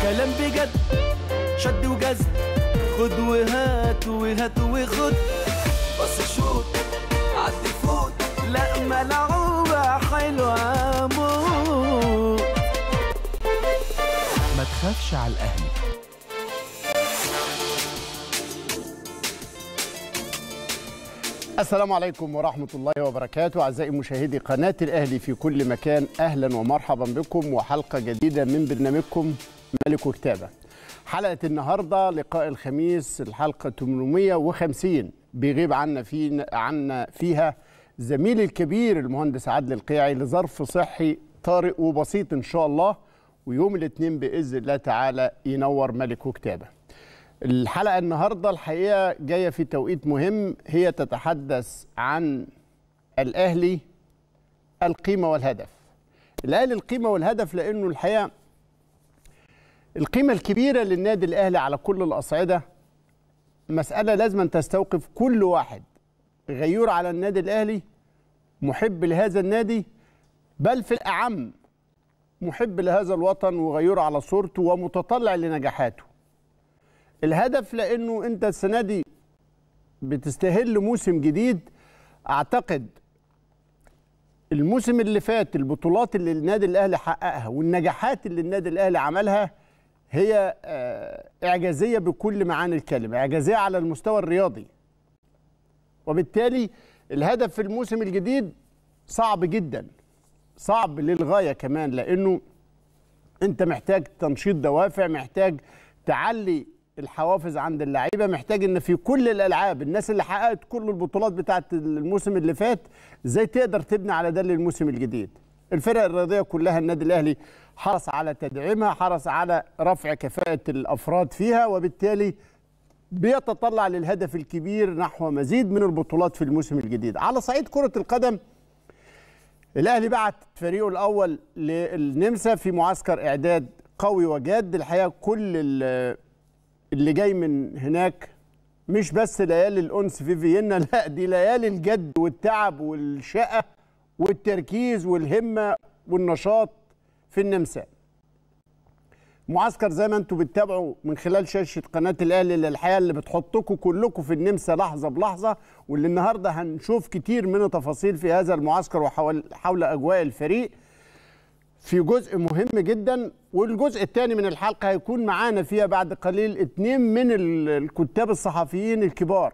كلام بجد شد وجذب خد وهات وهات وخد بص شوط عدي فوت لا ملعوبة حلوة موت ما تخافش على الأهلي السلام عليكم ورحمة الله وبركاته أعزائي مشاهدي قناة الأهلي في كل مكان أهلا ومرحبا بكم وحلقة جديدة من برنامجكم ملك وكتابة حلقة النهاردة لقاء الخميس الحلقة 850 بيغيب عنا في عنا فيها زميلي الكبير المهندس عادل القيعي لظرف صحي طارئ وبسيط إن شاء الله ويوم الاثنين بإذن الله تعالى ينور ملك وكتابة الحلقة النهاردة الحقيقة جاية في توقيت مهم هي تتحدث عن الأهلي القيمة والهدف الأهلي القيمة والهدف لأنه الحقيقة القيمة الكبيرة للنادي الأهلي على كل الأصعدة مسألة لازم أن تستوقف كل واحد غيور على النادي الأهلي محب لهذا النادي بل في الأعم محب لهذا الوطن وغيور على صورته ومتطلع لنجاحاته الهدف لانه انت السنه دي بتستهل موسم جديد اعتقد الموسم اللي فات البطولات اللي النادي الاهلي حققها والنجاحات اللي النادي الاهلي عملها هي آه، اعجازيه بكل معاني الكلمه اعجازيه على المستوى الرياضي وبالتالي الهدف في الموسم الجديد صعب جدا صعب للغايه كمان لانه انت محتاج تنشيط دوافع محتاج تعلي الحوافز عند اللعيبه محتاج ان في كل الالعاب الناس اللي حققت كل البطولات بتاعه الموسم اللي فات ازاي تقدر تبني على ده للموسم الجديد الفرق الرياضيه كلها النادي الاهلي حرص على تدعيمها حرص على رفع كفاءه الافراد فيها وبالتالي بيتطلع للهدف الكبير نحو مزيد من البطولات في الموسم الجديد على صعيد كره القدم الاهلي بعت فريقه الاول للنمسا في معسكر اعداد قوي وجاد الحقيقه كل ال- اللي جاي من هناك مش بس ليالي الانس في فيينا لا دي ليالي الجد والتعب والشقه والتركيز والهمه والنشاط في النمسا معسكر زي ما انتم بتتابعوا من خلال شاشه قناه الاهلي اللي الحقيقه اللي بتحطكم كلكم في النمسا لحظه بلحظه واللي النهارده هنشوف كتير من التفاصيل في هذا المعسكر وحول حول اجواء الفريق في جزء مهم جدا والجزء الثاني من الحلقه هيكون معانا فيها بعد قليل اتنين من ال- الكتاب الصحفيين الكبار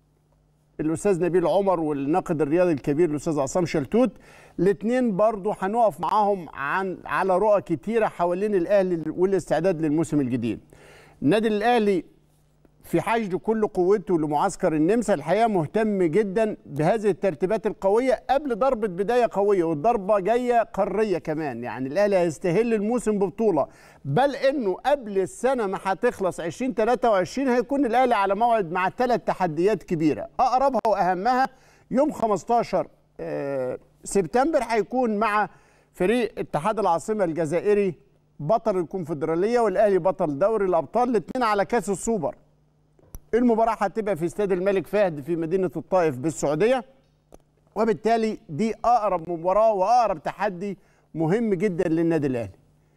الاستاذ نبيل عمر والناقد الرياضي الكبير الاستاذ عصام شلتوت الاثنين برضو هنقف معاهم عن على رؤى كتيره حوالين الاهلي والاستعداد للموسم الجديد النادي الاهلي في حشد كل قوته لمعسكر النمسا الحقيقه مهتم جدا بهذه الترتيبات القويه قبل ضربه بدايه قويه والضربه جايه قاريه كمان يعني الاهلي هيستهل الموسم ببطوله بل انه قبل السنه ما هتخلص 2023 هيكون الاهلي على موعد مع ثلاث تحديات كبيره اقربها واهمها يوم 15 آه، سبتمبر هيكون مع فريق اتحاد العاصمه الجزائري بطل الكونفدراليه والاهلي بطل دوري الابطال الاثنين على كاس السوبر المباراة هتبقى في استاد الملك فهد في مدينة الطائف بالسعودية وبالتالي دي أقرب مباراة وأقرب تحدي مهم جدا للنادي الأهلي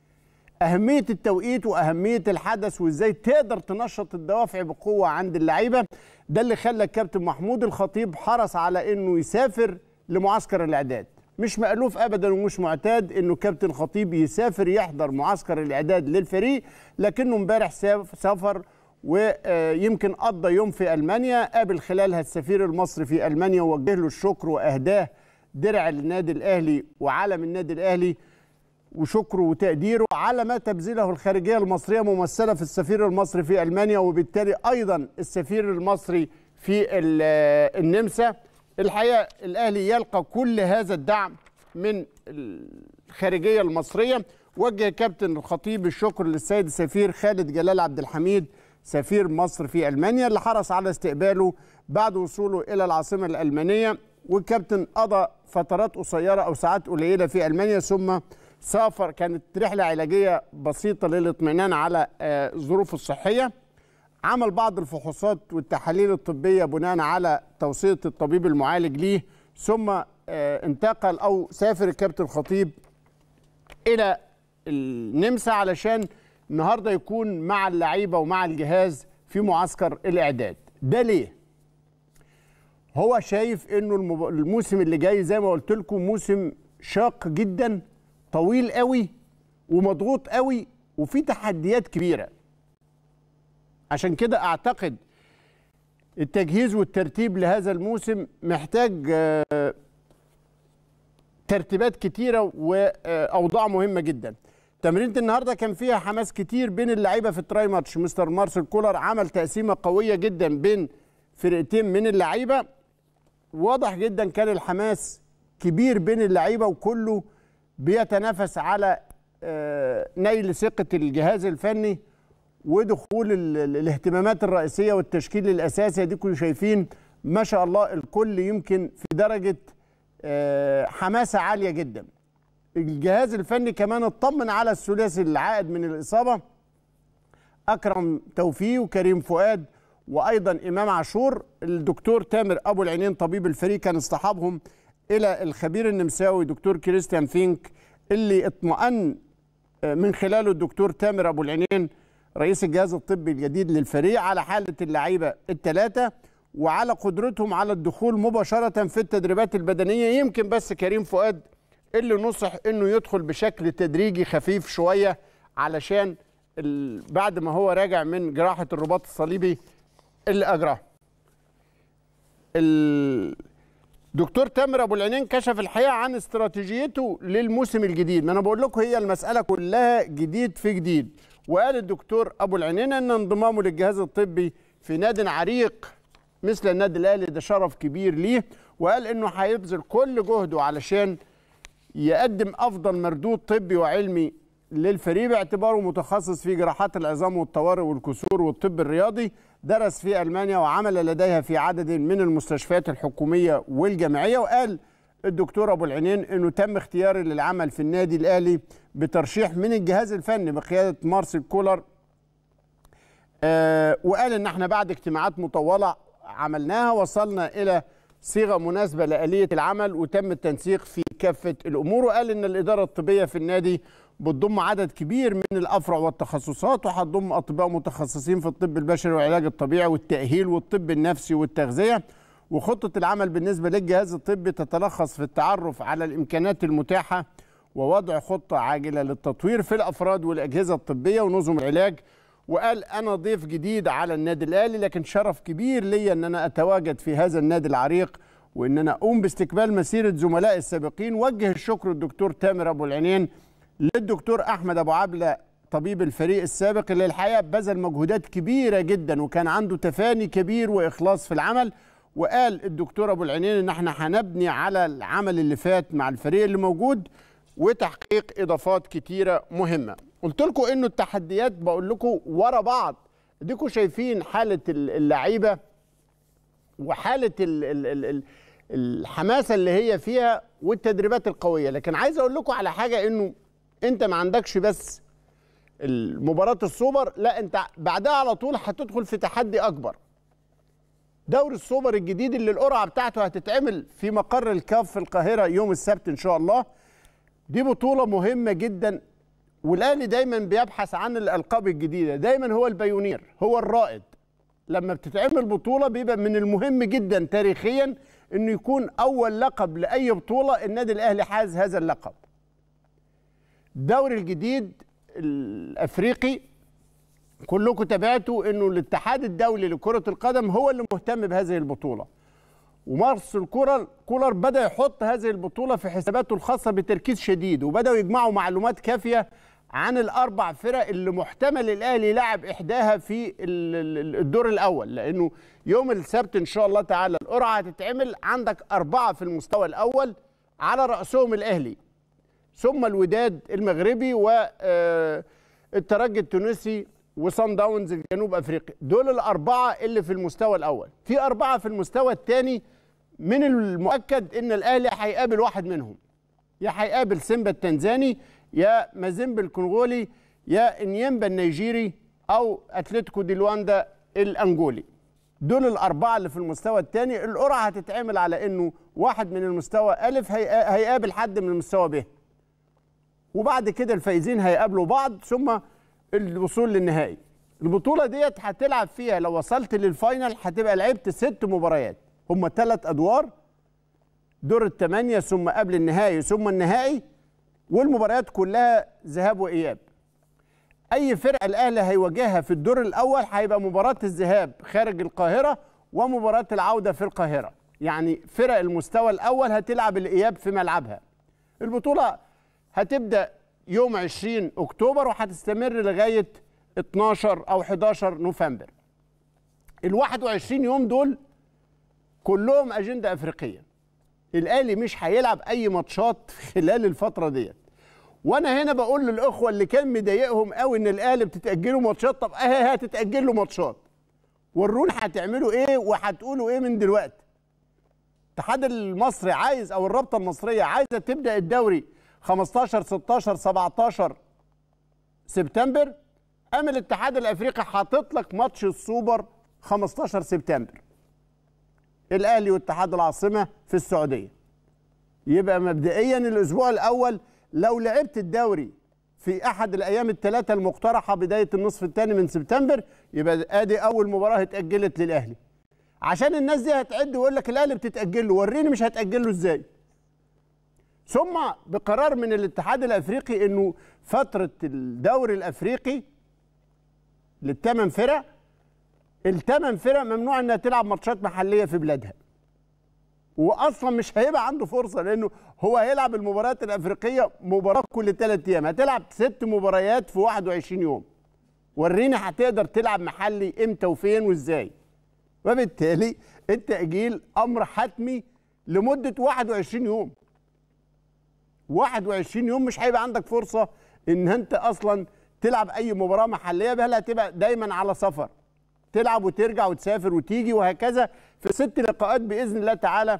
أهمية التوقيت وأهمية الحدث وإزاي تقدر تنشط الدوافع بقوة عند اللعيبة ده اللي خلى الكابتن محمود الخطيب حرص على إنه يسافر لمعسكر الإعداد مش مألوف أبدا ومش معتاد إنه كابتن خطيب يسافر يحضر معسكر الإعداد للفريق لكنه امبارح ساف- سافر ويمكن قضى يوم في المانيا قابل خلالها السفير المصري في المانيا ووجه له الشكر واهداه درع النادي الاهلي وعلم النادي الاهلي وشكره وتقديره على ما تبذله الخارجيه المصريه ممثله في السفير المصري في المانيا وبالتالي ايضا السفير المصري في ال- النمسا الحقيقه الاهلي يلقى كل هذا الدعم من الخارجيه المصريه وجه كابتن الخطيب الشكر للسيد السفير خالد جلال عبد الحميد سفير مصر في المانيا اللي حرص على استقباله بعد وصوله الى العاصمه الالمانيه والكابتن قضى فترات قصيره او ساعات قليله في المانيا ثم سافر كانت رحله علاجيه بسيطه للاطمئنان على آه، ظروفه الصحيه عمل بعض الفحوصات والتحاليل الطبيه بناء على توصيه الطبيب المعالج ليه ثم آه، انتقل او سافر الكابتن الخطيب الى النمسا علشان النهارده يكون مع اللعيبه ومع الجهاز في معسكر الاعداد ده ليه هو شايف انه المب- الموسم اللي جاي زي ما قلت لكم موسم شاق جدا طويل قوي ومضغوط قوي وفي تحديات كبيره عشان كده اعتقد التجهيز والترتيب لهذا الموسم محتاج آه، ترتيبات كتيره واوضاع مهمه جدا تمرينة النهارده كان فيها حماس كتير بين اللعيبه في التراي ماتش مستر مارسيل كولر عمل تقسيمه قويه جدا بين فرقتين من اللعيبه واضح جدا كان الحماس كبير بين اللعيبه وكله بيتنافس على آه، نيل ثقه الجهاز الفني ودخول ال- ال- الاهتمامات الرئيسيه والتشكيل الاساسي اديكم شايفين ما شاء الله الكل يمكن في درجه آه، حماسه عاليه جدا الجهاز الفني كمان اطمن على الثلاثي العائد من الاصابه اكرم توفيق وكريم فؤاد وايضا امام عاشور الدكتور تامر ابو العينين طبيب الفريق كان اصطحابهم الى الخبير النمساوي دكتور كريستيان فينك اللي اطمأن من خلاله الدكتور تامر ابو العينين رئيس الجهاز الطبي الجديد للفريق على حاله اللعيبه الثلاثه وعلى قدرتهم على الدخول مباشره في التدريبات البدنيه يمكن بس كريم فؤاد اللي نصح انه يدخل بشكل تدريجي خفيف شويه علشان ال- بعد ما هو راجع من جراحه الرباط الصليبي اللي اجراها. الدكتور تامر ابو العينين كشف الحقيقه عن استراتيجيته للموسم الجديد، ما انا بقول لكم هي المساله كلها جديد في جديد، وقال الدكتور ابو العينين ان انضمامه للجهاز الطبي في ناد عريق مثل النادي الاهلي ده شرف كبير ليه، وقال انه هيبذل كل جهده علشان يقدم افضل مردود طبي وعلمي للفريق باعتباره متخصص في جراحات العظام والطوارئ والكسور والطب الرياضي درس في المانيا وعمل لديها في عدد من المستشفيات الحكوميه والجامعيه وقال الدكتور ابو العينين انه تم اختياري للعمل في النادي الاهلي بترشيح من الجهاز الفني بقياده مارسيل كولر آه، وقال ان احنا بعد اجتماعات مطوله عملناها وصلنا الى صيغه مناسبه لاليه العمل وتم التنسيق في كافه الامور وقال ان الاداره الطبيه في النادي بتضم عدد كبير من الافرع والتخصصات وهتضم اطباء متخصصين في الطب البشري والعلاج الطبيعي والتاهيل والطب النفسي والتغذيه وخطه العمل بالنسبه للجهاز الطبي تتلخص في التعرف على الامكانات المتاحه ووضع خطه عاجله للتطوير في الافراد والاجهزه الطبيه ونظم العلاج وقال انا ضيف جديد على النادي الاهلي لكن شرف كبير ليا ان انا اتواجد في هذا النادي العريق وان انا اقوم باستكمال مسيره زملائي السابقين وجه الشكر الدكتور تامر ابو العينين للدكتور احمد ابو عبله طبيب الفريق السابق اللي الحقيقه بذل مجهودات كبيره جدا وكان عنده تفاني كبير واخلاص في العمل وقال الدكتور ابو العينين ان احنا هنبني على العمل اللي فات مع الفريق اللي موجود وتحقيق اضافات كتيره مهمه قلت لكم انه التحديات بقول لكم ورا بعض اديكم شايفين حاله اللعيبه وحاله ال ال ال ال الحماسه اللي هي فيها والتدريبات القويه لكن عايز اقول لكم على حاجه انه انت ما عندكش بس المباراه السوبر لا انت بعدها على طول هتدخل في تحدي اكبر دوري السوبر الجديد اللي القرعه بتاعته هتتعمل في مقر الكاف في القاهره يوم السبت ان شاء الله دي بطوله مهمه جدا والاهلي دايما بيبحث عن الالقاب الجديده دايما هو البيونير هو الرائد لما بتتعمل بطوله بيبقى من المهم جدا تاريخيا انه يكون اول لقب لاي بطوله النادي الاهلي حاز هذا اللقب الدوري الجديد الافريقي كلكم تابعتوا انه الاتحاد الدولي لكره القدم هو اللي مهتم بهذه البطوله ومارسيل كولر كولر بدا يحط هذه البطوله في حساباته الخاصه بتركيز شديد وبداوا يجمعوا معلومات كافيه عن الاربع فرق اللي محتمل الاهلي يلعب احداها في الدور الاول لانه يوم السبت ان شاء الله تعالى القرعه هتتعمل عندك اربعه في المستوى الاول على راسهم الاهلي ثم الوداد المغربي والترجي التونسي وصن داونز الجنوب افريقيا دول الاربعه اللي في المستوى الاول في اربعه في المستوى الثاني من المؤكد ان الاهلي هيقابل واحد منهم يا هيقابل سيمبا التنزاني يا مازيمبا الكونغولي يا انيمبا النيجيري او اتلتيكو دي لواندا الانجولي دول الاربعه اللي في المستوى الثاني القرعه هتتعمل على انه واحد من المستوى الف هيقابل حد من المستوى ب وبعد كده الفايزين هيقابلوا بعض ثم الوصول للنهائي البطوله ديت هتلعب فيها لو وصلت للفاينل هتبقى لعبت ست مباريات هم ثلاث ادوار دور الثمانيه ثم قبل النهائي ثم النهائي والمباريات كلها ذهاب واياب اي فرقه الاهلي هيواجهها في الدور الاول هيبقى مباراه الذهاب خارج القاهره ومباراه العوده في القاهره يعني فرق المستوى الاول هتلعب الاياب في ملعبها البطوله هتبدا يوم 20 اكتوبر وهتستمر لغايه 12 او 11 نوفمبر ال 21 يوم دول كلهم اجنده افريقيه الاهلي مش هيلعب اي ماتشات خلال الفتره ديت وانا هنا بقول للاخوه اللي كان مضايقهم قوي ان الاهلي بتتاجلوا ماتشات طب اهي هتتاجل له ماتشات ورونا هتعملوا ايه وهتقولوا ايه من دلوقتي الاتحاد المصري عايز او الرابطه المصريه عايزه تبدا الدوري 15 16 17 سبتمبر قام الاتحاد الافريقي حاطط لك ماتش السوبر 15 سبتمبر الاهلي واتحاد العاصمه في السعوديه يبقى مبدئيا الاسبوع الاول لو لعبت الدوري في احد الايام الثلاثه المقترحه بدايه النصف الثاني من سبتمبر يبقى ادي اول مباراه اتاجلت للاهلي عشان الناس دي هتعد ويقول لك الاهلي بتتاجل له وريني مش هتاجل له ازاي ثم بقرار من الاتحاد الافريقي انه فتره الدوري الافريقي للثمان فرق الثمان فرق ممنوع انها تلعب ماتشات محليه في بلادها واصلا مش هيبقى عنده فرصه لانه هو هيلعب المباريات الافريقيه مباراه كل ثلاث ايام هتلعب ست مباريات في 21 يوم وريني هتقدر تلعب محلي امتى وفين وازاي وبالتالي التاجيل امر حتمي لمده 21 يوم 21 يوم مش هيبقى عندك فرصه ان انت اصلا تلعب اي مباراه محليه بل هتبقى دايما على سفر تلعب وترجع وتسافر وتيجي وهكذا في ست لقاءات باذن الله تعالى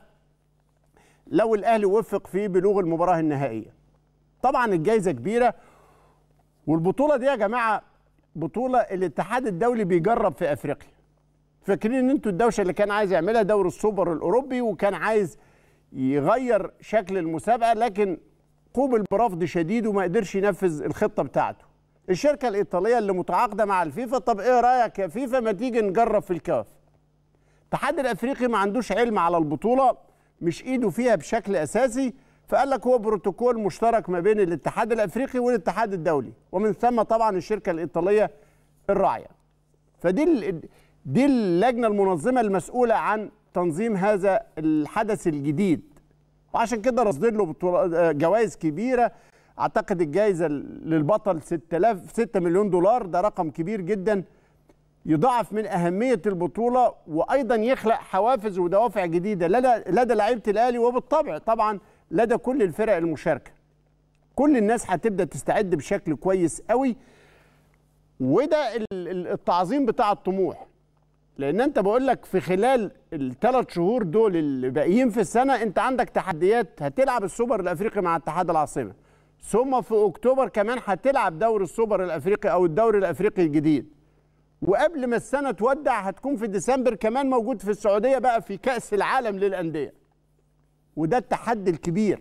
لو الاهلي وفق في بلوغ المباراه النهائيه طبعا الجائزه كبيره والبطوله دي يا جماعه بطوله الاتحاد الدولي بيجرب في افريقيا فاكرين ان انتوا الدوشه اللي كان عايز يعملها دوري السوبر الاوروبي وكان عايز يغير شكل المسابقه لكن قوبل برفض شديد وما قدرش ينفذ الخطه بتاعته الشركه الايطاليه اللي متعاقده مع الفيفا طب ايه رايك يا فيفا ما تيجي نجرب في الكاف الاتحاد الافريقي ما عندوش علم على البطوله مش ايده فيها بشكل اساسي فقال لك هو بروتوكول مشترك ما بين الاتحاد الافريقي والاتحاد الدولي ومن ثم طبعا الشركه الايطاليه الراعيه فدي ال- دي اللجنه المنظمه المسؤوله عن تنظيم هذا الحدث الجديد وعشان كده رصدين له بطولة- جوائز كبيره اعتقد الجائزه للبطل 6000 6 مليون دولار ده رقم كبير جدا يضاعف من اهميه البطوله وايضا يخلق حوافز ودوافع جديده لدى لدى لعيبه الاهلي وبالطبع طبعا لدى كل الفرق المشاركه كل الناس هتبدا تستعد بشكل كويس قوي وده ال- ال- التعظيم بتاع الطموح لان انت بقول لك في خلال الثلاث شهور دول اللي باقيين في السنه انت عندك تحديات هتلعب السوبر الافريقي مع اتحاد العاصمه ثم في اكتوبر كمان هتلعب دوري السوبر الافريقي او الدوري الافريقي الجديد وقبل ما السنه تودع هتكون في ديسمبر كمان موجود في السعوديه بقى في كاس العالم للانديه وده التحدي الكبير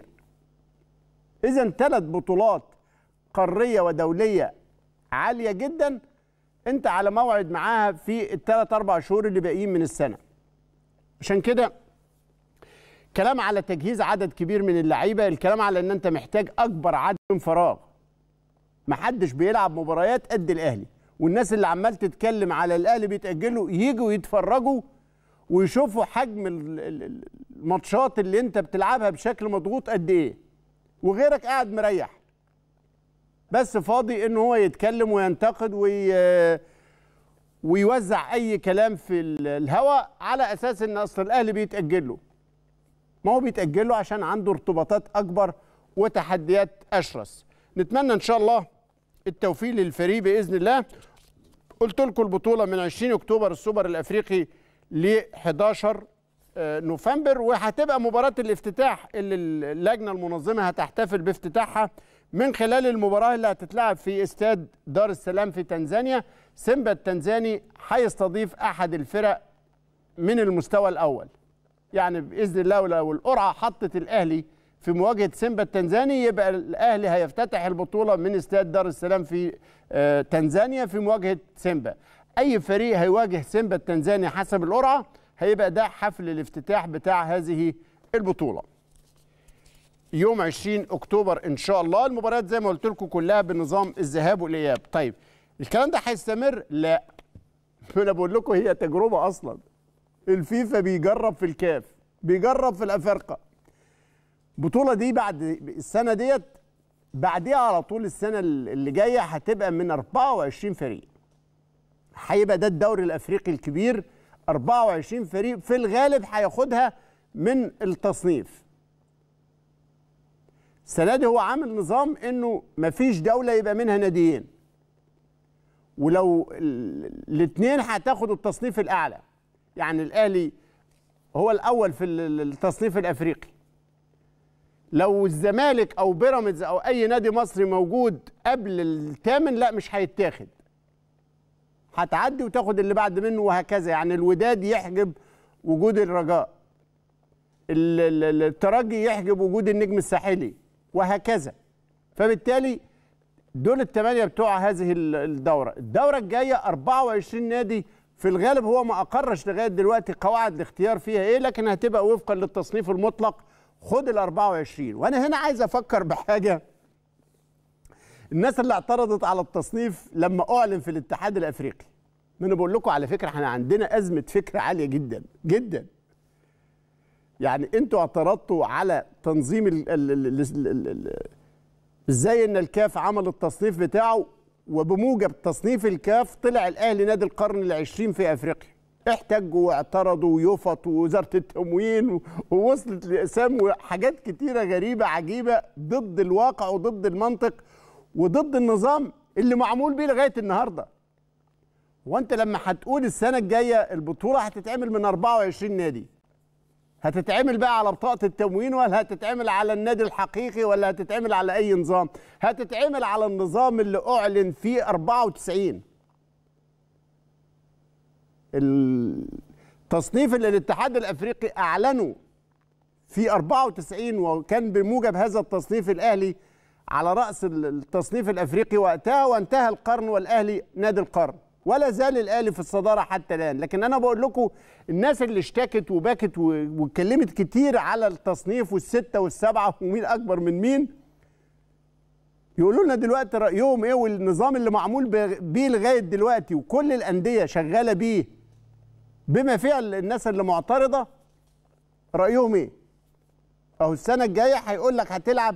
اذا ثلاث بطولات قاريه ودوليه عاليه جدا انت على موعد معاها في الثلاث اربع شهور اللي باقيين من السنه عشان كده كلام على تجهيز عدد كبير من اللعيبه الكلام على ان انت محتاج اكبر عدد من فراغ محدش بيلعب مباريات قد الاهلي والناس اللي عمال تتكلم على الاهلي بيتاجلوا يجوا يتفرجوا ويشوفوا حجم ال- ال- ال- الماتشات اللي انت بتلعبها بشكل مضغوط قد ايه وغيرك قاعد مريح بس فاضي ان هو يتكلم وينتقد وي... ويوزع اي كلام في ال- الهواء على اساس ان اصل الاهلي بيتاجل له ما هو بيتاجل له عشان عنده ارتباطات اكبر وتحديات اشرس نتمنى ان شاء الله التوفيق للفريق باذن الله قلت لكم البطوله من 20 اكتوبر السوبر الافريقي ل 11 آه، نوفمبر وهتبقى مباراه الافتتاح اللي اللجنه المنظمه هتحتفل بافتتاحها من خلال المباراه اللي هتتلعب في استاد دار السلام في تنزانيا سيمبا التنزاني هيستضيف احد الفرق من المستوى الاول يعني باذن الله لو القرعه حطت الاهلي في مواجهه سيمبا التنزاني يبقى الاهلي هيفتتح البطوله من استاد دار السلام في آه، تنزانيا في مواجهه سيمبا اي فريق هيواجه سيمبا التنزاني حسب القرعه هيبقى ده حفل الافتتاح بتاع هذه البطوله يوم 20 اكتوبر ان شاء الله المباريات زي ما قلت لكم كلها بنظام الذهاب والاياب طيب الكلام ده هيستمر لا انا بقول لكم هي تجربه اصلا الفيفا بيجرب في الكاف بيجرب في الافارقه البطوله دي بعد السنه ديت بعديها على طول السنه اللي جايه هتبقى من 24 فريق هيبقى ده الدوري الافريقي الكبير 24 فريق في الغالب هياخدها من التصنيف السنه دي هو عامل نظام انه مفيش دوله يبقى منها ناديين ولو الاثنين هتاخد التصنيف الاعلى يعني الاهلي هو الاول في ال- التصنيف الافريقي لو الزمالك او بيراميدز او اي نادي مصري موجود قبل الثامن لا مش هيتاخد هتعدي وتاخد اللي بعد منه وهكذا يعني الوداد يحجب وجود الرجاء ال- ال- ال- الترجي يحجب وجود النجم الساحلي وهكذا فبالتالي دول الثمانية بتوع هذه ال- الدورة الدورة الجاية 24 نادي في الغالب هو ما أقرش لغاية دلوقتي قواعد الاختيار فيها إيه لكن هتبقى وفقا للتصنيف المطلق خد ال 24 وأنا هنا عايز أفكر بحاجة الناس اللي اعترضت على التصنيف لما أعلن في الاتحاد الأفريقي ما أنا بقول لكم على فكرة احنا عندنا أزمة فكر عالية جدا جدا يعني انتوا اعترضتوا على تنظيم ال ال ال ال ال ال ازاي ان الكاف عمل التصنيف بتاعه وبموجب تصنيف الكاف طلع الاهلي نادي القرن العشرين في افريقيا احتجوا واعترضوا ويفط ووزاره التموين و- ووصلت لاقسام وحاجات كتيره غريبه عجيبه ضد الواقع وضد المنطق وضد النظام اللي معمول بيه لغايه النهارده وانت لما هتقول السنه الجايه البطوله هتتعمل من 24 نادي هتتعمل بقى على بطاقة التموين ولا هتتعمل على النادي الحقيقي ولا هتتعمل على أي نظام هتتعمل على النظام اللي أعلن في 94 التصنيف اللي الاتحاد الأفريقي أعلنه في 94 وكان بموجب هذا التصنيف الأهلي على رأس التصنيف الأفريقي وقتها وانتهى القرن والأهلي نادي القرن ولا زال الأهلي في الصدارة حتى الآن لكن أنا بقول لكم الناس اللي اشتكت وبكت و- واتكلمت كتير على التصنيف والستة والسبعة ومين أكبر من مين يقولوا لنا دلوقتي رأيهم إيه والنظام اللي معمول ب- بيه لغاية دلوقتي وكل الأندية شغالة بيه بما فيها الناس اللي معترضة رأيهم إيه أهو السنة الجاية هيقول لك هتلعب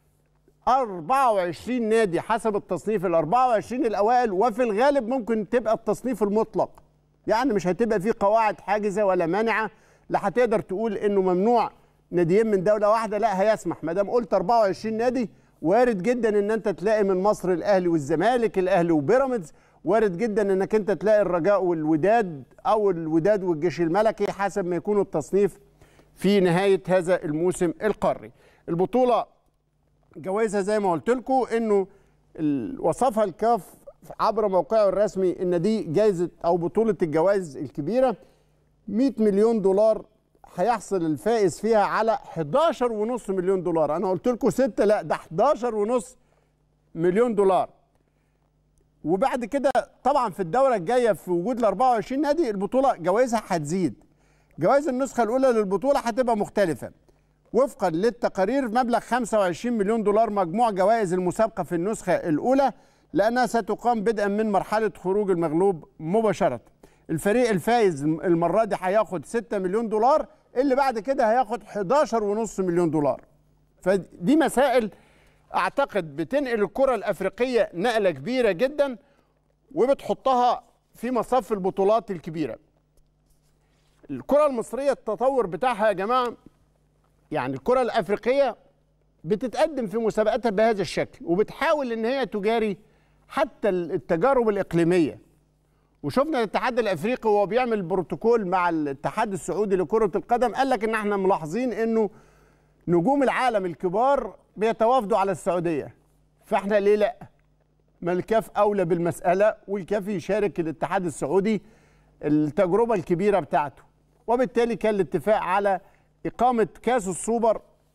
24 نادي حسب التصنيف ال 24 الاوائل وفي الغالب ممكن تبقى التصنيف المطلق يعني مش هتبقى فيه قواعد حاجزه ولا مانعه لا هتقدر تقول انه ممنوع ناديين من دوله واحده لا هيسمح ما دام قلت 24 نادي وارد جدا ان انت تلاقي من مصر الاهلي والزمالك الاهلي وبيراميدز وارد جدا انك انت تلاقي الرجاء والوداد او الوداد والجيش الملكي حسب ما يكون التصنيف في نهايه هذا الموسم القاري البطوله جوائزها زي ما قلت لكم انه ال- وصفها الكاف عبر موقعه الرسمي ان دي جائزه او بطوله الجوائز الكبيره 100 مليون دولار هيحصل الفائز فيها على 11.5 مليون دولار انا قلت لكم 6 لا ده 11.5 مليون دولار وبعد كده طبعا في الدوره الجايه في وجود ال 24 نادي البطوله جوائزها هتزيد جوائز النسخه الاولى للبطوله هتبقى مختلفه وفقا للتقارير مبلغ 25 مليون دولار مجموع جوائز المسابقة في النسخة الأولى لأنها ستقام بدءا من مرحلة خروج المغلوب مباشرة الفريق الفائز المرة دي هياخد 6 مليون دولار اللي بعد كده هياخد 11.5 مليون دولار فدي مسائل أعتقد بتنقل الكرة الأفريقية نقلة كبيرة جدا وبتحطها في مصف البطولات الكبيرة الكرة المصرية التطور بتاعها يا جماعة يعني الكرة الأفريقية بتتقدم في مسابقاتها بهذا الشكل وبتحاول إن هي تجاري حتى التجارب الإقليمية وشفنا الاتحاد الأفريقي وهو بيعمل بروتوكول مع الاتحاد السعودي لكرة القدم قال لك إن احنا ملاحظين إنه نجوم العالم الكبار بيتوافدوا على السعودية فاحنا ليه لأ؟ ما الكاف أولى بالمسألة والكاف يشارك الاتحاد السعودي التجربة الكبيرة بتاعته وبالتالي كان الاتفاق على إقامة كأس السوبر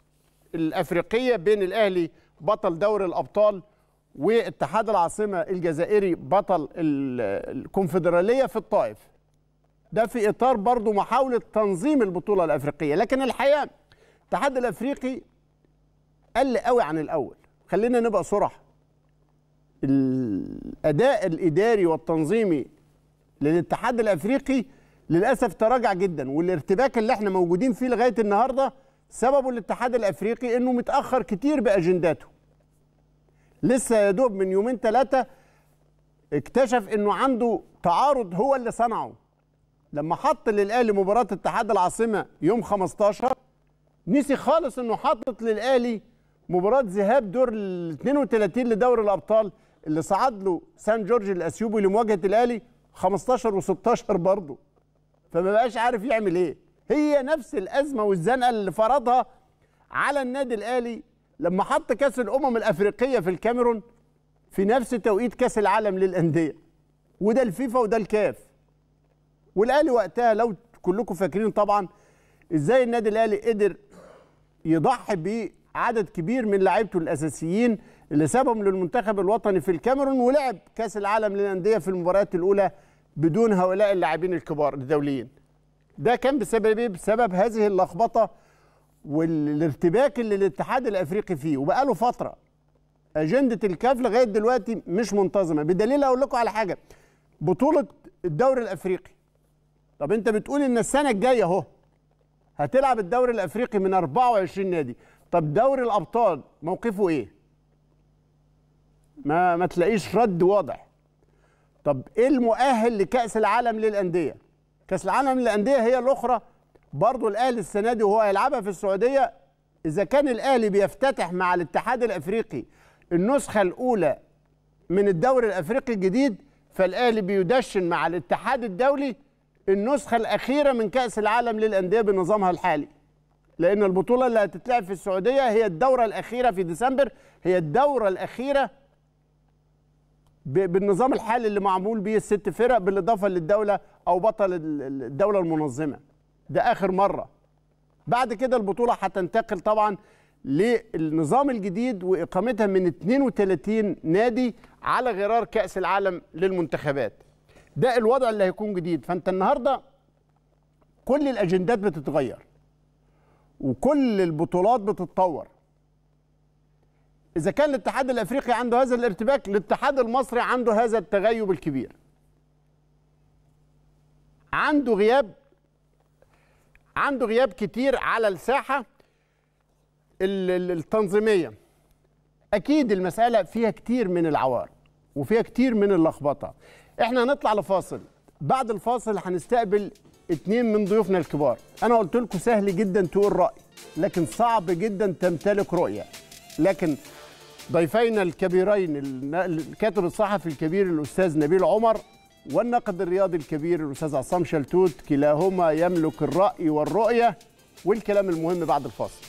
الافريقيه بين الاهلي بطل دوري الابطال واتحاد العاصمه الجزائري بطل ال- الكونفدراليه في الطائف ده في اطار برضو محاوله تنظيم البطوله الافريقيه لكن الحقيقه الاتحاد الافريقي قل قوي عن الاول خلينا نبقى صراحه الاداء الاداري والتنظيمي للاتحاد الافريقي للاسف تراجع جدا والارتباك اللي احنا موجودين فيه لغايه النهارده سببه الاتحاد الافريقي انه متاخر كتير باجنداته لسه يا دوب من يومين ثلاثه اكتشف انه عنده تعارض هو اللي صنعه لما حط للاهلي مباراه اتحاد العاصمه يوم 15 نسي خالص انه حاطط للاهلي مباراه ذهاب دور ال 32 لدوري الابطال اللي صعد له سان جورج الاثيوبي لمواجهه الاهلي 15 و16 برضه فما بقاش عارف يعمل ايه هي نفس الازمه والزنقه اللي فرضها على النادي الاهلي لما حط كاس الامم الافريقيه في الكاميرون في نفس توقيت كاس العالم للانديه وده الفيفا وده الكاف والاهلي وقتها لو كلكم فاكرين طبعا ازاي النادي الاهلي قدر يضحي بعدد كبير من لعيبته الاساسيين اللي سابهم للمنتخب الوطني في الكاميرون ولعب كاس العالم للانديه في المباريات الاولى بدون هؤلاء اللاعبين الكبار الدوليين ده كان بسبب ايه بسبب هذه اللخبطه والارتباك اللي الاتحاد الافريقي فيه وبقاله فتره اجنده الكاف لغايه دلوقتي مش منتظمه بدليل اقول لكم على حاجه بطوله الدوري الافريقي طب انت بتقول ان السنه الجايه اهو هتلعب الدوري الافريقي من 24 نادي طب دوري الابطال موقفه ايه ما ما تلاقيش رد واضح طب ايه المؤهل لكاس العالم للانديه كاس العالم للانديه هي الاخرى برضو الاهلي السنه دي وهو هيلعبها في السعوديه اذا كان الاهلي بيفتتح مع الاتحاد الافريقي النسخه الاولى من الدوري الافريقي الجديد فالاهلي بيدشن مع الاتحاد الدولي النسخه الاخيره من كاس العالم للانديه بنظامها الحالي لان البطوله اللي هتتلعب في السعوديه هي الدوره الاخيره في ديسمبر هي الدوره الاخيره ب- بالنظام الحالي اللي معمول بيه الست فرق بالاضافه للدوله او بطل ال- ال- الدوله المنظمه ده اخر مره بعد كده البطوله هتنتقل طبعا للنظام الجديد واقامتها من 32 نادي على غرار كاس العالم للمنتخبات ده الوضع اللي هيكون جديد فانت النهارده كل الاجندات بتتغير وكل البطولات بتتطور اذا كان الاتحاد الافريقي عنده هذا الارتباك الاتحاد المصري عنده هذا التغيب الكبير عنده غياب عنده غياب كتير على الساحه ال- ال- التنظيميه اكيد المساله فيها كتير من العوار وفيها كتير من اللخبطه احنا هنطلع لفاصل بعد الفاصل هنستقبل اتنين من ضيوفنا الكبار انا قلت لكم سهل جدا تقول راي لكن صعب جدا تمتلك رؤيه لكن ضيفينا الكبيرين الن- الكاتب الصحفي الكبير الاستاذ نبيل عمر والناقد الرياضي الكبير الاستاذ عصام شلتوت كلاهما يملك الراي والرؤيه والكلام المهم بعد الفاصل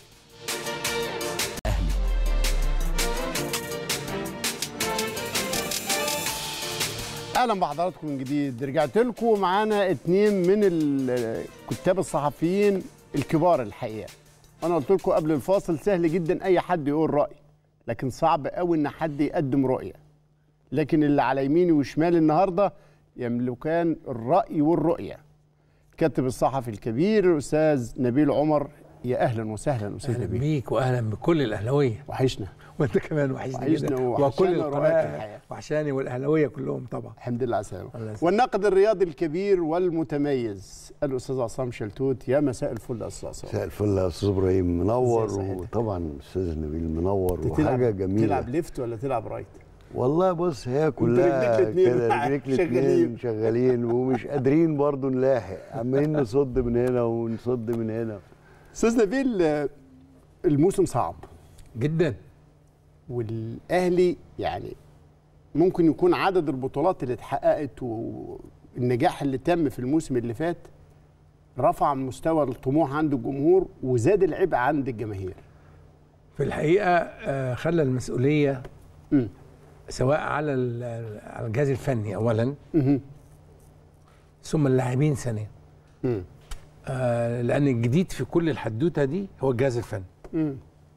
اهلا بحضراتكم من جديد رجعت لكم معانا اتنين من الكتاب الصحفيين الكبار الحقيقه انا قلت لكم قبل الفاصل سهل جدا اي حد يقول راي لكن صعب قوي ان حد يقدم رؤيه لكن اللي على يميني وشمالي النهارده يملكان الراي والرؤيه كاتب الصحفي الكبير الاستاذ نبيل عمر يا اهلا وسهلا استاذ اهلا نبيل بيك واهلا بكل الاهلاويه وحشنا وانت كمان وحشني وحشنا جدا وحشانا وكل رؤاك القناه الحقيقة. وحشاني والاهلاويه كلهم طبعا الحمد لله على السلامه الله يسلمك. والناقد الرياضي الكبير والمتميز الاستاذ عصام شلتوت يا مساء الفل يا استاذ عصام مساء الفل يا استاذ ابراهيم منور ازاي يا سعيد؟ وطبعا استاذ نبيل منور تلعب- وحاجه جميله تلعب ليفت ولا تلعب رايت والله بص هي كلها رجليك الاتنين كده رجليك شغالين. الاثنين شغالين ومش قادرين برضو نلاحق عمالين نصد من هنا ونصد من هنا استاذ نبيل آه، الموسم صعب جدا والاهلي يعني ممكن يكون عدد البطولات اللي اتحققت والنجاح اللي تم في الموسم اللي فات رفع من مستوى الطموح عند الجمهور وزاد العبء عند الجماهير في الحقيقه آه، خلى المسؤوليه مم. سواء على ال- على الجهاز الفني اولا مهم. ثم اللاعبين ثانيا مم. آه، لان الجديد في كل الحدوته دي هو الجهاز الفني مم.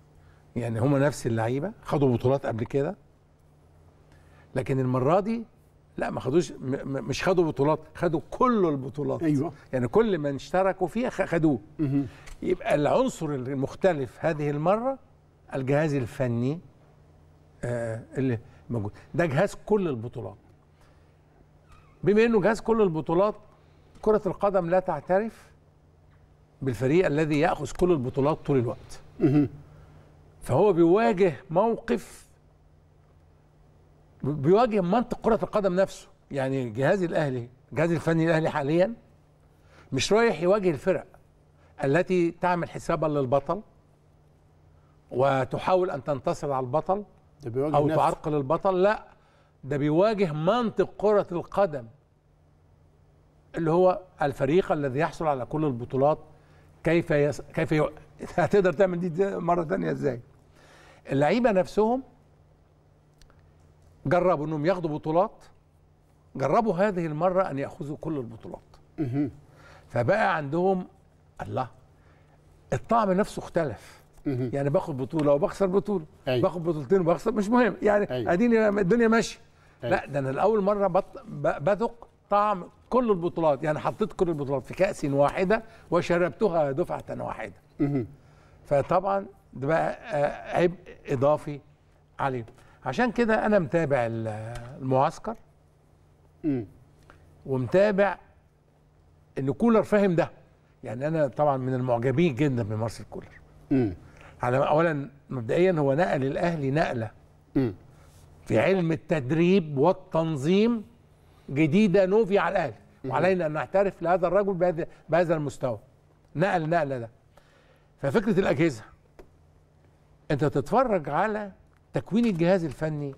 يعني هم نفس اللعيبه خدوا بطولات قبل كده لكن المره دي لا ما خدوش م- م- مش خدوا بطولات خدوا كل البطولات أيوة. يعني كل من اشتركوا فيها خ- خدوه يبقى العنصر المختلف هذه المره الجهاز الفني آه اللي موجود ده جهاز كل البطولات بما انه جهاز كل البطولات كرة القدم لا تعترف بالفريق الذي يأخذ كل البطولات طول الوقت فهو بيواجه موقف بيواجه منطق كرة القدم نفسه يعني جهاز الأهلي الجهاز الفني الأهلي حاليا مش رايح يواجه الفرق التي تعمل حسابا للبطل وتحاول أن تنتصر على البطل ده بيواجه او نفسه. تعرقل البطل لا ده بيواجه منطق كرة القدم اللي هو الفريق الذي يحصل على كل البطولات كيف يس... كيف ي... هتقدر تعمل دي دي مرة تانية ازاي اللعيبة نفسهم جربوا انهم ياخدوا بطولات جربوا هذه المرة ان ياخذوا كل البطولات فبقى عندهم الله الطعم نفسه اختلف يعني باخد بطوله وبخسر بطوله أيوة. باخد بطولتين وبخسر مش مهم يعني أيوة. اديني الدنيا ماشيه أيوة. لا ده انا لاول مره بط... ب- بذق طعم كل البطولات يعني حطيت كل البطولات في كاس واحده وشربتها دفعه واحده فطبعا ده بقى آه، عبء اضافي عليهم عشان كده انا متابع ال- المعسكر مم. ومتابع ان كولر فاهم ده يعني انا طبعا من المعجبين جدا بمارسيل كولر مم. على اولا مبدئيا هو نقل الاهلي نقله مم. في علم التدريب والتنظيم جديده نوفي على الاهلي وعلينا ان نعترف لهذا الرجل بهذا بهذا المستوى نقل نقله ده ففكره الاجهزه انت تتفرج على تكوين الجهاز الفني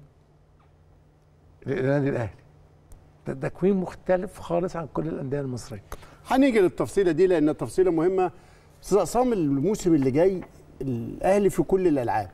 للنادي الاهلي ده تكوين مختلف خالص عن كل الانديه المصريه هنيجي للتفصيله دي لان تفصيله مهمه استاذ عصام الموسم اللي جاي الاهلي في كل الالعاب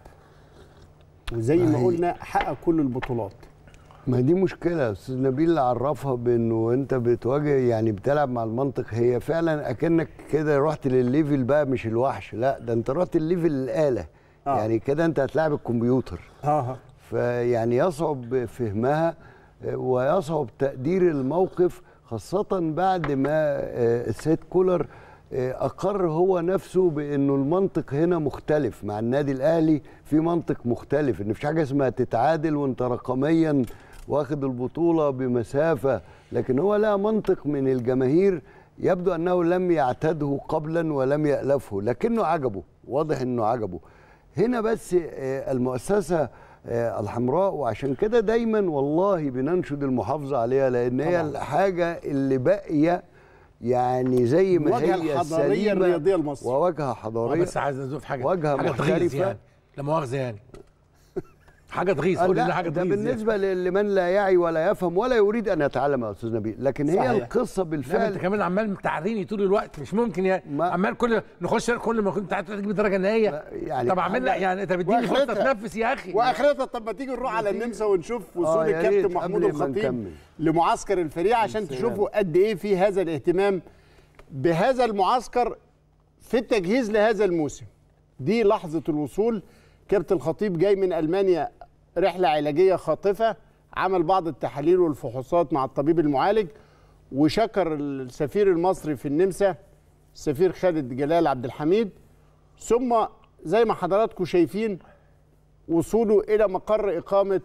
وزي ما هي- قلنا حقق كل البطولات ما دي مشكلة يا أستاذ نبيل اللي عرفها بأنه أنت بتواجه يعني بتلعب مع المنطق هي فعلا أكنك كده رحت للليفل بقى مش الوحش لا ده أنت رحت للليفل الآلة آه. يعني كده أنت هتلاعب الكمبيوتر ها فيعني يصعب فهمها آه، ويصعب تقدير الموقف خاصة بعد ما آه، السيد كولر آه، أقر هو نفسه بأنه المنطق هنا مختلف مع النادي الأهلي في منطق مختلف إن مفيش حاجة اسمها تتعادل وأنت رقميا واخد البطولة بمسافة لكن هو لا منطق من الجماهير يبدو أنه لم يعتده قبلا ولم يألفه لكنه عجبه واضح أنه عجبه هنا بس آه، المؤسسة آه، الحمراء وعشان كده دايما والله بننشد المحافظة عليها لأن هي طبعاً. الحاجة اللي باقية يعني زي ما الواجهة هي الحضارية سليمة الرياضية المصرية. آه، وواجهة حضارية بس عايز ازوف حاجه واجهة حاجه تغيظ محترفة. يعني لا مؤاخذه يعني حاجه تغيظ آه، قول لنا لا حاجه ده تغيظ يعني. بالنسبة يعني. لمن لا يعي ولا يفهم ولا يريد أن يتعلم يا أستاذ نبيل لكن هي صحيح. القصة لا ما انت بالفعل كمان عمال تعريني طول الوقت مش ممكن يعني ما- عمال كل نخش كل ما كنت عايز تجيب الدرجه النهائيه لا، يعني طب اعمل لك يعني انت بتديني فرصه وآخرتها- اتنفس يا اخي واخرتها طب ما تيجي نروح على النمسا ونشوف آه، وصول يا الكابتن ريت محمود قبل ما الخطيب نكمل. لمعسكر الفريق عشان سلام. تشوفوا قد ايه في هذا الاهتمام بهذا المعسكر في التجهيز لهذا الموسم دي لحظة الوصول كابتن الخطيب جاي من ألمانيا رحلة علاجية خاطفة عمل بعض التحاليل والفحوصات مع الطبيب المعالج وشكر السفير المصري في النمسا السفير خالد جلال عبد الحميد ثم زي ما حضراتكم شايفين وصوله إلى مقر إقامة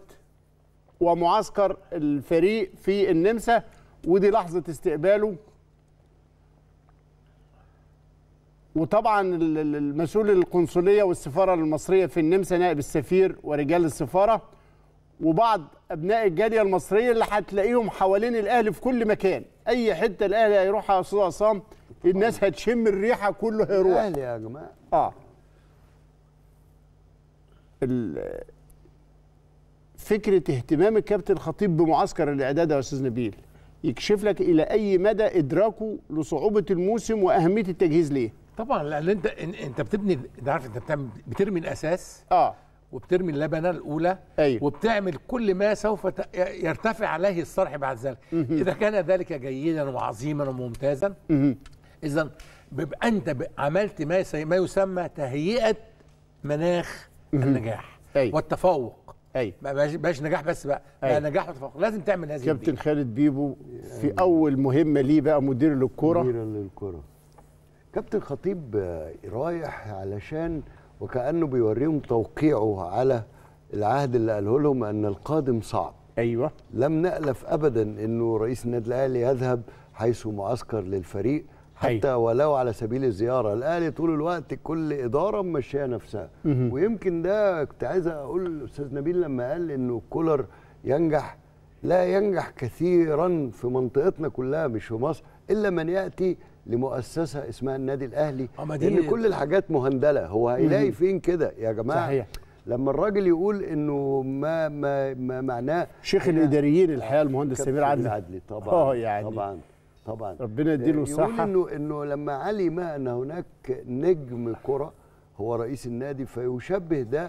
ومعسكر الفريق في النمسا ودي لحظة استقباله وطبعا ال- ال- المسؤول القنصليه والسفاره المصريه في النمسا نائب السفير ورجال السفاره وبعض ابناء الجاليه المصريه اللي هتلاقيهم حوالين الاهلي في كل مكان اي حته الاهلي هيروحها يا استاذ عصام الناس هتشم الريحه كله هيروح أهلي يا جماعة اه ال- فكره اهتمام الكابتن الخطيب بمعسكر الاعداد يا استاذ نبيل يكشف لك الى اي مدى ادراكه لصعوبه الموسم واهميه التجهيز ليه طبعا لان انت إن- انت بتبني انت عارف انت بتعمل بترمي الاساس اه وبترمي اللبنه الاولى أيوة. وبتعمل كل ما سوف ت- يرتفع عليه الصرح بعد ذلك اذا كان ذلك جيدا وعظيما وممتازا اذا بيبقى انت ب- عملت ما يس- ما يسمى تهيئه مناخ النجاح أيوة. والتفوق ايوه ما بقاش بقاش نجاح بس بقى بقى أيوة. نجاح وتفوق لازم تعمل هذه كابتن البيئة. خالد بيبو في اول مهمه ليه بقى مدير للكوره مديرا للكرة كابتن خطيب آه، رايح علشان وكأنه بيوريهم توقيعه على العهد اللي قاله لهم أن القادم صعب ايوه لم نألف أبدا أنه رئيس النادي الأهلي يذهب حيث معسكر للفريق حتى ولو على سبيل الزيارة الأهلي طول الوقت كل إدارة ماشية نفسها ويمكن ده كنت عايز أقول الأستاذ نبيل لما قال أنه كولر ينجح لا ينجح كثيرا في منطقتنا كلها مش في مصر إلا من يأتي لمؤسسة اسمها النادي الأهلي آه، ما دي- لأن كل الحاجات مهندلة هو هيلاقي فين كده يا جماعة صحيح. لما الراجل يقول انه ما ما, ما معناه شيخ إحنا- الاداريين الحقيقه المهندس كابتن سمير عدلي عدلي طبعا اه يعني طبعا طبعا ربنا يديله يقول الصحه انه انه لما علم ان هناك نجم كره هو رئيس النادي فيشبه ده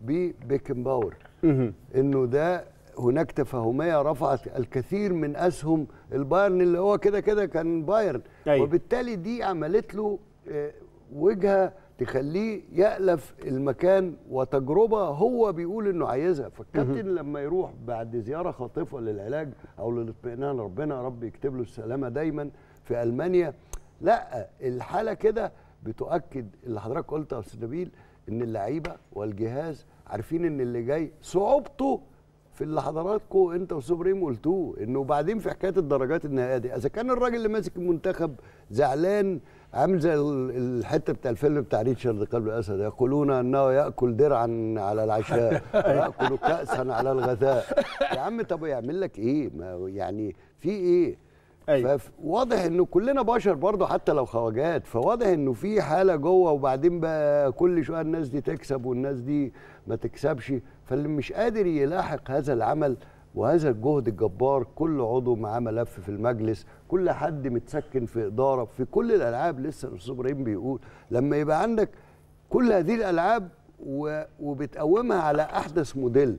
ببيكن باور مهم. انه ده هناك تفاهميه رفعت الكثير من اسهم البايرن اللي هو كده كده كان بايرن أيوة. وبالتالي دي عملت له آه، وجهه تخليه يألف المكان وتجربه هو بيقول انه عايزها فالكابتن لما يروح بعد زياره خاطفه للعلاج او للاطمئنان ربنا يا رب يكتب له السلامه دايما في المانيا لا الحاله كده بتؤكد اللي حضرتك قلته يا استاذ نبيل ان اللعيبه والجهاز عارفين ان اللي جاي صعوبته في اللي حضراتكم انت واستاذ ابراهيم قلتوه انه بعدين في حكايه الدرجات النهائيه دي اذا كان الراجل اللي ماسك المنتخب زعلان عامل زي ال- الحته بتاع الفيلم بتاع ريتشارد قلب الاسد يقولون انه ياكل درعا على العشاء وياكل كاسا على الغثاء يا عم طب يعمل لك ايه ما يعني في ايه أيوة. فواضح انه كلنا بشر برضه حتى لو خواجات فواضح انه في حاله جوه وبعدين بقى كل شويه الناس دي تكسب والناس دي ما تكسبش فاللي مش قادر يلاحق هذا العمل وهذا الجهد الجبار كل عضو معاه ملف في المجلس كل حد متسكن في اداره في كل الالعاب لسه الاستاذ ابراهيم بيقول لما يبقى عندك كل هذه الالعاب و- وبتقومها على احدث موديل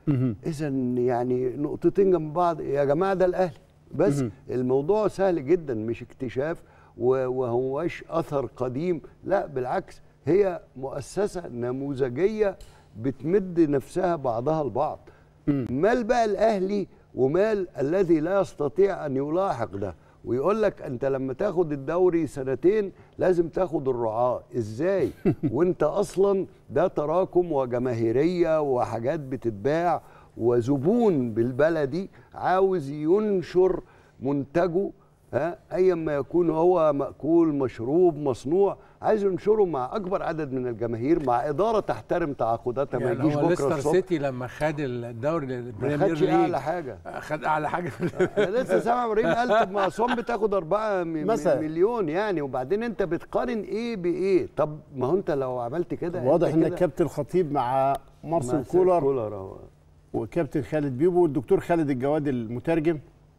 اذا يعني نقطتين جنب بعض يا جماعه ده الاهلي بس الموضوع سهل جدا مش اكتشاف و- وهواش اثر قديم لا بالعكس هي مؤسسه نموذجيه بتمد نفسها بعضها البعض مال بقى الاهلي ومال الذي لا يستطيع ان يلاحق ده ويقول لك انت لما تاخد الدوري سنتين لازم تاخد الرعاة ازاي وانت اصلا ده تراكم وجماهيرية وحاجات بتتباع وزبون بالبلدي عاوز ينشر منتجه ها ايا ما يكون هو مأكول مشروب مصنوع عايز ينشره مع اكبر عدد من الجماهير مع اداره تحترم تعاقداتها ما يعني يجيش هو بكره ليستر الصبح سيتي لما خد الدوري ما البريمير خدش ليج اعلى حاجه خد اعلى حاجه في انا لسه سامع ابراهيم قال طب ما اسوان بتاخد 4 مثلا. مليون يعني وبعدين انت بتقارن ايه بايه طب ما هو انت لو عملت كده واضح انت ان كده الكابتن خطيب مع مع مارسيل سيد كولر كولر اهو وكابتن خالد بيبو والدكتور خالد الجواد المترجم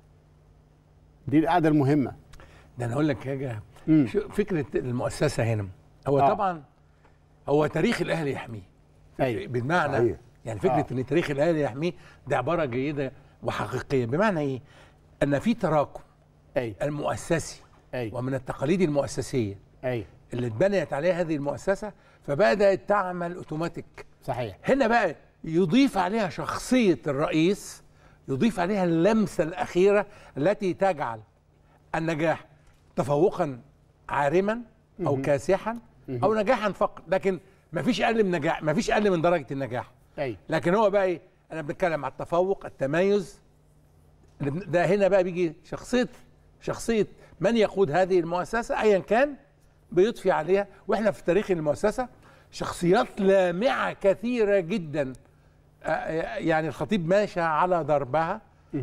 دي القعده المهمه ده انا اقول لك حاجه مم. شو- فكره المؤسسه هنا هو آه. طبعا هو تاريخ الاهلي يحميه ايوه بمعنى صحيح. يعني فكره آه. ان تاريخ الاهلي يحميه ده عباره جيده وحقيقيه بمعنى ايه ان في تراكم ايوه المؤسسي ايوه ومن التقاليد المؤسسيه ايوه اللي اتبنيت عليها هذه المؤسسه فبدات تعمل اوتوماتيك صحيح هنا بقى يضيف عليها شخصيه الرئيس يضيف عليها اللمسه الاخيره التي تجعل النجاح تفوقا عارما او كاسحا او نجاحا فقط لكن ما فيش اقل من نجاح ما فيش اقل من درجه النجاح ايوه لكن هو بقى ايه انا بنتكلم على التفوق التميز اللي بن- ده هنا بقى بيجي شخصيه شخصيه من يقود هذه المؤسسه ايا كان بيضفي عليها واحنا في تاريخ المؤسسه شخصيات لامعه كثيره جدا آه، يعني الخطيب ماشى على دربها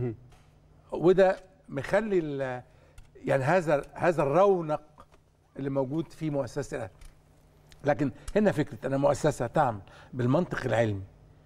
وده مخلي ال- يعني هذا هذا الرونق اللي موجود في مؤسسه الاهلي لكن هنا فكره ان مؤسسه تعمل بالمنطق العلمي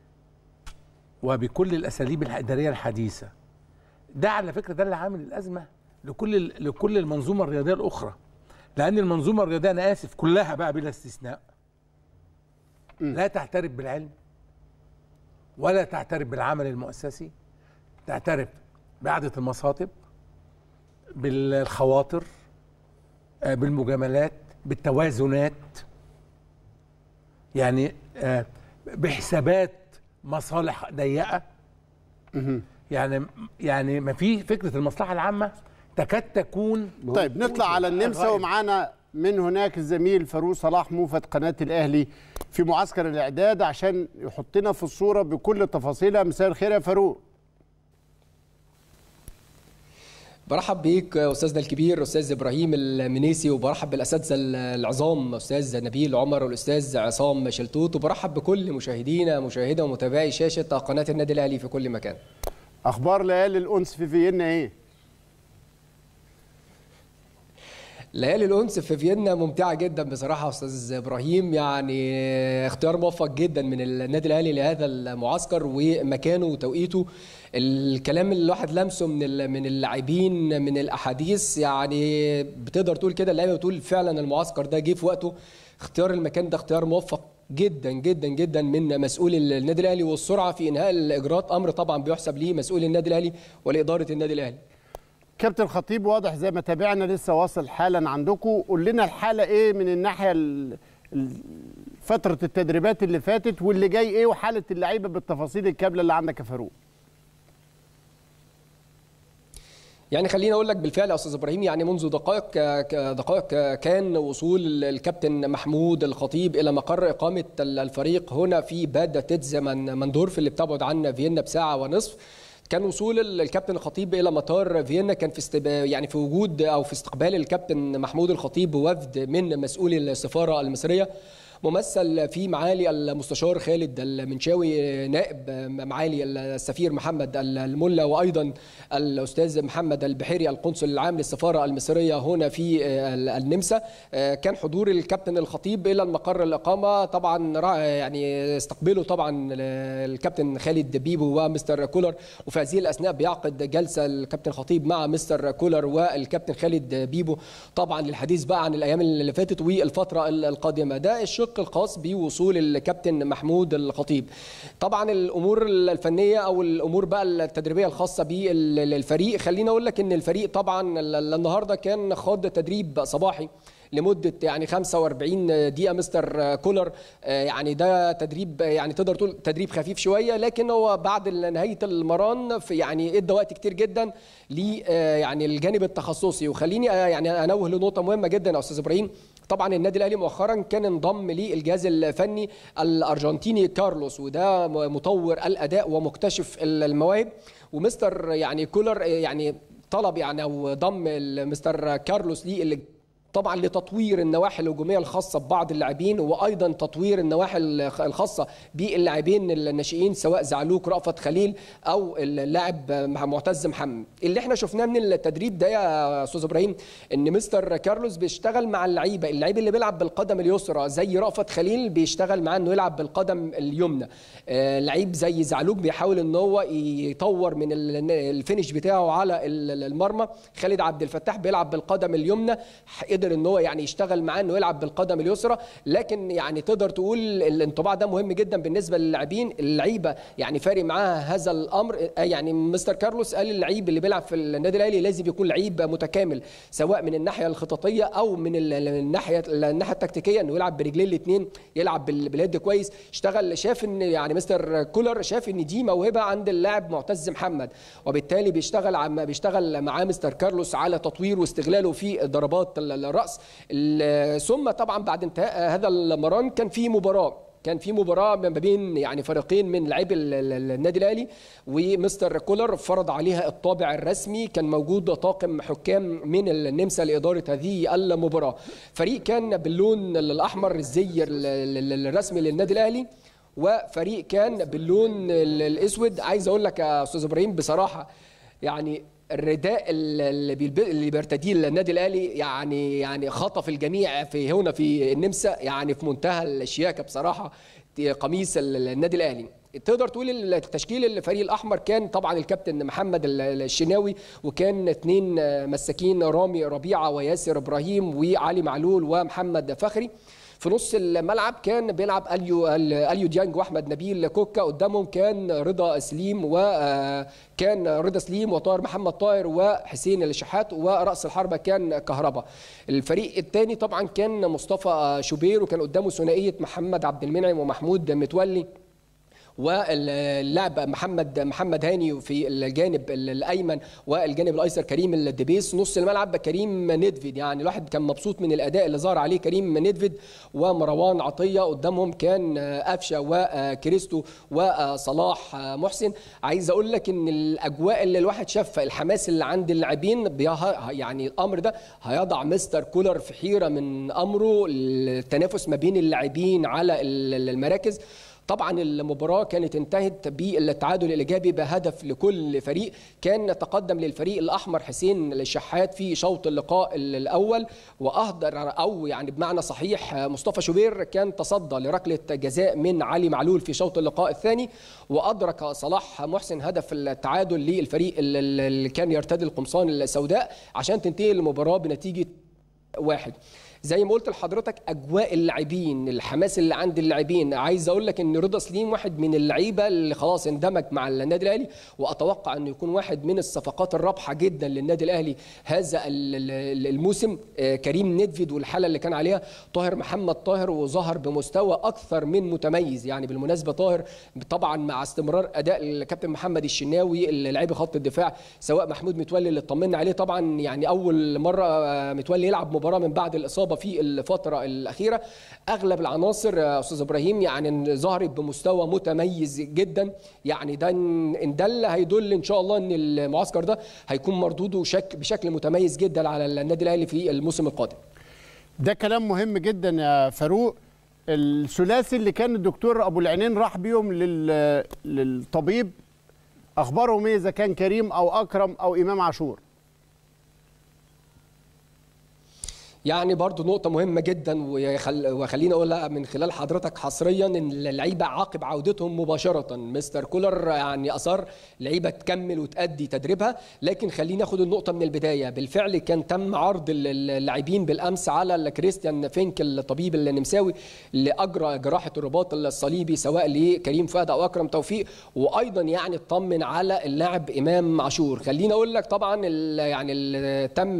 وبكل الاساليب الاداريه الحديثه ده على فكره ده اللي عامل الازمه لكل ال- لكل المنظومه الرياضيه الاخرى لان المنظومه الرياضيه انا اسف كلها بقى بلا استثناء لا تعترف بالعلم ولا تعترف بالعمل المؤسسي تعترف بقعده المصاطب بالخواطر آه، بالمجاملات بالتوازنات يعني آه، بحسابات مصالح ضيقه يعني يعني ما في فكره المصلحه العامه تكاد تكون طيب نطلع على النمسا غائب. ومعانا من هناك الزميل فاروق صلاح موفد قناه الاهلي في معسكر الاعداد عشان يحطنا في الصوره بكل تفاصيلها مساء الخير يا فاروق برحب بيك استاذنا الكبير استاذ ابراهيم المنيسي وبرحب بالاساتذه العظام استاذ نبيل عمر والاستاذ عصام شلتوت وبرحب بكل مشاهدينا مشاهده ومتابعي شاشه قناه النادي الاهلي في كل مكان اخبار ليالي الانس في فيينا ايه ليالي الانس في فيينا ممتعه جدا بصراحه استاذ ابراهيم يعني اختيار موفق جدا من النادي الاهلي لهذا المعسكر ومكانه وتوقيته الكلام اللي الواحد لمسه من ال- من اللاعبين من الاحاديث يعني بتقدر تقول كده اللعيبه بتقول فعلا المعسكر ده جه في وقته اختيار المكان ده اختيار موفق جدا جدا جدا من مسؤول النادي الاهلي والسرعه في انهاء الاجراءات امر طبعا بيحسب ليه مسؤول النادي الاهلي ولاداره النادي الاهلي كابتن خطيب واضح زي ما تابعنا لسه واصل حالا عندكم قول لنا الحاله ايه من الناحيه ال- ال- فتره التدريبات اللي فاتت واللي جاي ايه وحاله اللعيبه بالتفاصيل الكامله اللي عندك يا فاروق يعني خليني اقول لك بالفعل يا استاذ ابراهيم يعني منذ دقائق ك- دقائق كان وصول الكابتن محمود الخطيب الى مقر اقامه الفريق هنا في باد تيتز من مندورف اللي بتبعد عن فيينا بساعه ونصف كان وصول الكابتن الخطيب الى مطار فيينا كان في استب... يعني في وجود او في استقبال الكابتن محمود الخطيب وفد من مسؤولي السفاره المصريه ممثل في معالي المستشار خالد المنشاوي نائب معالي السفير محمد الملا وايضا الاستاذ محمد البحيري القنصل العام للسفاره المصريه هنا في النمسا كان حضور الكابتن الخطيب الى المقر الاقامه طبعا رع- يعني استقبله طبعا الكابتن خالد بيبو ومستر كولر وفي هذه الاثناء بيعقد جلسه الكابتن خطيب مع مستر كولر والكابتن خالد بيبو طبعا للحديث بقى عن الايام اللي فاتت والفتره القادمه ده الشق الخاص بوصول الكابتن محمود الخطيب طبعا الامور الفنيه او الامور بقى التدريبيه الخاصه بالفريق خليني اقول لك ان الفريق طبعا ال- النهارده كان خاض تدريب صباحي لمده يعني 45 دقيقه مستر كولر آه، يعني ده تدريب يعني تقدر تقول تدريب خفيف شويه لكن هو بعد نهايه المران في يعني ادى وقت كتير جدا ل آه، يعني الجانب التخصصي وخليني آه، يعني انوه لنقطه مهمه جدا يا استاذ ابراهيم طبعا النادي الاهلي مؤخرا كان انضم للجهاز الفني الارجنتيني كارلوس وده مطور الاداء ومكتشف المواهب ومستر يعني كولر يعني طلب يعني او ضم مستر كارلوس ليه اللي طبعا لتطوير النواحي الهجوميه الخاصه ببعض اللاعبين وايضا تطوير النواحي الخ- الخاصه باللاعبين الناشئين سواء زعلوك رأفت خليل او اللاعب مع معتز محمد اللي احنا شفناه من التدريب ده يا استاذ ابراهيم ان مستر كارلوس بيشتغل مع اللعيبه اللعيب اللي بيلعب بالقدم اليسرى زي رأفت خليل بيشتغل معاه انه يلعب بالقدم اليمنى آه، لعيب زي زعلوك بيحاول ان هو يطور من ال- الفينش بتاعه على ال- المرمى خالد عبد الفتاح بيلعب بالقدم اليمنى قدر ان هو يعني يشتغل معاه انه يلعب بالقدم اليسرى لكن يعني تقدر تقول الانطباع ده مهم جدا بالنسبه للاعبين اللعيبه يعني فارق معاها هذا الامر آه، يعني مستر كارلوس قال اللعيب اللي بيلعب في النادي الاهلي لازم يكون لعيب متكامل سواء من الناحيه الخططيه او من ال- الناحيه الناحيه التكتيكيه انه يلعب برجلين الاثنين يلعب بال- باليد كويس اشتغل شاف ان يعني مستر كولر شاف ان دي موهبه عند اللاعب معتز محمد وبالتالي بيشتغل عم بيشتغل معاه مستر كارلوس على تطوير واستغلاله في ضربات ال- الراس ال- ثم طبعا بعد انتهاء هذا المران كان في مباراه كان في مباراه ما بين يعني فريقين من لاعبي ال- ال- النادي الاهلي ومستر كولر فرض عليها الطابع الرسمي كان موجود طاقم حكام من النمسا لاداره هذه المباراه فريق كان باللون الاحمر الزي ال- ال- الرسمي للنادي الاهلي وفريق كان باللون ال- الاسود عايز اقول لك يا استاذ ابراهيم بصراحه يعني الرداء اللي بيلب- اللي بيرتديه النادي الاهلي يعني يعني خطف الجميع في هنا في النمسا يعني في منتهى الشياكه بصراحه قميص ال- النادي الاهلي تقدر تقول التشكيل الفريق الاحمر كان طبعا الكابتن محمد ال- الشناوي وكان اثنين مساكين رامي ربيعه وياسر ابراهيم وعلي معلول ومحمد فخري في نص الملعب كان بيلعب اليو اليو ديانج واحمد نبيل كوكا قدامهم كان رضا سليم وكان رضا سليم وطاهر محمد طاهر وحسين الشحات وراس الحربه كان كهربا الفريق الثاني طبعا كان مصطفى شوبير وكان قدامه ثنائيه محمد عبد المنعم ومحمود متولي واللاعب محمد محمد هاني في الجانب الايمن والجانب الايسر كريم الدبيس نص الملعب كريم ندفيد يعني الواحد كان مبسوط من الاداء اللي ظهر عليه كريم ندفيد ومروان عطيه قدامهم كان قفشه وكريستو وصلاح محسن عايز اقول لك ان الاجواء اللي الواحد شافها الحماس اللي عند اللاعبين يعني الامر ده هيضع مستر كولر في حيره من امره التنافس ما بين اللاعبين على المراكز طبعا المباراة كانت انتهت بالتعادل الإيجابي بهدف لكل فريق كان تقدم للفريق الأحمر حسين الشحات في شوط اللقاء الأول وأهدر أو يعني بمعنى صحيح مصطفى شوبير كان تصدى لركلة جزاء من علي معلول في شوط اللقاء الثاني وأدرك صلاح محسن هدف التعادل للفريق اللي كان يرتدي القمصان السوداء عشان تنتهي المباراة بنتيجة واحد زي ما قلت لحضرتك اجواء اللاعبين الحماس اللي عند اللاعبين عايز اقول لك ان رضا سليم واحد من اللعيبه اللي خلاص اندمج مع النادي الاهلي واتوقع انه يكون واحد من الصفقات الرابحه جدا للنادي الاهلي هذا الموسم كريم ندفيد والحاله اللي كان عليها طاهر محمد طاهر وظهر بمستوى اكثر من متميز يعني بالمناسبه طاهر طبعا مع استمرار اداء الكابتن محمد الشناوي لاعبي خط الدفاع سواء محمود متولي اللي اطمنا عليه طبعا يعني اول مره متولي يلعب مباراه من بعد الاصابه في الفتره الاخيره اغلب العناصر استاذ ابراهيم يعني ظهرت بمستوى متميز جدا يعني ده ان دل هيدل ان شاء الله ان المعسكر ده هيكون مردوده شك بشكل متميز جدا على النادي الاهلي في الموسم القادم ده كلام مهم جدا يا فاروق الثلاثي اللي كان الدكتور ابو العينين راح بيهم لل... للطبيب اخبارهم ايه اذا كان كريم او اكرم او امام عاشور يعني برضو نقطة مهمة جدا وخليني أقولها من خلال حضرتك حصريا إن اللعيبة عقب عودتهم مباشرة مستر كولر يعني أصر لعيبة تكمل وتأدي تدريبها لكن خليني أخد النقطة من البداية بالفعل كان تم عرض اللاعبين بالأمس على كريستيان فينك الطبيب النمساوي اللي أجرى جراحة الرباط الصليبي سواء لكريم فؤاد أو أكرم توفيق وأيضا يعني اطمن على اللاعب إمام عاشور خليني أقول لك طبعا يعني تم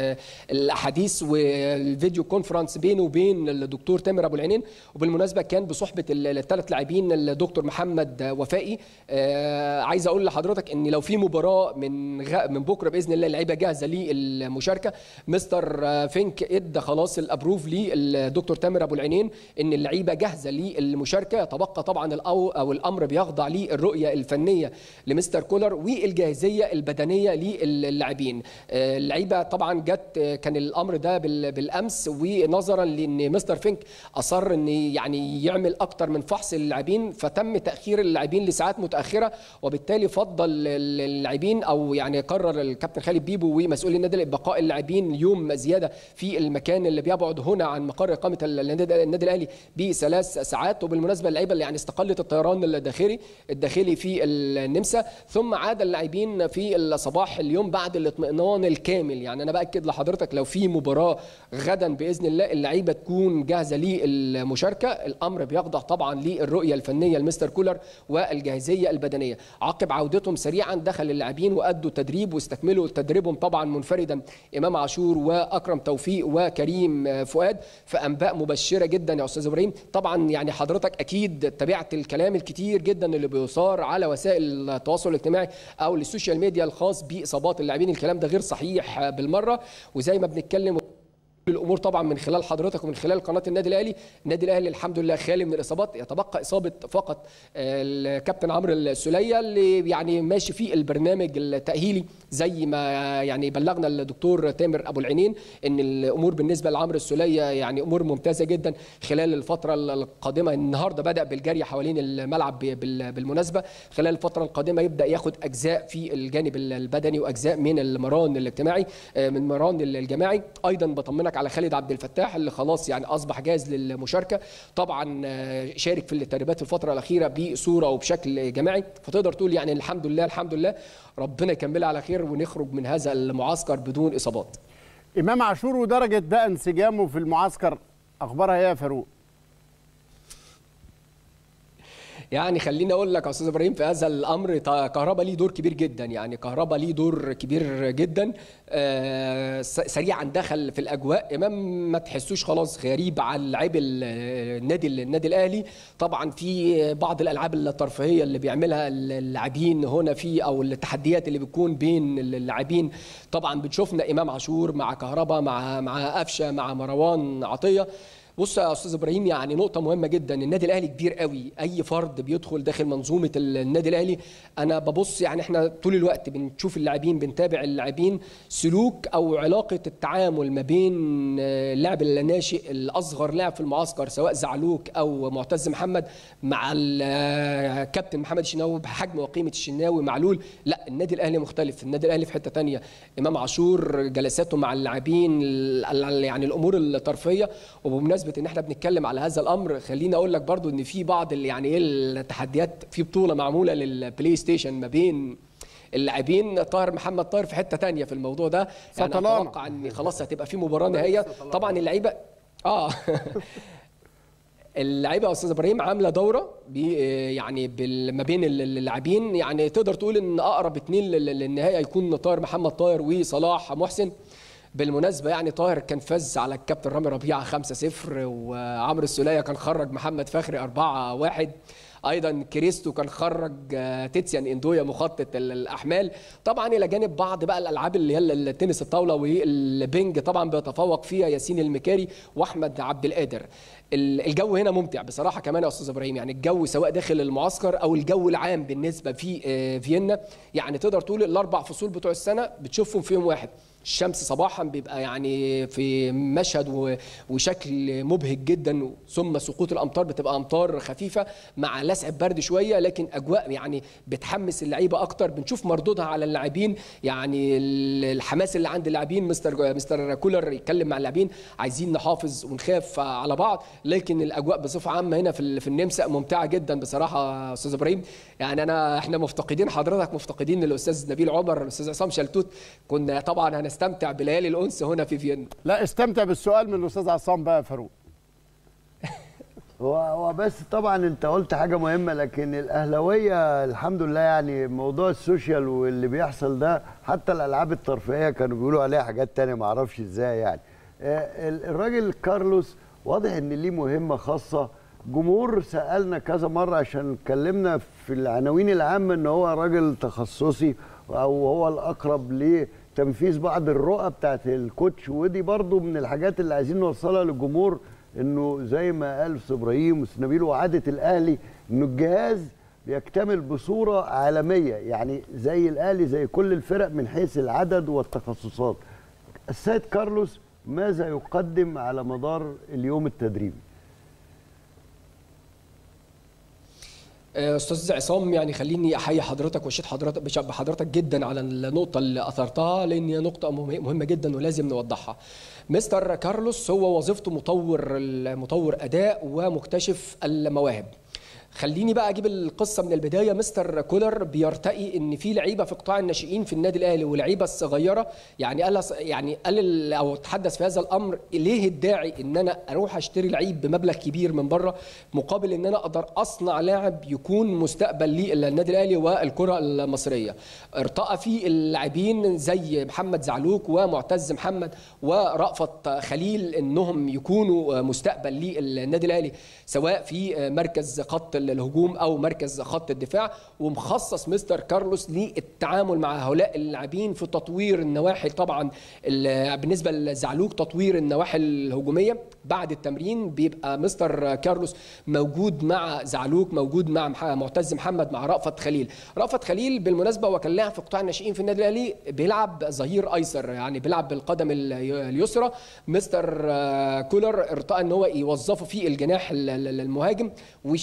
الأحاديث و الفيديو كونفرنس بينه وبين الدكتور تامر ابو العينين وبالمناسبه كان بصحبه الثلاث لاعبين الدكتور محمد وفائي آه عايز اقول لحضرتك ان لو في مباراه من غ... من بكره باذن الله اللعيبه جاهزه للمشاركه مستر فينك ادى خلاص الابروف للدكتور تامر ابو العينين ان اللعيبه جاهزه للمشاركه يتبقى طبعا الأو او الامر بيخضع للرؤيه الفنيه لمستر كولر والجاهزيه البدنيه للاعبين آه اللعيبه طبعا جت كان الامر ده بالامس ونظرا لان مستر فينك اصر ان يعني يعمل اكتر من فحص للاعبين فتم تاخير اللاعبين لساعات متاخره وبالتالي فضل اللاعبين او يعني قرر الكابتن خالد بيبو ومسؤول النادي بقاء اللاعبين يوم زياده في المكان اللي بيبعد هنا عن مقر اقامه النادي الاهلي بثلاث ساعات وبالمناسبه اللعيبه اللي يعني استقلت الطيران الداخلي الداخلي في النمسا ثم عاد اللاعبين في الصباح اليوم بعد الاطمئنان الكامل يعني انا باكد لحضرتك لو في مباراه غدا باذن الله اللعيبه تكون جاهزه للمشاركه الامر بيخضع طبعا للرؤيه الفنيه لمستر كولر والجاهزيه البدنيه عقب عودتهم سريعا دخل اللاعبين وادوا تدريب واستكملوا تدريبهم طبعا منفردا امام عاشور واكرم توفيق وكريم فؤاد فانباء مبشره جدا يا استاذ ابراهيم طبعا يعني حضرتك اكيد تابعت الكلام الكتير جدا اللي بيثار على وسائل التواصل الاجتماعي او السوشيال ميديا الخاص باصابات اللاعبين الكلام ده غير صحيح بالمره وزي ما بنتكلم الامور طبعا من خلال حضرتك ومن خلال قناه النادي الاهلي النادي الاهلي الحمد لله خالي من الاصابات يتبقى اصابه فقط الكابتن عمرو السوليه اللي يعني ماشي في البرنامج التاهيلي زي ما يعني بلغنا الدكتور تامر ابو العينين ان الامور بالنسبه لعمرو السوليه يعني امور ممتازه جدا خلال الفتره القادمه النهارده بدا بالجري حوالين الملعب بالمناسبه خلال الفتره القادمه يبدا ياخد اجزاء في الجانب البدني واجزاء من المران الاجتماعي من المران الجماعي ايضا بطمنك على خالد عبد الفتاح اللي خلاص يعني اصبح جاهز للمشاركه طبعا شارك في التدريبات الفتره الاخيره بصوره وبشكل جماعي فتقدر تقول يعني الحمد لله الحمد لله ربنا يكملها على خير ونخرج من هذا المعسكر بدون اصابات امام عاشور ودرجه بقى انسجامه في المعسكر اخبارها ايه يا فاروق يعني خليني اقول لك يا استاذ ابراهيم في هذا الامر تا- كهربا ليه دور كبير جدا يعني كهربا ليه دور كبير جدا آه، س- سريعا دخل في الاجواء امام ما تحسوش خلاص غريب على لعيب ال- النادي النادي الاهلي طبعا في بعض الالعاب الترفيهيه اللي بيعملها اللاعبين هنا في او التحديات اللي بتكون بين اللاعبين طبعا بنشوفنا امام عاشور مع كهربا مع مع قفشه مع مروان عطيه بص يا استاذ ابراهيم يعني نقطه مهمه جدا النادي الاهلي كبير قوي اي فرد بيدخل داخل منظومه النادي الاهلي انا ببص يعني احنا طول الوقت بنشوف اللاعبين بنتابع اللاعبين سلوك او علاقه التعامل ما بين آه، اللاعب الناشئ الاصغر لاعب في المعسكر سواء زعلوك او معتز محمد مع الكابتن محمد الشناوي بحجم وقيمه الشناوي معلول لا النادي الاهلي مختلف النادي الاهلي في حته تانية امام عاشور جلساته مع اللاعبين ال- ال- يعني الامور الترفيهيه وبمناسبه ان احنا بنتكلم على هذا الامر خليني اقول لك برضو ان في بعض ال- يعني ايه التحديات في بطوله معموله للبلاي ستيشن ما بين اللاعبين طاهر محمد طاهر في حته تانية في الموضوع ده يعني سطلانة. اتوقع ان خلاص هتبقى في مباراه نهائيه طبعا اللعيبه اه اللعيبه يا استاذ ابراهيم عامله دوره بي يعني بال- ما بين ال- اللاعبين يعني تقدر تقول ان اقرب اتنين لل- للنهائي هيكون طاهر محمد طاهر وصلاح محسن بالمناسبة يعني طاهر كان فاز على الكابتن رامي ربيعة 5-0 وعمرو السولية كان خرج محمد فخري 4-1 ايضا كريستو كان خرج آه، تيتسيان اندويا مخطط ال- الاحمال طبعا الى جانب بعض بقى الالعاب اللي هي ال- التنس الطاوله والبنج طبعا بيتفوق فيها ياسين المكاري واحمد عبد القادر ال- الجو هنا ممتع بصراحه كمان يا استاذ ابراهيم يعني الجو سواء داخل المعسكر او الجو العام بالنسبه في آه، فيينا يعني تقدر تقول الاربع فصول بتوع السنه بتشوفهم في يوم واحد الشمس صباحا بيبقى يعني في مشهد و- وشكل مبهج جدا ثم سقوط الامطار بتبقى امطار خفيفه مع لسعه برد شويه لكن اجواء يعني بتحمس اللعيبه اكتر بنشوف مردودها على اللاعبين يعني ال- الحماس اللي عند اللاعبين مستر مستر كولر يتكلم مع اللاعبين عايزين نحافظ ونخاف على بعض لكن الاجواء بصفه عامه هنا في ال- في النمسا ممتعه جدا بصراحه يا استاذ ابراهيم يعني انا احنا مفتقدين حضرتك مفتقدين الاستاذ نبيل عمر الاستاذ عصام شلتوت كنا طبعا هنستمتع بليالي الانس هنا في فيينا لا استمتع بالسؤال من الاستاذ عصام بقى يا فاروق هو هو بس طبعا انت قلت حاجه مهمه لكن الاهلاويه الحمد لله يعني موضوع السوشيال واللي بيحصل ده حتى الالعاب الترفيهيه كانوا بيقولوا عليها حاجات تانية ما اعرفش ازاي يعني آه، ال- الراجل كارلوس واضح ان ليه مهمه خاصه جمهور سالنا كذا مره عشان اتكلمنا في العناوين العامه ان هو راجل تخصصي او هو الاقرب لتنفيذ بعض الرؤى بتاعت الكوتش ودي برضو من الحاجات اللي عايزين نوصلها للجمهور انه زي ما قال استاذ ابراهيم واستاذ نبيل وعاده الاهلي انه الجهاز بيكتمل بصوره عالميه يعني زي الاهلي زي كل الفرق من حيث العدد والتخصصات. السيد كارلوس ماذا يقدم على مدار اليوم التدريبي؟ استاذ عصام يعني خليني احيي حضرتك واشيد حضرتك بش- بحضرتك جدا على النقطه اللي اثرتها لان هي نقطه مه- مهمه جدا ولازم نوضحها مستر كارلوس هو وظيفته مطور مطور اداء ومكتشف المواهب خليني بقى اجيب القصه من البدايه مستر كولر بيرتقي ان في لعيبه في قطاع الناشئين في النادي الاهلي ولعيبه الصغيره يعني قال يعني قال ال- او تحدث في هذا الامر ليه الداعي ان انا اروح اشتري لعيب بمبلغ كبير من بره مقابل ان انا اقدر اصنع لاعب يكون مستقبل للنادي الاهلي والكره المصريه ارتقى فيه اللاعبين زي محمد زعلوك ومعتز محمد ورأفت خليل انهم يكونوا مستقبل للنادي الاهلي سواء في مركز خط الهجوم او مركز خط الدفاع ومخصص مستر كارلوس للتعامل مع هؤلاء اللاعبين في تطوير النواحي طبعا ال- بالنسبه لزعلوك تطوير النواحي الهجوميه بعد التمرين بيبقى مستر كارلوس موجود مع زعلوك موجود مع مح- معتز محمد مع رأفت خليل رأفت خليل بالمناسبه هو كان لاعب في قطاع الناشئين في النادي الاهلي بيلعب ظهير ايسر يعني بيلعب بالقدم ال- اليسرى مستر آه، كولر ارتقى ان هو يوظفه في الجناح ال- ال- المهاجم وش-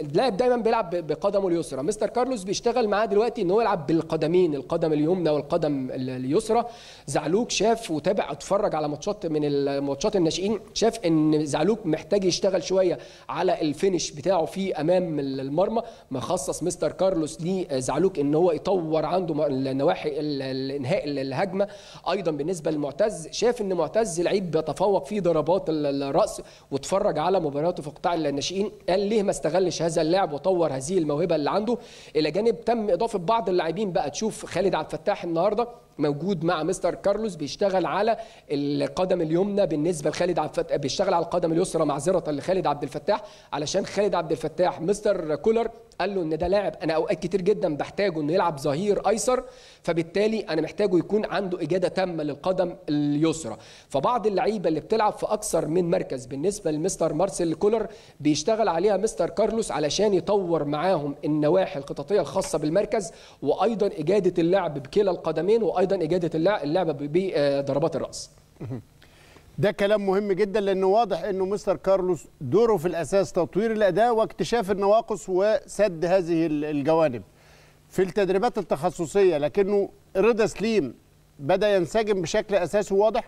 اللاعب دايما بيلعب ب- بقدمه اليسرى مستر كارلوس بيشتغل معاه دلوقتي ان هو يلعب بالقدمين القدم اليمنى والقدم ال- اليسرى زعلوك شاف وتابع اتفرج على ماتشات من الماتشات الناشئين شاف ان زعلوك محتاج يشتغل شويه على الفينش بتاعه في امام المرمى مخصص مستر كارلوس ليه زعلوك ان هو يطور عنده م- النواحي ال- الانهاء الهجمه ايضا بالنسبه لمعتز شاف ان معتز لعيب بيتفوق في ضربات ال- الراس واتفرج على مبارياته في قطاع الناشئين قال ليه ما استغلش هذا اللاعب وطور هذه الموهبه اللي عنده الى جانب تم اضافه بعض اللاعبين بقى تشوف خالد عبد الفتاح النهارده موجود مع مستر كارلوس بيشتغل على القدم اليمنى بالنسبه لخالد عبد الفتاح بيشتغل على القدم اليسرى معذره لخالد عبد الفتاح علشان خالد عبد الفتاح مستر كولر قال له ان ده لاعب انا اوقات كتير جدا بحتاجه انه يلعب ظهير ايسر فبالتالي انا محتاجه يكون عنده اجاده تامه للقدم اليسرى فبعض اللعيبه اللي بتلعب في اكثر من مركز بالنسبه لمستر مارسيل كولر بيشتغل عليها مستر كارلوس علشان يطور معاهم النواحي الخططيه الخاصه بالمركز وايضا اجاده اللعب بكلا القدمين وايضا اجاده اللعب اللعب بضربات الراس ده كلام مهم جدا لانه واضح انه مستر كارلوس دوره في الاساس تطوير الاداء واكتشاف النواقص وسد هذه ال- الجوانب في التدريبات التخصصيه لكنه رضا سليم بدا ينسجم بشكل اساسي واضح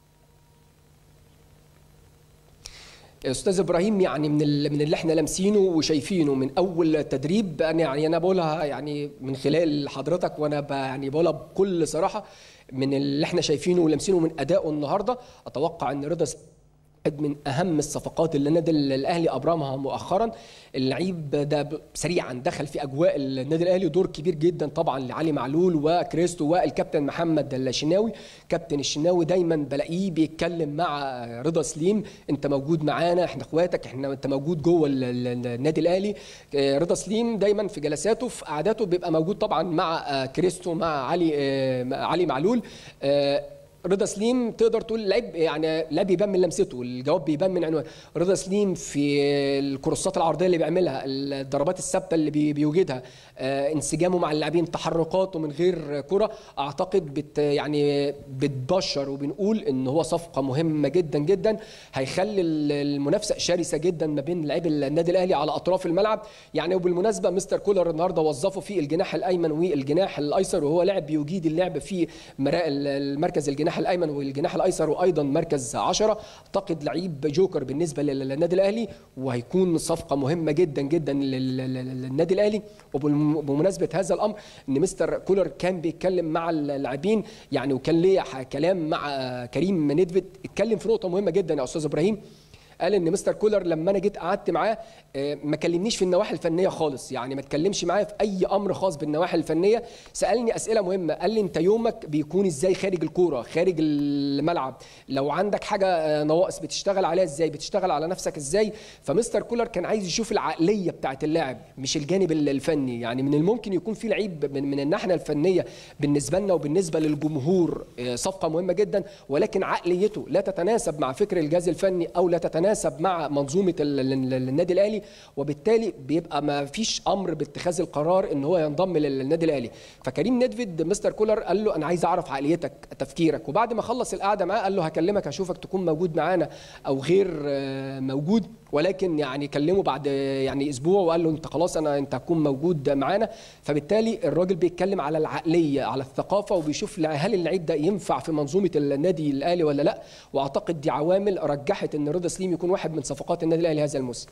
استاذ ابراهيم يعني من ال- من اللي احنا لامسينه وشايفينه من اول تدريب انا يعني انا بقولها يعني من خلال حضرتك وانا ب- يعني بقولها بكل صراحه من اللي احنا شايفينه ولامسينه من ادائه النهارده اتوقع ان رضا س- واحد من اهم الصفقات اللي النادي الاهلي ابرمها مؤخرا اللعيب ده ب- سريعا دخل في اجواء النادي الاهلي دور كبير جدا طبعا لعلي معلول وكريستو والكابتن محمد الشناوي كابتن الشناوي دايما بلاقيه بيتكلم مع رضا سليم انت موجود معانا احنا اخواتك احنا انت موجود جوه ال- ال- النادي الاهلي آه، رضا سليم دايما في جلساته في قعداته بيبقى موجود طبعا مع آه، كريستو مع علي آه، مع علي معلول آه، رضا سليم تقدر تقول لعيب يعني لا بيبان من لمسته الجواب بيبان من عنوان رضا سليم في الكروسات العرضيه اللي بيعملها الضربات الثابته اللي بي- بيوجدها آه، انسجامه مع اللاعبين تحركاته من غير كره اعتقد بت يعني بتبشر وبنقول ان هو صفقه مهمه جدا جدا هيخلي ال- المنافسه شرسه جدا ما بين لاعبي النادي الاهلي على اطراف الملعب يعني وبالمناسبه مستر كولر النهارده وظفه في الجناح الايمن والجناح الايسر وهو لاعب بيجيد اللعب في مرا- المركز الجناح الايمن والجناح الايسر وايضا مركز 10 اعتقد لعيب جوكر بالنسبه لل- للنادي الاهلي وهيكون صفقه مهمه جدا جدا لل- لل- للنادي الاهلي وبمناسبه هذا الامر ان مستر كولر كان بيتكلم مع اللاعبين يعني وكان ليه ح- كلام مع كريم ندفد اتكلم في نقطه مهمه جدا يا استاذ ابراهيم قال ان مستر كولر لما انا جيت قعدت معاه آه، ما كلمنيش في النواحي الفنيه خالص يعني ما اتكلمش معايا في اي امر خاص بالنواحي الفنيه سالني اسئله مهمه قال لي انت يومك بيكون ازاي خارج الكوره خارج الملعب لو عندك حاجه آه، نواقص بتشتغل عليها ازاي بتشتغل على نفسك ازاي فمستر كولر كان عايز يشوف العقليه بتاعت اللاعب مش الجانب ال- الفني يعني من الممكن يكون في لعيب من, من الناحيه الفنيه بالنسبه لنا وبالنسبه للجمهور آه، صفقه مهمه جدا ولكن عقليته لا تتناسب مع فكر الجهاز الفني او لا تتناسب مع منظومه ال- ال- ال- النادي الاهلي وبالتالي بيبقى ما فيش امر باتخاذ القرار ان هو ينضم للنادي الاهلي فكريم ندفد مستر كولر قال له انا عايز اعرف عقليتك تفكيرك وبعد ما خلص القعده معاه قال له هكلمك هشوفك تكون موجود معانا او غير آه، موجود ولكن يعني كلمه بعد يعني اسبوع وقال له انت خلاص انا انت هتكون موجود معانا فبالتالي الراجل بيتكلم على العقليه على الثقافه وبيشوف لع- هل اللعيب ده ينفع في منظومه النادي الاهلي ولا لا واعتقد دي عوامل رجحت ان رضا سليم يكون واحد من صفقات النادي الاهلي هذا الموسم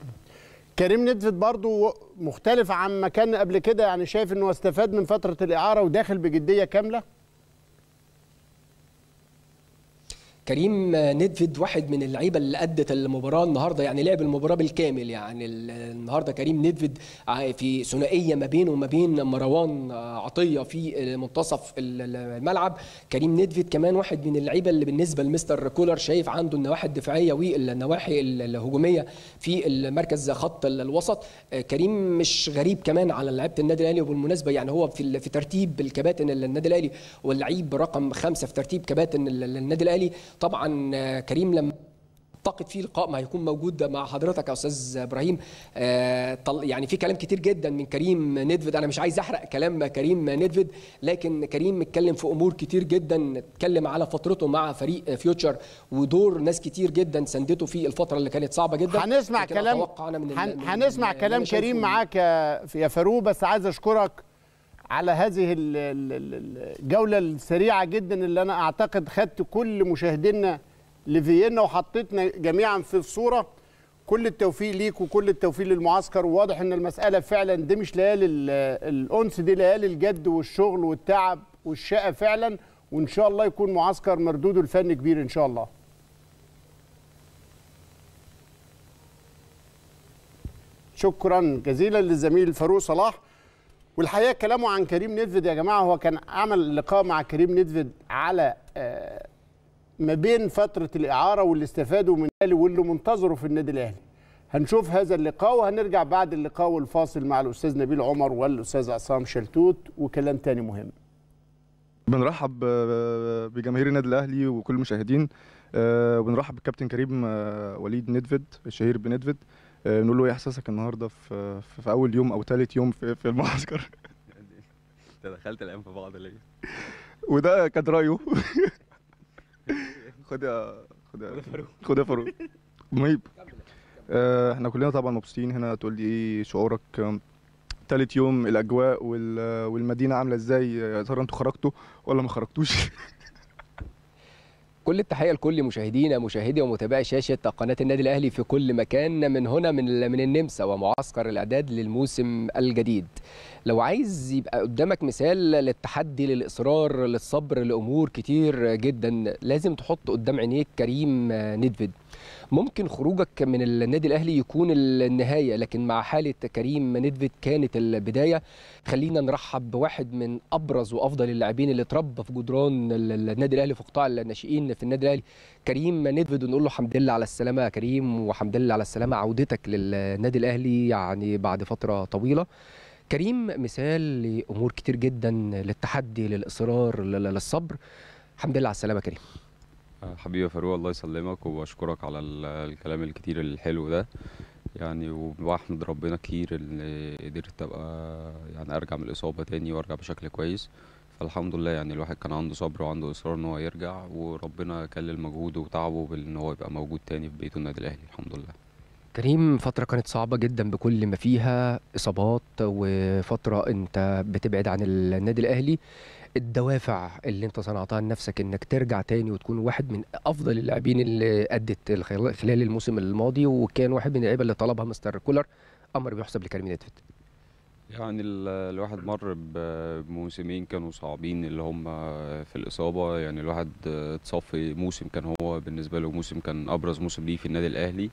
كريم ندفد برضو مختلف عن ما كان قبل كده يعني شايف انه استفاد من فتره الاعاره وداخل بجديه كامله كريم ندفد واحد من اللعيبه اللي ادت المباراه النهارده يعني لعب المباراه بالكامل يعني ال- النهارده كريم ندفد ع- في ثنائيه ما بينه وما بين مروان عطيه في منتصف ال- ال- الملعب كريم ندفد كمان واحد من اللعيبه اللي بالنسبه لمستر كولر شايف عنده النواحي الدفاعيه والنواحي ال- الهجوميه في المركز خط ال- الوسط آه، كريم مش غريب كمان على لعيبه النادي الاهلي وبالمناسبه يعني هو في ال- في ترتيب الكباتن النادي الاهلي واللعيب رقم خمسه في ترتيب كباتن ال- النادي الاهلي طبعا آه، كريم لما اعتقد في لقاء ما هيكون موجود مع حضرتك يا استاذ ابراهيم آه، طل- يعني في كلام كتير جدا من كريم نيدفيد انا مش عايز احرق كلام كريم نيدفيد لكن كريم اتكلم في امور كتير جدا اتكلم على فترته مع فريق فيوتشر ودور ناس كتير جدا سندته في الفتره اللي كانت صعبه جدا هنسمع لكن كلام أتوقع أنا من ال- هن- من- هنسمع من- اللي كلام أنا شايفه كريم من- معاك يا يا فاروق بس عايز اشكرك على هذه ال- ال- ال- الجوله السريعه جدا اللي انا اعتقد خدت كل مشاهدينا لفيينا وحطيتنا جميعا في الصوره كل التوفيق ليك وكل التوفيق للمعسكر وواضح ان المساله فعلا دي مش ليالي ال- الانس دي ليالي الجد والشغل والتعب والشقه فعلا وان شاء الله يكون معسكر مردوده الفني كبير ان شاء الله شكرا جزيلا للزميل فاروق صلاح والحقيقه كلامه عن كريم ندفد يا جماعه هو كان عمل لقاء مع كريم ندفد على آه، ما بين فتره الاعاره واللي استفادوا من الاهلي واللي منتظره في النادي الاهلي هنشوف هذا اللقاء وهنرجع بعد اللقاء والفاصل مع الاستاذ نبيل عمر والاستاذ عصام شلتوت وكلام تاني مهم بنرحب ب- بجماهير النادي الاهلي وكل المشاهدين آه، وبنرحب بالكابتن كريم آه، وليد ندفد الشهير بندفد آه، نقول له ايه احساسك النهارده في في في اول يوم او ثالث يوم في في المعسكر انت دخلت الان في بعض ليه؟ وده كان رايه خد يا خد يا خد يا فاروق مهيب آه، احنا كلنا طبعا مبسوطين هنا تقول لي ايه شعورك آم، تالت يوم الاجواء وال- والمدينه عامله ازاي يا ترى انتوا خرجتوا ولا ما خرجتوش كل التحيه لكل مشاهدينا مشاهدي ومتابعي شاشه قناه النادي الاهلي في كل مكان من هنا من من النمسا ومعسكر الاعداد للموسم الجديد. لو عايز يبقى قدامك مثال للتحدي للاصرار للصبر لامور كتير جدا لازم تحط قدام عينيك كريم ندفد. ممكن خروجك من النادي الاهلي يكون النهايه لكن مع حاله كريم ندفد كانت البدايه خلينا نرحب بواحد من ابرز وافضل اللاعبين اللي اتربى في جدران ال- ال- النادي الاهلي في قطاع الناشئين في النادي الاهلي كريم ندفد ونقول له حمد لله على السلامه يا كريم وحمد لله على السلامه عودتك للنادي الاهلي يعني بعد فتره طويله كريم مثال لامور كتير جدا للتحدي للاصرار لل- للصبر الحمد لله على السلامه يا كريم حبيبي يا فاروق الله يسلمك وبشكرك على ال- الكلام الكتير الحلو ده يعني وبحمد ربنا كتير اللي قدرت ابقى يعني ارجع من الاصابه تاني وارجع بشكل كويس فالحمد لله يعني الواحد كان عنده صبر وعنده اصرار ان هو يرجع وربنا كلل مجهوده وتعبه بان هو يبقى موجود تاني في بيته النادي الاهلي الحمد لله كريم فترة كانت صعبة جدا بكل ما فيها إصابات وفترة أنت بتبعد عن النادي الأهلي الدوافع اللي أنت صنعتها لنفسك إنك ترجع تاني وتكون واحد من أفضل اللاعبين اللي أدت الخل- خلال الموسم الماضي وكان واحد من اللعيبة اللي طلبها مستر كولر أمر بيحسب لكريم نيدفيد يعني ال- الواحد مر ب- بموسمين كانوا صعبين اللي هم في الإصابة يعني الواحد اتصاب في موسم كان هو بالنسبة له موسم كان أبرز موسم ليه في النادي الأهلي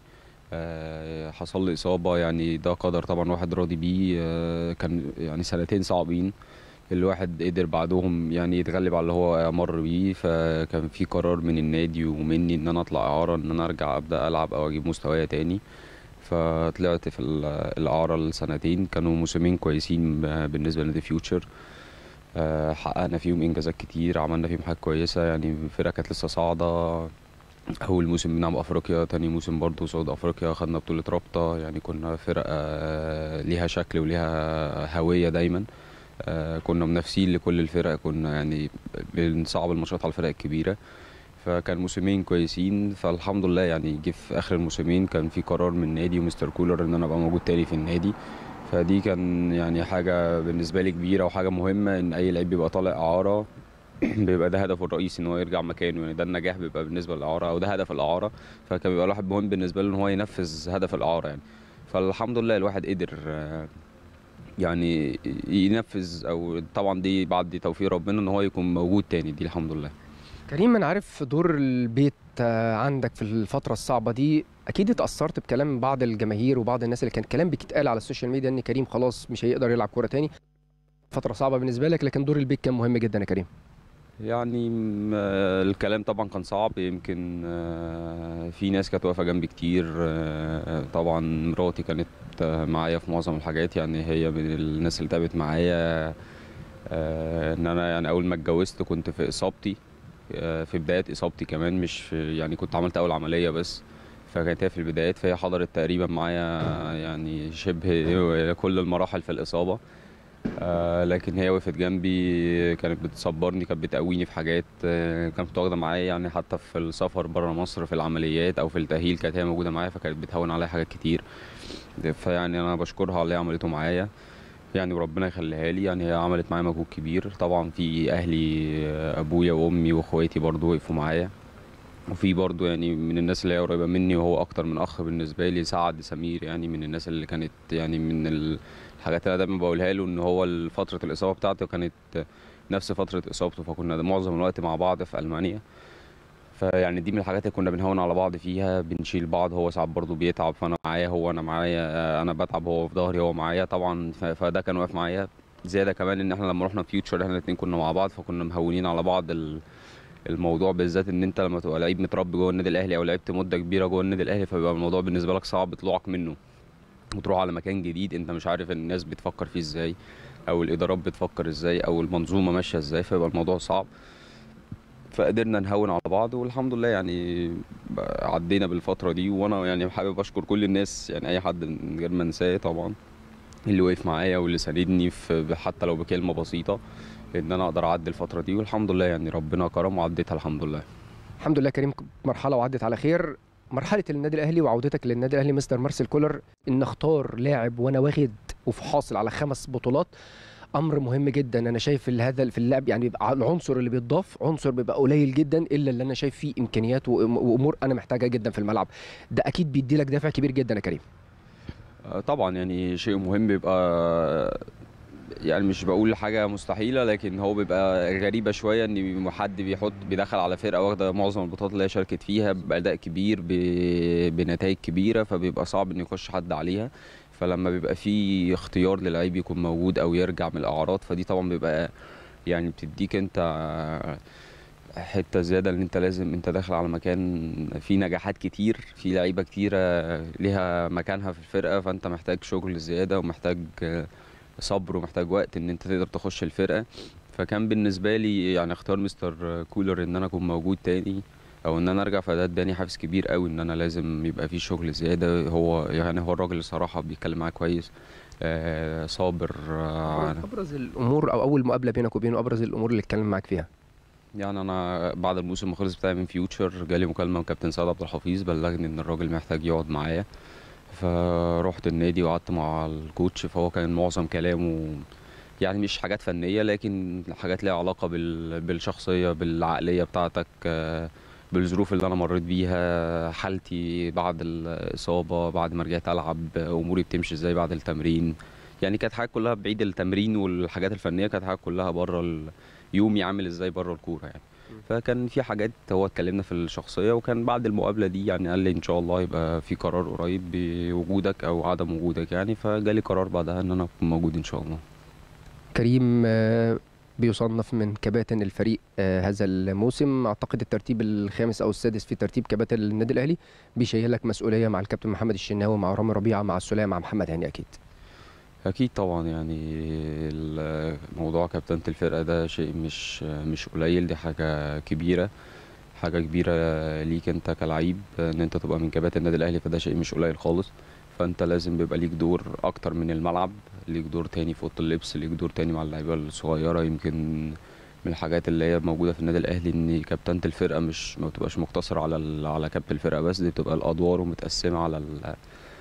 آه، حصل لي إصابة يعني ده قدر طبعا واحد راضي بيه آه، كان يعني سنتين صعبين الواحد قدر بعدهم يعني يتغلب على اللي هو مر بيه فكان في قرار من النادي ومني ان انا اطلع اعاره ان انا ارجع ابدا العب او اجيب مستوايا تاني فطلعت في ال- الاعاره السنتين كانوا موسمين كويسين ب- بالنسبه لنادي فيوتشر آه، حققنا فيهم انجازات كتير عملنا فيهم حاجات كويسه يعني الفرقه كانت لسه صاعده اول موسم بنلعب افريقيا تاني موسم برضه صعود افريقيا خدنا بطوله رابطه يعني كنا فرقه آه، ليها شكل وليها هويه دايما آه، كنا منافسين لكل الفرق كنا يعني بنصعب الماتشات على الفرق الكبيره فكان موسمين كويسين فالحمد لله يعني جه في اخر الموسمين كان في قرار من النادي ومستر كولر ان انا ابقى موجود تاني في النادي فدي كان يعني حاجه بالنسبه لي كبيره وحاجه مهمه ان اي لعيب بيبقى طالع اعاره بيبقى ده هدفه الرئيسي ان هو يرجع مكانه يعني ده النجاح بيبقى بالنسبه للاعاره او ده هدف الاعاره فكان بيبقى الواحد مهم بالنسبه له ان هو ينفذ هدف الاعاره يعني فالحمد لله الواحد قدر آه، يعني ينفذ او طبعا دي بعد توفيق ربنا ان هو يكون موجود تاني دي الحمد لله كريم أنا عارف دور البيت آه، عندك في الفترة الصعبة دي أكيد اتأثرت بكلام بعض الجماهير وبعض الناس اللي كان كلام بيتقال على السوشيال ميديا إن كريم خلاص مش هيقدر يلعب كورة تاني فترة صعبة بالنسبة لك لكن دور البيت كان مهم جدا يا كريم يعني م- آه، الكلام طبعا كان صعب يمكن آه، في ناس كانت واقفه جنبي كتير آه، طبعا مراتي كانت آه، معايا في معظم الحاجات يعني هي من الناس اللي تعبت معايا آه، ان انا يعني اول ما اتجوزت كنت في اصابتي آه، في بدايه اصابتي كمان مش في يعني كنت عملت اول عمليه بس فكانت هي في البدايات فهي حضرت تقريبا معايا يعني شبه كل المراحل في الاصابه آه، لكن هي وقفت جنبي كانت بتصبرني كانت بتقويني في حاجات آه، كانت واخده معايا يعني حتى في السفر بره مصر في العمليات او في التاهيل كانت هي موجوده معايا فكانت بتهون عليا حاجات كتير فيعني انا بشكرها على اللي هي عملته معايا يعني وربنا يخليها لي يعني هي عملت معايا مجهود كبير طبعا في اهلي آه، ابويا وامي واخواتي برضو وقفوا معايا وفي برضو يعني من الناس اللي هي قريبه مني وهو اكتر من اخ بالنسبه لي سعد سمير يعني من الناس اللي كانت يعني من الحاجات اللي انا دايما بقولها له ان هو فتره الاصابه بتاعته كانت نفس فتره اصابته فكنا معظم الوقت مع بعض في المانيا فيعني دي من الحاجات اللي كنا بنهون على بعض فيها بنشيل بعض هو ساعات برضه بيتعب فانا معايا هو انا معايا انا بتعب هو في ظهري هو معايا طبعا ف- فده كان واقف معايا زياده كمان ان احنا لما رحنا فيوتشر احنا الاثنين كنا مع بعض فكنا مهونين على بعض ال- الموضوع بالذات ان انت لما تبقى لعيب متربي جوه النادي الاهلي او لعبت مده كبيره جوه النادي الاهلي فبيبقى الموضوع بالنسبه لك صعب طلوعك منه وتروح على مكان جديد انت مش عارف الناس بتفكر فيه ازاي او الادارات بتفكر ازاي او المنظومه ماشيه ازاي فيبقى الموضوع صعب فقدرنا نهون على بعض والحمد لله يعني عدينا بالفتره دي وانا يعني حابب اشكر كل الناس يعني اي حد من غير ما انساه طبعا اللي وقف معايا واللي ساندني في حتى لو بكلمه بسيطه ان انا اقدر اعدي الفتره دي والحمد لله يعني ربنا كرم وعديتها الحمد لله الحمد لله كريم مرحله وعدت على خير مرحله النادي الاهلي وعودتك للنادي الاهلي مستر مارسيل كولر ان اختار لاعب وانا واخد وفي حاصل على خمس بطولات امر مهم جدا انا شايف ال- هذا في اللعب يعني بيبقى العنصر اللي بيتضاف عنصر بيبقى قليل جدا الا اللي انا شايف فيه امكانيات وأم- وامور انا محتاجها جدا في الملعب ده اكيد بيدي لك دافع كبير جدا يا كريم آه، طبعا يعني شيء مهم بيبقى يعني مش بقول حاجة مستحيلة لكن هو بيبقى غريبة شوية ان حد بيحط بيدخل على فرقة واخدة معظم البطولات اللي هي شاركت فيها بأداء كبير ب- بنتائج كبيرة فبيبقى صعب ان يخش حد عليها فلما بيبقى في اختيار للعيب يكون موجود او يرجع من الاعراض فدي طبعا بيبقى يعني بتديك انت حته زياده ان انت لازم انت داخل على مكان فيه نجاحات كتير في لعيبه كتيره ليها مكانها في الفرقه فانت محتاج شغل زياده ومحتاج صبر ومحتاج وقت ان انت تقدر تخش الفرقه فكان بالنسبه لي يعني اختار مستر كولر ان انا اكون موجود تاني او ان انا ارجع فده اداني حافز كبير قوي ان انا لازم يبقى في شغل زياده هو يعني هو الراجل الصراحه بيتكلم معايا كويس آه صابر آه ابرز الامور او اول مقابله بينك وبينه ابرز الامور اللي اتكلم معاك فيها يعني انا بعد الموسم ما خلص بتاعي من فيوتشر جالي مكالمه من كابتن سعد عبد الحفيظ بلغني ان الراجل محتاج يقعد معايا فروحت النادي وقعدت مع الكوتش فهو كان معظم كلامه يعني مش حاجات فنيه لكن حاجات ليها علاقه بال... بالشخصيه بالعقليه بتاعتك آه، بالظروف اللي انا مريت بيها حالتي بعد الاصابه بعد ما رجعت العب اموري بتمشي ازاي بعد التمرين يعني كانت حاجات كلها بعيد التمرين والحاجات الفنيه كانت حاجات كلها بره ال... يومي عامل ازاي بره الكوره يعني فكان في حاجات هو اتكلمنا في الشخصيه وكان بعد المقابله دي يعني قال لي ان شاء الله يبقى في قرار قريب بوجودك او عدم وجودك يعني فجالي قرار بعدها ان انا اكون موجود ان شاء الله كريم آه، بيصنف من كباتن الفريق آه، هذا الموسم اعتقد الترتيب الخامس او السادس في ترتيب كباتن النادي الاهلي بيشيل لك مسؤوليه مع الكابتن محمد الشناوي مع رامي ربيعه مع السوليه مع محمد هاني اكيد اكيد طبعا يعني ال- موضوع كابتنة الفرقه ده شيء مش مش قليل دي حاجه كبيره حاجه كبيره ليك انت كلعيب ان انت تبقى من كباتن النادي الاهلي فده شيء مش قليل خالص فانت لازم بيبقى ليك دور اكتر من الملعب ليك دور تاني في اوضه اللبس ليك دور تاني مع اللعيبه الصغيره يمكن من الحاجات اللي هي موجوده في النادي الاهلي ان كابتنة الفرقه مش ما بتبقاش مقتصره على ال- على كابتن الفرقه بس دي بتبقى الادوار ومتقسمه على ال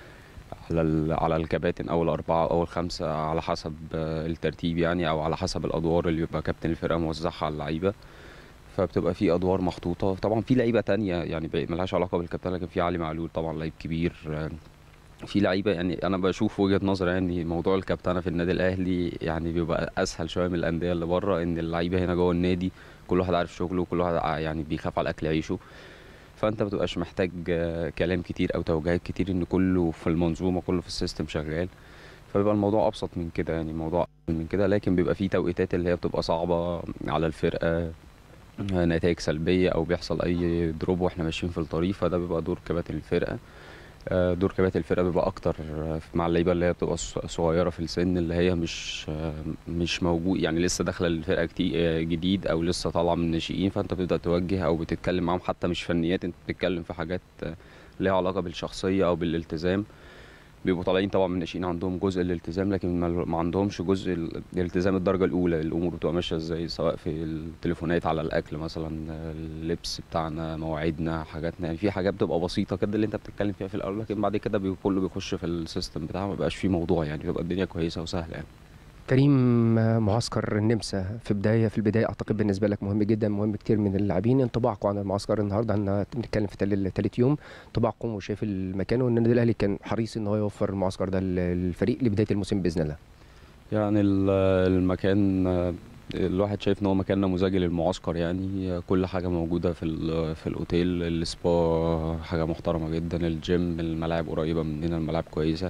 على ال- على الكباتن او الاربعه او الخمسه على حسب آه، الترتيب يعني او على حسب الادوار اللي بيبقى كابتن الفرقه موزعها على اللعيبه فبتبقى في ادوار محطوطه طبعا في لعيبه تانية يعني بي- ملهاش علاقه بالكابتن لكن في علي معلول طبعا لعيب كبير آه، في لعيبه يعني انا بشوف وجهه نظري يعني موضوع الكابتنه في النادي الاهلي يعني بيبقى اسهل شويه من الانديه اللي بره ان اللعيبه هنا جوه النادي كل واحد عارف شغله وكل واحد ع- يعني بيخاف على اكل عيشه فانت ما بتبقاش محتاج آه، كلام كتير او توجيهات كتير ان كله في المنظومه كله في السيستم شغال فبيبقى الموضوع ابسط من كده يعني الموضوع أسهل من كده لكن بيبقى فيه توقيتات اللي هي بتبقى صعبه على الفرقه آه، نتائج سلبيه او بيحصل اي دروب واحنا ماشيين في الطريق فده بيبقى دور كباتن الفرقه آه، دور كباتن الفرقه بيبقى اكتر آه، مع اللعيبه اللي هي بتبقى ص- صغيره في السن اللي هي مش آه، مش موجود يعني لسه داخله الفرقه كتير آه، جديد او لسه طالعه من الناشئين فانت بتبدا توجه او بتتكلم معاهم حتى مش فنيات انت بتتكلم في حاجات آه، ليها علاقه بالشخصيه او بالالتزام بيبقوا طالعين طبعا من الناشئين عندهم جزء الالتزام لكن ما ما عندهمش جزء ال- الالتزام الدرجه الاولى الامور بتبقى ماشيه ازاي سواء في التليفونات على الاكل مثلا اللبس بتاعنا مواعيدنا حاجاتنا يعني في حاجات بتبقى بسيطه كده اللي انت بتتكلم فيها في الاول لكن بعد كده بي- كله بيخش في السيستم بتاعه ما بيبقاش فيه موضوع يعني بتبقى الدنيا كويسه وسهله يعني كريم آه، معسكر النمسا في بدايه في البدايه اعتقد بالنسبه لك مهم جدا مهم كتير من اللاعبين انطباعكم عن المعسكر النهارده احنا بنتكلم في تل- تالت يوم انطباعكم وشايف المكان وان النادي الاهلي كان حريص ان هو يوفر المعسكر ده للفريق لبدايه الموسم باذن الله يعني ال- المكان آه، الواحد شايف ان هو مكان نموذجي للمعسكر يعني آه، كل حاجه موجوده في ال- في الاوتيل السبا حاجه محترمه جدا الجيم الملاعب قريبه مننا الملاعب كويسه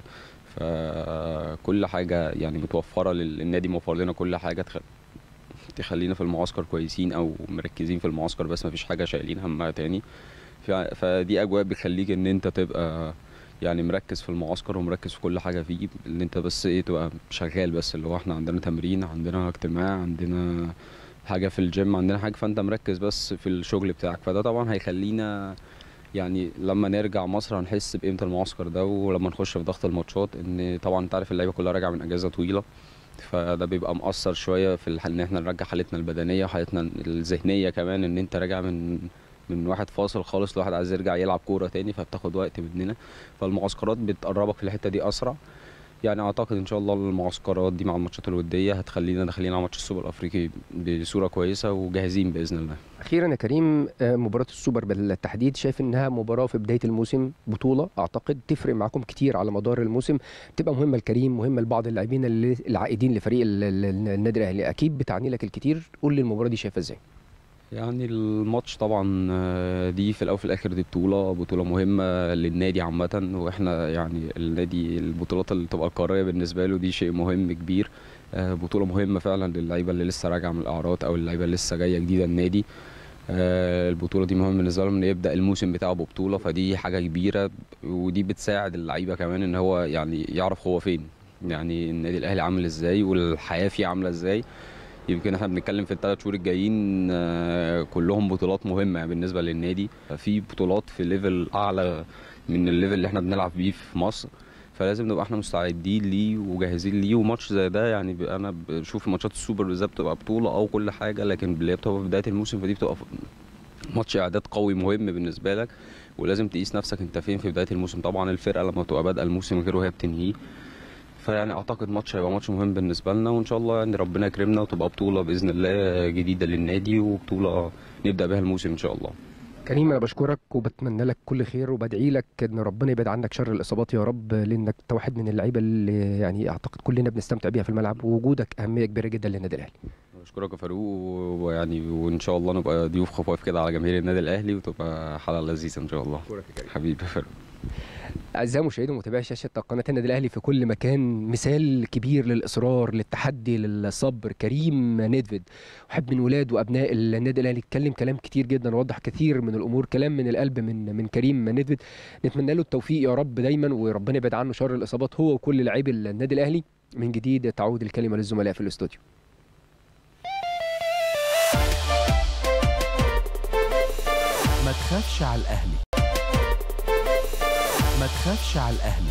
فكل حاجه يعني متوفره لل- النادي موفر لنا كل حاجه تخ- تخلينا في المعسكر كويسين او مركزين في المعسكر بس مفيش حاجه شايلين همها تاني ف- فدي اجواء بتخليك ان انت تبقى يعني مركز في المعسكر ومركز في كل حاجه فيه اللي انت بس ايه تبقى شغال بس اللي هو احنا عندنا تمرين عندنا اجتماع عندنا حاجه في الجيم عندنا حاجه فانت مركز بس في الشغل بتاعك فده طبعا هيخلينا يعني لما نرجع مصر هنحس بقيمه المعسكر ده ولما نخش في ضغط الماتشات ان طبعا انت عارف اللعيبه كلها راجعه من اجازه طويله فده بيبقى مؤثر شويه في الح- ان احنا نرجع حالتنا البدنيه وحالتنا الذهنيه كمان ان انت راجع من من واحد فاصل خالص لواحد عايز يرجع يلعب كوره تاني فبتاخد وقت مننا فالمعسكرات بتقربك في الحته دي اسرع يعني اعتقد ان شاء الله المعسكرات دي مع الماتشات الوديه هتخلينا داخلين على ماتش السوبر الافريقي بصوره كويسه وجاهزين باذن الله اخيرا يا كريم آه، مباراه السوبر بالتحديد شايف انها مباراه في بدايه الموسم بطوله اعتقد تفرق معاكم كتير على مدار الموسم تبقى مهمه لكريم مهمه لبعض اللاعبين اللي العائدين لفريق ال- ال- النادي الاهلي اكيد بتعني لك الكتير قول لي المباراه دي شايفها ازاي يعني الماتش طبعا آه، دي في الاول وفي الاخر دي بطوله بطوله مهمه للنادي عامه واحنا يعني النادي البطولات اللي تبقى القاريه بالنسبه له دي شيء مهم كبير آه، بطوله مهمه فعلا للعيبه اللي لسه راجعه من الاعراض او اللعيبه اللي لسه جايه جديده النادي آه، البطوله دي مهمه بالنسبه لهم ان يبدا الموسم بتاعه ببطوله فدي حاجه كبيره ودي بتساعد اللعيبه كمان ان هو يعني يعرف هو فين يعني النادي الاهلي عامل ازاي والحياه فيه عامله ازاي يمكن احنا بنتكلم في الثلاث شهور الجايين آه، كلهم بطولات مهمه بالنسبه للنادي في بطولات في ليفل اعلى من الليفل اللي احنا بنلعب بيه في مصر فلازم نبقى احنا مستعدين ليه وجاهزين ليه وماتش زي ده يعني ب- انا بشوف ماتشات السوبر بالذات بتبقى بطوله او كل حاجه لكن اللي هي بتبقى في بدايه الموسم فدي بتبقى ف- ماتش اعداد قوي مهم بالنسبه لك ولازم تقيس نفسك انت فين في بدايه الموسم طبعا الفرقه لما بتبقى بادئه الموسم غير وهي بتنهيه فيعني اعتقد ماتش هيبقى ماتش مهم بالنسبه لنا وان شاء الله يعني ربنا يكرمنا وتبقى بطوله باذن الله جديده للنادي وبطوله نبدا بها الموسم ان شاء الله كريم انا بشكرك وبتمنى لك كل خير وبدعي لك ان ربنا يبعد عنك شر الاصابات يا رب لانك انت واحد من اللعيبه اللي يعني اعتقد كلنا بنستمتع بيها في الملعب ووجودك اهميه كبيره جدا للنادي الاهلي بشكرك يا فاروق و- ويعني وان شاء الله نبقى ضيوف خفاف كده على جماهير النادي الاهلي وتبقى حلقه لذيذه ان شاء الله حبيبي يا فاروق اعزائي المشاهدين ومتابعي شاشه قناه النادي الاهلي في كل مكان مثال كبير للاصرار للتحدي للصبر كريم نيدفيد واحد من ولاد وابناء النادي الاهلي اتكلم كلام كتير جدا وضح كثير من الامور كلام من القلب من من كريم نيدفيد نتمنى له التوفيق يا رب دايما وربنا يبعد عنه شر الاصابات هو وكل لاعبي النادي الاهلي من جديد تعود الكلمه للزملاء في الاستوديو ما تخافش على الاهلي ما تخافش على الاهلي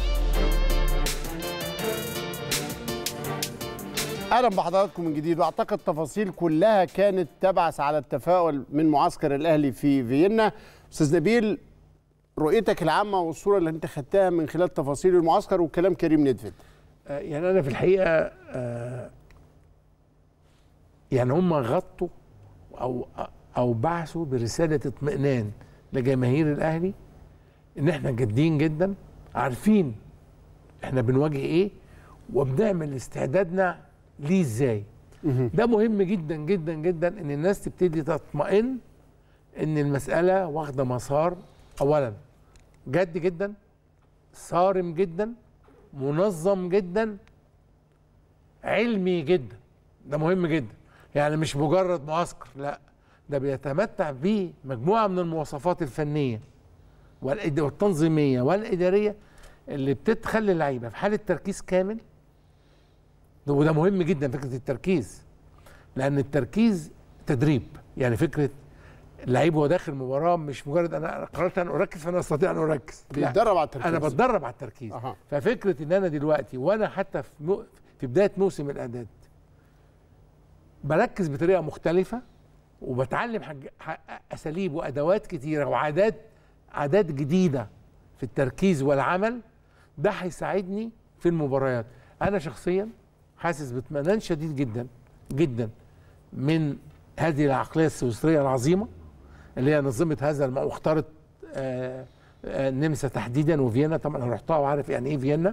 اهلا بحضراتكم من جديد واعتقد تفاصيل كلها كانت تبعث على التفاؤل من معسكر الاهلي في فيينا استاذ نبيل رؤيتك العامه والصوره اللي انت خدتها من خلال تفاصيل المعسكر وكلام كريم ندفد آه، يعني انا في الحقيقه آه، يعني هم غطوا او او بعثوا برساله اطمئنان لجماهير الاهلي ان احنا جادين جدا عارفين احنا بنواجه ايه وبنعمل استعدادنا ليه ازاي ده مهم جدا جدا جدا ان الناس تبتدي تطمئن ان المساله واخده مسار اولا جد جدا صارم جدا منظم جدا علمي جدا ده مهم جدا يعني مش مجرد معسكر لا ده بيتمتع بمجموعه من المواصفات الفنيه والإد- والتنظيميه والاداريه اللي بتخلي اللعيبه في حاله تركيز كامل ده- وده مهم جدا فكره التركيز لان التركيز تدريب يعني فكره اللعيب وهو داخل المباراه مش مجرد انا قررت ان اركز فانا استطيع ان اركز لا. بيتدرب على التركيز انا بتدرب على التركيز أها. ففكره ان انا دلوقتي وانا حتى في, مو في بدايه موسم الاعداد بركز بطريقه مختلفه وبتعلم حاج... ح- اساليب وادوات كتيره وعادات عادات جديده في التركيز والعمل ده هيساعدني في المباريات انا شخصيا حاسس باطمئنان شديد جدا جدا من هذه العقليه السويسريه العظيمه اللي هي نظمت هذا الم... واختارت آه، آه، النمسا تحديدا وفيينا طبعا انا رحتها وعارف يعني ايه فيينا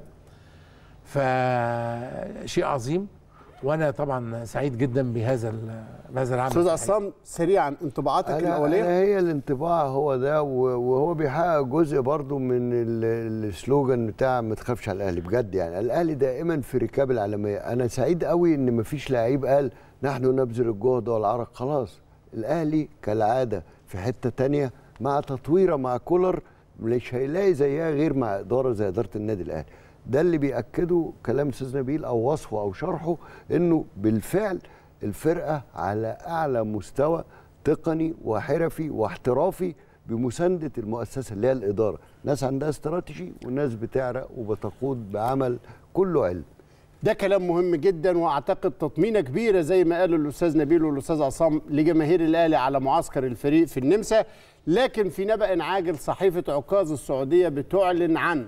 فشيء عظيم وانا طبعا سعيد جدا بهذا ال- بهذا العمل استاذ عصام سريعا انطباعاتك أنا, الاوليه أنا هي الانطباع هو ده و- وهو بيحقق جزء برضو من ال- السلوجان بتاع ما تخافش على الاهلي بجد يعني الاهلي دائما في ركاب العالميه انا سعيد قوي ان ما فيش لعيب قال نحن نبذل الجهد والعرق خلاص الاهلي كالعاده في حته تانية مع تطويره مع كولر مش هيلاقي زيها غير مع اداره زي اداره النادي الاهلي ده اللي بياكده كلام استاذ نبيل او وصفه او شرحه انه بالفعل الفرقه على اعلى مستوى تقني وحرفي واحترافي بمسانده المؤسسه اللي هي الاداره ناس عندها استراتيجي وناس بتعرق وبتقود بعمل كله علم ده كلام مهم جدا واعتقد تطمينه كبيره زي ما قالوا الاستاذ نبيل والاستاذ عصام لجماهير الاهلي على معسكر الفريق في النمسا لكن في نبأ عاجل صحيفه عكاظ السعوديه بتعلن عن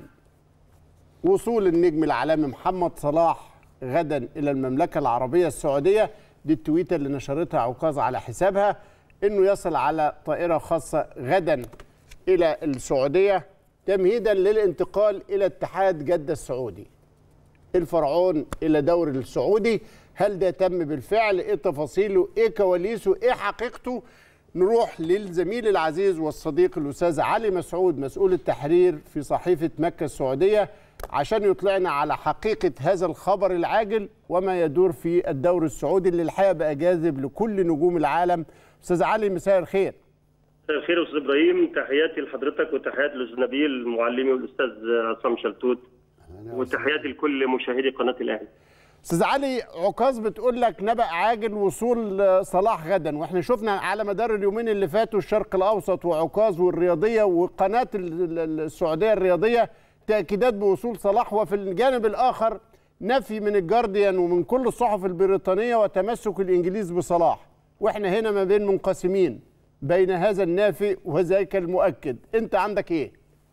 وصول النجم العالمي محمد صلاح غدا الى المملكه العربيه السعوديه دي التويته اللي نشرتها عكاظ على حسابها انه يصل على طائره خاصه غدا الى السعوديه تمهيدا للانتقال الى اتحاد جده السعودي الفرعون الى دوري السعودي هل ده تم بالفعل ايه تفاصيله ايه كواليسه ايه حقيقته نروح للزميل العزيز والصديق الاستاذ علي مسعود مسؤول التحرير في صحيفه مكه السعوديه عشان يطلعنا على حقيقه هذا الخبر العاجل وما يدور في الدوري السعودي اللي الحقيقه بقى جاذب لكل نجوم العالم استاذ علي مساء الخير مساء الخير يا استاذ ابراهيم تحياتي لحضرتك وتحياتي للاستاذ نبيل معلمي والاستاذ عصام شلتوت وتحياتي لكل مشاهدي قناه الاهلي استاذ علي عكاظ بتقول لك نبأ عاجل وصول آه، صلاح غدا واحنا شفنا على مدار اليومين اللي فاتوا الشرق الاوسط وعكاظ والرياضيه وقناه ال- ال- السعوديه الرياضيه تاكيدات بوصول صلاح وفي الجانب الاخر نفي من الجارديان ومن كل الصحف البريطانيه وتمسك الانجليز بصلاح واحنا هنا ما بين منقسمين بين هذا النافي وذاك المؤكد انت عندك ايه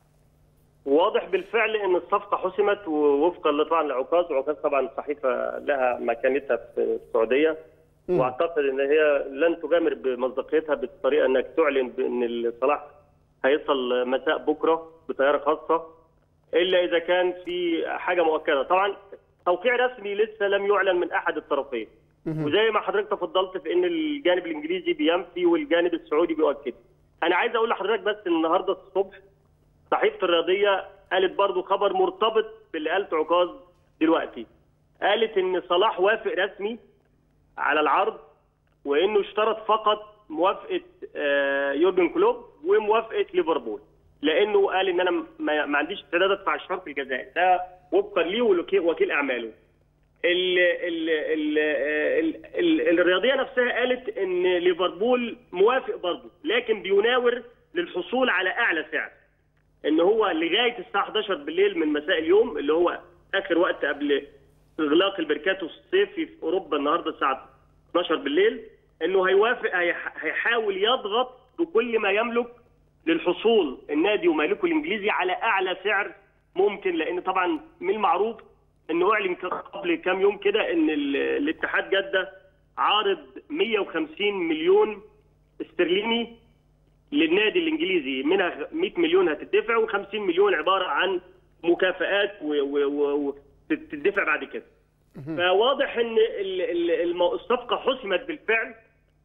واضح بالفعل ان الصفقه حسمت ووفقا طبعا لعكاظ وعكاظ طبعا صحيفه لها مكانتها في السعوديه واعتقد ان هي لن تجامر بمصداقيتها بالطريقه انك تعلن بان صلاح هيصل مساء بكره بطياره خاصه الا اذا كان في حاجه مؤكده طبعا توقيع رسمي لسه لم يعلن من احد الطرفين وزي ما حضرتك تفضلت في ان الجانب الانجليزي بينفي والجانب السعودي بيؤكد انا عايز اقول لحضرتك بس ان النهارده الصبح صحيفه الرياضيه قالت برضو خبر مرتبط باللي قالته عكاظ دلوقتي قالت ان صلاح وافق رسمي على العرض وانه اشترط فقط موافقه آه، يورجن كلوب وموافقه ليفربول لانه قال ان انا ما ما عنديش استعداد ادفع الشرط الجزائي ده وفقا ليه ووكيل وكيل اعماله ال ال ال ال ال الرياضيه نفسها قالت ان ليفربول موافق برضه لكن بيناور للحصول على اعلى سعر ان هو لغايه الساعه 11 بالليل من مساء اليوم اللي هو اخر وقت قبل اغلاق البركاتو الصيفي في اوروبا النهارده الساعه 12 بالليل انه هيوافق هيح- هيحاول يضغط بكل ما يملك للحصول النادي ومالكه الانجليزي على اعلى سعر ممكن لان طبعا من المعروف انه اعلن قبل كام يوم كده ان ال- الاتحاد جده عارض 150 مليون استرليني للنادي الانجليزي منها 100 مليون هتدفع و50 مليون عباره عن مكافآت و- و- و- وتدفع بعد كده. فواضح ان ال- ال- الم- الصفقه حسمت بالفعل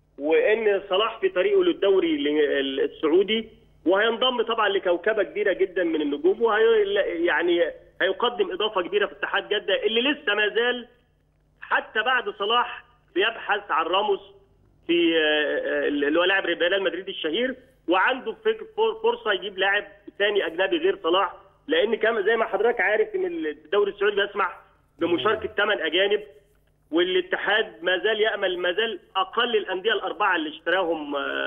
وان صلاح في طريقه للدوري ال- السعودي وهينضم طبعا لكوكبه كبيره جدا من النجوم وهي يعني هيقدم اضافه كبيره في اتحاد جده اللي لسه ما زال حتى بعد صلاح بيبحث عن راموس في آه، آه، اللي هو لاعب ريال مدريد الشهير وعنده فك- فر- فرصه يجيب لاعب ثاني اجنبي غير صلاح لان كما زي ما حضرتك عارف ان الدوري السعودي بيسمح بمشاركه ثمان اجانب والاتحاد ما زال يامل ما زال اقل الانديه الاربعه اللي اشتراهم آه،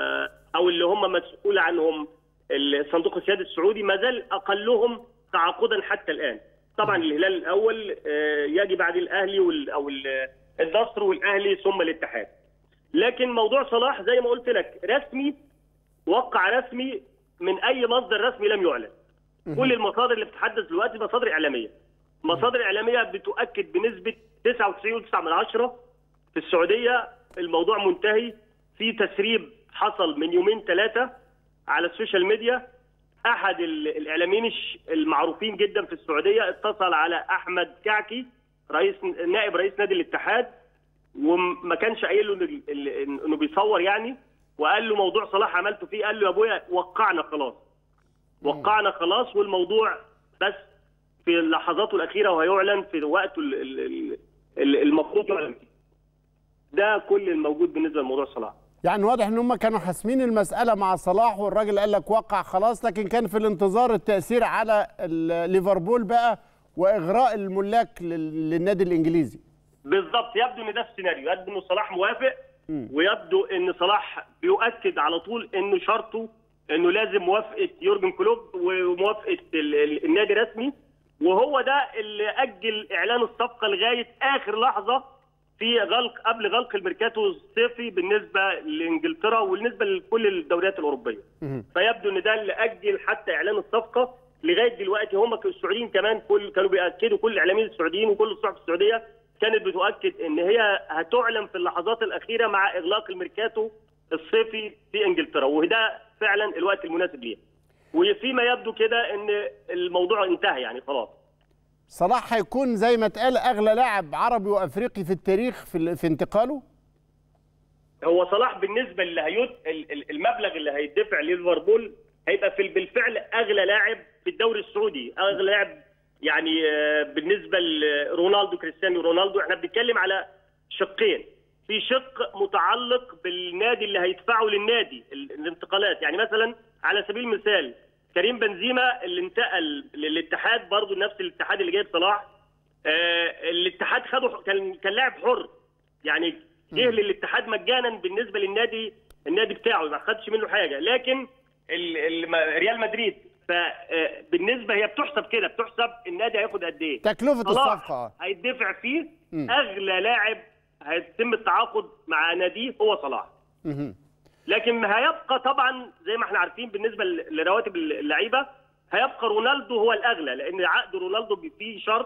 او اللي هم مسؤول عنهم الصندوق السيادي السعودي ما زال اقلهم تعاقدا حتى الان طبعا الهلال الاول آه، يجي بعد الاهلي وال- او ال- النصر والاهلي ثم الاتحاد لكن موضوع صلاح زي ما قلت لك رسمي وقع رسمي من اي مصدر رسمي لم يعلن كل المصادر اللي بتتحدث دلوقتي مصادر اعلاميه مصادر اعلاميه بتؤكد بنسبه 99.9 في السعوديه الموضوع منتهي في تسريب حصل من يومين ثلاثه على السوشيال ميديا احد ال- الاعلاميين الش- المعروفين جدا في السعوديه اتصل على احمد كعكي رئيس نائب رئيس نادي الاتحاد وما كانش قايل له إن- إن- انه بيصور يعني وقال له موضوع صلاح عملته فيه قال له يا ابويا وقعنا خلاص وقعنا خلاص والموضوع بس في لحظاته الاخيره وهيعلن في وقته ال- ال- ال- ال- المفروض يعلن فيه ده كل الموجود بالنسبه لموضوع صلاح يعني واضح ان هم كانوا حاسمين المساله مع صلاح والراجل قال لك وقع خلاص لكن كان في الانتظار التاثير على ال- ليفربول بقى واغراء الملاك لل- للنادي الانجليزي بالظبط يبدو ان ده السيناريو يبدو ان صلاح موافق ويبدو ان صلاح بيؤكد على طول انه شرطه انه لازم موافقه يورجن كلوب وموافقه ال- ال- النادي الرسمي وهو ده اللي اجل اعلان الصفقه لغايه اخر لحظه في غلق قبل غلق الميركاتو الصيفي بالنسبه لانجلترا وبالنسبه لكل الدوريات الاوروبيه. فيبدو ان ده اللي اجل حتى اعلان الصفقه لغايه دلوقتي هم السعوديين كمان كل كانوا بياكدوا كل الاعلاميين السعوديين وكل الصحف السعوديه كانت بتؤكد ان هي هتعلن في اللحظات الاخيره مع اغلاق الميركاتو الصيفي في انجلترا وده فعلا الوقت المناسب ليها. وفيما يبدو كده ان الموضوع انتهى يعني خلاص. صلاح هيكون زي ما اتقال اغلى لاعب عربي وافريقي في التاريخ في, ال- في انتقاله هو صلاح بالنسبه اللي هيد ال- ال- المبلغ اللي هيدفع لليفربول هيبقى في بالفعل اغلى لاعب في الدوري السعودي اغلى لاعب يعني آه، بالنسبه لرونالدو كريستيانو رونالدو احنا بنتكلم على شقين في شق متعلق بالنادي اللي هيدفعه للنادي ال- الانتقالات يعني مثلا على سبيل المثال كريم بنزيما اللي انتقل للاتحاد برضه نفس الاتحاد اللي جايب صلاح آه، الاتحاد خده كان كان لاعب حر يعني جه للاتحاد مجانا بالنسبه للنادي النادي بتاعه ما خدش منه حاجه لكن ال- ال- ما- ريال مدريد فبالنسبه هي بتحسب كده بتحسب النادي هياخد قد ايه تكلفه صلاح الصفقه هيدفع فيه مم. اغلى لاعب هيتم التعاقد مع ناديه هو صلاح مهم. لكن هيبقى طبعا زي ما احنا عارفين بالنسبه ل- لرواتب اللعيبه هيبقى رونالدو هو الاغلى لان عقد رونالدو بي- فيه شرط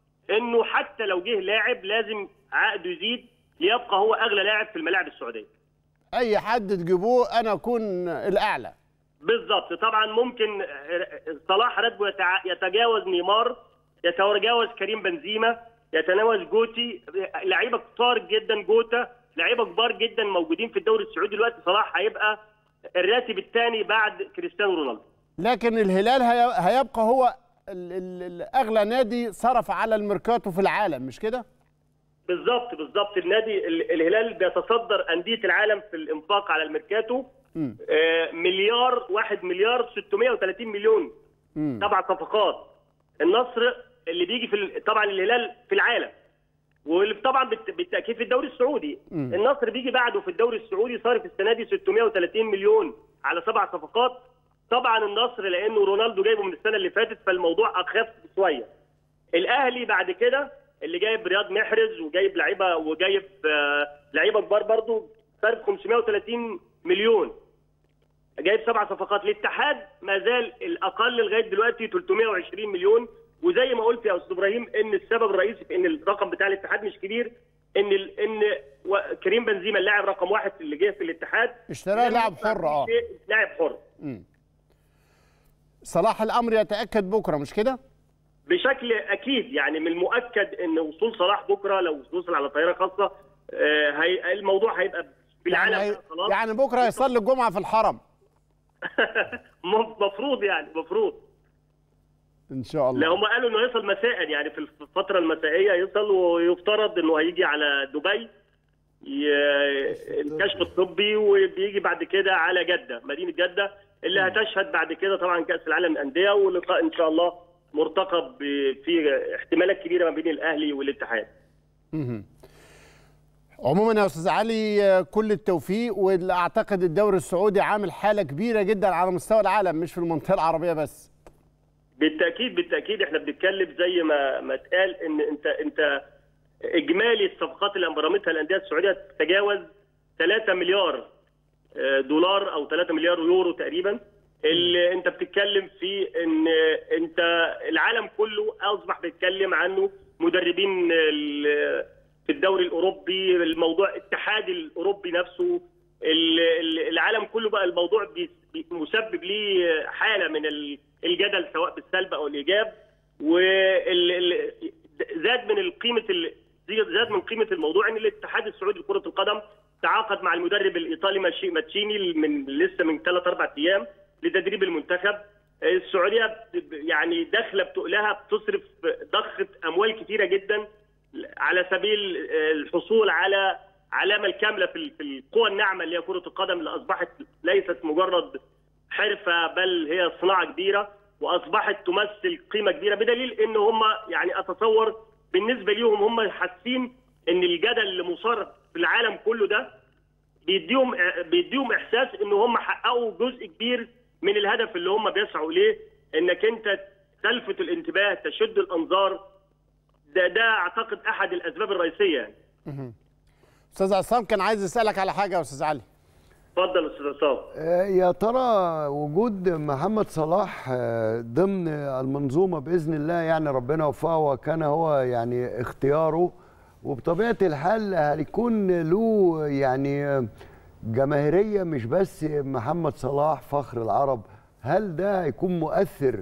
انه حتى لو جه لاعب لازم عقده يزيد ليبقى هو اغلى لاعب في الملاعب السعوديه اي حد تجيبوه انا اكون الاعلى بالظبط طبعا ممكن صلاح راتبه يتع- يتجاوز نيمار يتجاوز كريم بنزيما يتناوز جوتي لعيبه كتار جدا جوتا لعيبه كبار جدا موجودين في الدوري السعودي دلوقتي صلاح هيبقى الراتب الثاني بعد كريستيانو رونالدو لكن الهلال هي- هيبقى هو ال- ال- الاغلى نادي صرف على الميركاتو في العالم مش كده بالظبط بالظبط النادي ال- الهلال بيتصدر انديه العالم في الانفاق على الميركاتو مم. آه، مليار واحد مليار 630 مليون مم. سبع صفقات النصر اللي بيجي في ال- طبعا الهلال في العالم واللي طبعا بالت- بالتاكيد في الدوري السعودي مم. النصر بيجي بعده في الدوري السعودي صارف السنه دي 630 مليون على سبع صفقات طبعا النصر لانه رونالدو جايبه من السنه اللي فاتت فالموضوع اخف شويه الاهلي بعد كده اللي جايب رياض محرز وجايب لعيبه وجايب آه، لعيبه كبار برضه صرف 530 مليون جايب سبع صفقات الاتحاد ما زال الاقل لغايه دلوقتي 320 مليون وزي ما قلت يا استاذ ابراهيم ان السبب الرئيسي في ان الرقم بتاع الاتحاد مش كبير ان ال... ان و- كريم بنزيما اللاعب رقم واحد اللي جه في الاتحاد اشتراه لاعب حر اه لاعب حر صلاح الامر يتاكد بكره مش كده بشكل اكيد يعني من المؤكد ان وصول صلاح بكره لو وصل على طياره خاصه آه، هي الموضوع هيبقى في العالم يعني, بقى خلاص يعني بكره هيصلي الجمعه في الحرم مفروض يعني مفروض ان شاء لا الله هم قالوا انه يصل مساء يعني في الفتره المسائيه يصل ويفترض انه هيجي على دبي ي- الكشف الطبي وبيجي بعد كده على جده مدينه جده اللي هتشهد بعد كده طبعا كاس العالم للانديه ولقاء ان شاء الله مرتقب ب- في احتمالات كبيره ما بين الاهلي والاتحاد مهم. عموما يا استاذ علي آه، كل التوفيق واعتقد الدوري السعودي عامل حاله كبيره جدا على مستوى العالم مش في المنطقه العربيه بس بالتاكيد بالتاكيد احنا بنتكلم زي ما ما اتقال ان انت انت اجمالي الصفقات اللي برمتها الانديه السعوديه تتجاوز 3 مليار آه، دولار او 3 مليار يورو تقريبا اللي انت بتتكلم في ان انت العالم كله اصبح بيتكلم عنه مدربين ال- في الدوري الاوروبي الموضوع الاتحاد الاوروبي نفسه ال- ال- العالم كله بقى الموضوع بي- بي- مسبب ليه حاله من ال- الجدل سواء بالسلب او الايجاب وزاد من القيمه ال- زاد من قيمه الموضوع ان الاتحاد السعودي لكره القدم تعاقد مع المدرب الايطالي ماشي- ماتشيني من لسه من ثلاث اربع ايام لتدريب المنتخب السعوديه ب- يعني داخله بتقلها بتصرف ضخه اموال كثيره جدا على سبيل الحصول على علامه الكامله في في القوى الناعمه اللي هي كره القدم اللي اصبحت ليست مجرد حرفه بل هي صناعه كبيره واصبحت تمثل قيمه كبيره بدليل ان هم يعني اتصور بالنسبه ليهم هم حاسين ان الجدل اللي مثار في العالم كله ده بيديهم بيديهم احساس ان هم حققوا جزء كبير من الهدف اللي هم بيسعوا اليه انك انت تلفت الانتباه تشد الانظار ده ده اعتقد احد الاسباب الرئيسيه يعني استاذ عصام كان عايز يسالك على حاجه يا استاذ علي اتفضل استاذ عصام آه، يا ترى وجود محمد صلاح آه، ضمن المنظومة بإذن الله يعني ربنا وفقه وكان هو يعني اختياره وبطبيعة الحال هيكون له يعني آه، جماهيرية مش بس محمد صلاح فخر العرب هل ده هيكون مؤثر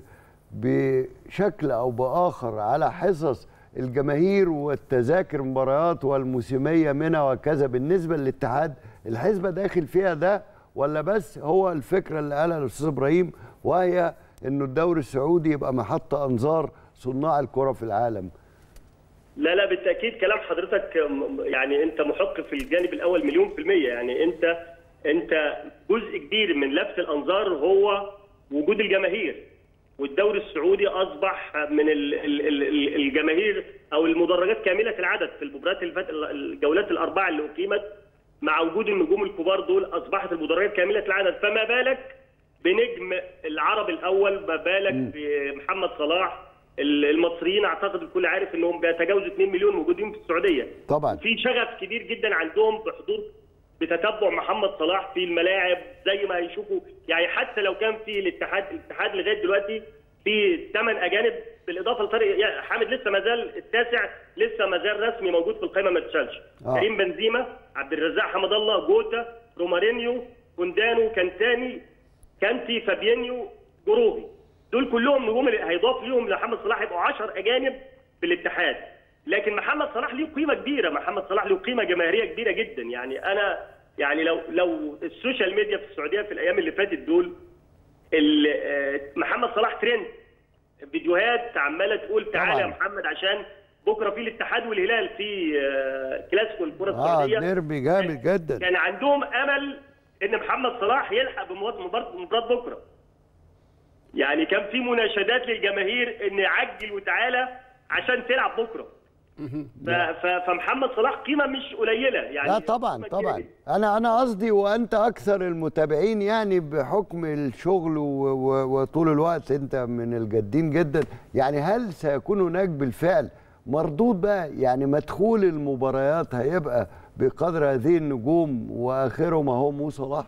بشكل أو بآخر على حصص الجماهير والتذاكر المباريات والموسمية منها وكذا بالنسبة للاتحاد الحسبة داخل فيها ده ولا بس هو الفكرة اللي قالها الأستاذ إبراهيم وهي إنه الدوري السعودي يبقى محط أنظار صناع الكرة في العالم لا لا بالتاكيد كلام حضرتك م- يعني انت محق في الجانب الاول مليون في الميه يعني انت انت جزء كبير من لفت الانظار هو وجود الجماهير والدوري السعودي اصبح من ال- ال- ال- ال- الجماهير او المدرجات كامله العدد في المباريات اللي فات الجولات الاربعه اللي اقيمت مع وجود النجوم الكبار دول اصبحت المدرجات كامله العدد فما بالك بنجم العرب الاول ما بالك بمحمد صلاح المصريين اعتقد الكل عارف انهم بيتجاوزوا 2 مليون موجودين في السعوديه طبعا في شغف كبير جدا عندهم بحضور بتتبع محمد صلاح في الملاعب زي ما هيشوفوا يعني حتى لو كان في الاتحاد الاتحاد لغايه دلوقتي في ثمان اجانب بالاضافه لطارق يعني حامد لسه ما زال التاسع لسه ما زال رسمي موجود في القائمه ما اتشالش آه. كريم بنزيما عبد الرزاق حمد الله جوتا رومارينيو كوندانو كانتاني كانتي فابينيو جروبي دول كلهم نجوم اللي هيضاف ليهم لمحمد صلاح يبقوا 10 اجانب في الاتحاد لكن محمد صلاح ليه قيمه كبيره محمد صلاح له قيمه جماهيريه كبيره جدا يعني انا يعني لو لو السوشيال ميديا في السعوديه في الايام اللي فاتت دول ال- آه، محمد صلاح ترند فيديوهات عماله تقول تعالى يا طبعاً. محمد عشان بكره في الاتحاد والهلال في آه، كلاسيكو الكره اه السعوديه ديربي جامد جدا كان عندهم امل ان محمد صلاح يلحق بمباراه مباراة- مباراة بكره يعني كان في مناشدات للجماهير ان عجل وتعالى عشان تلعب بكره ف- ف- فمحمد صلاح قيمه مش قليله يعني لا طبعا قيمة كبيرة طبعا جداً. انا انا قصدي وانت اكثر المتابعين يعني بحكم الشغل و- و- وطول الوقت انت من الجادين جدا يعني هل سيكون هناك بالفعل مردود بقى يعني مدخول المباريات هيبقى بقدر هذه النجوم واخرهم اهو مو صلاح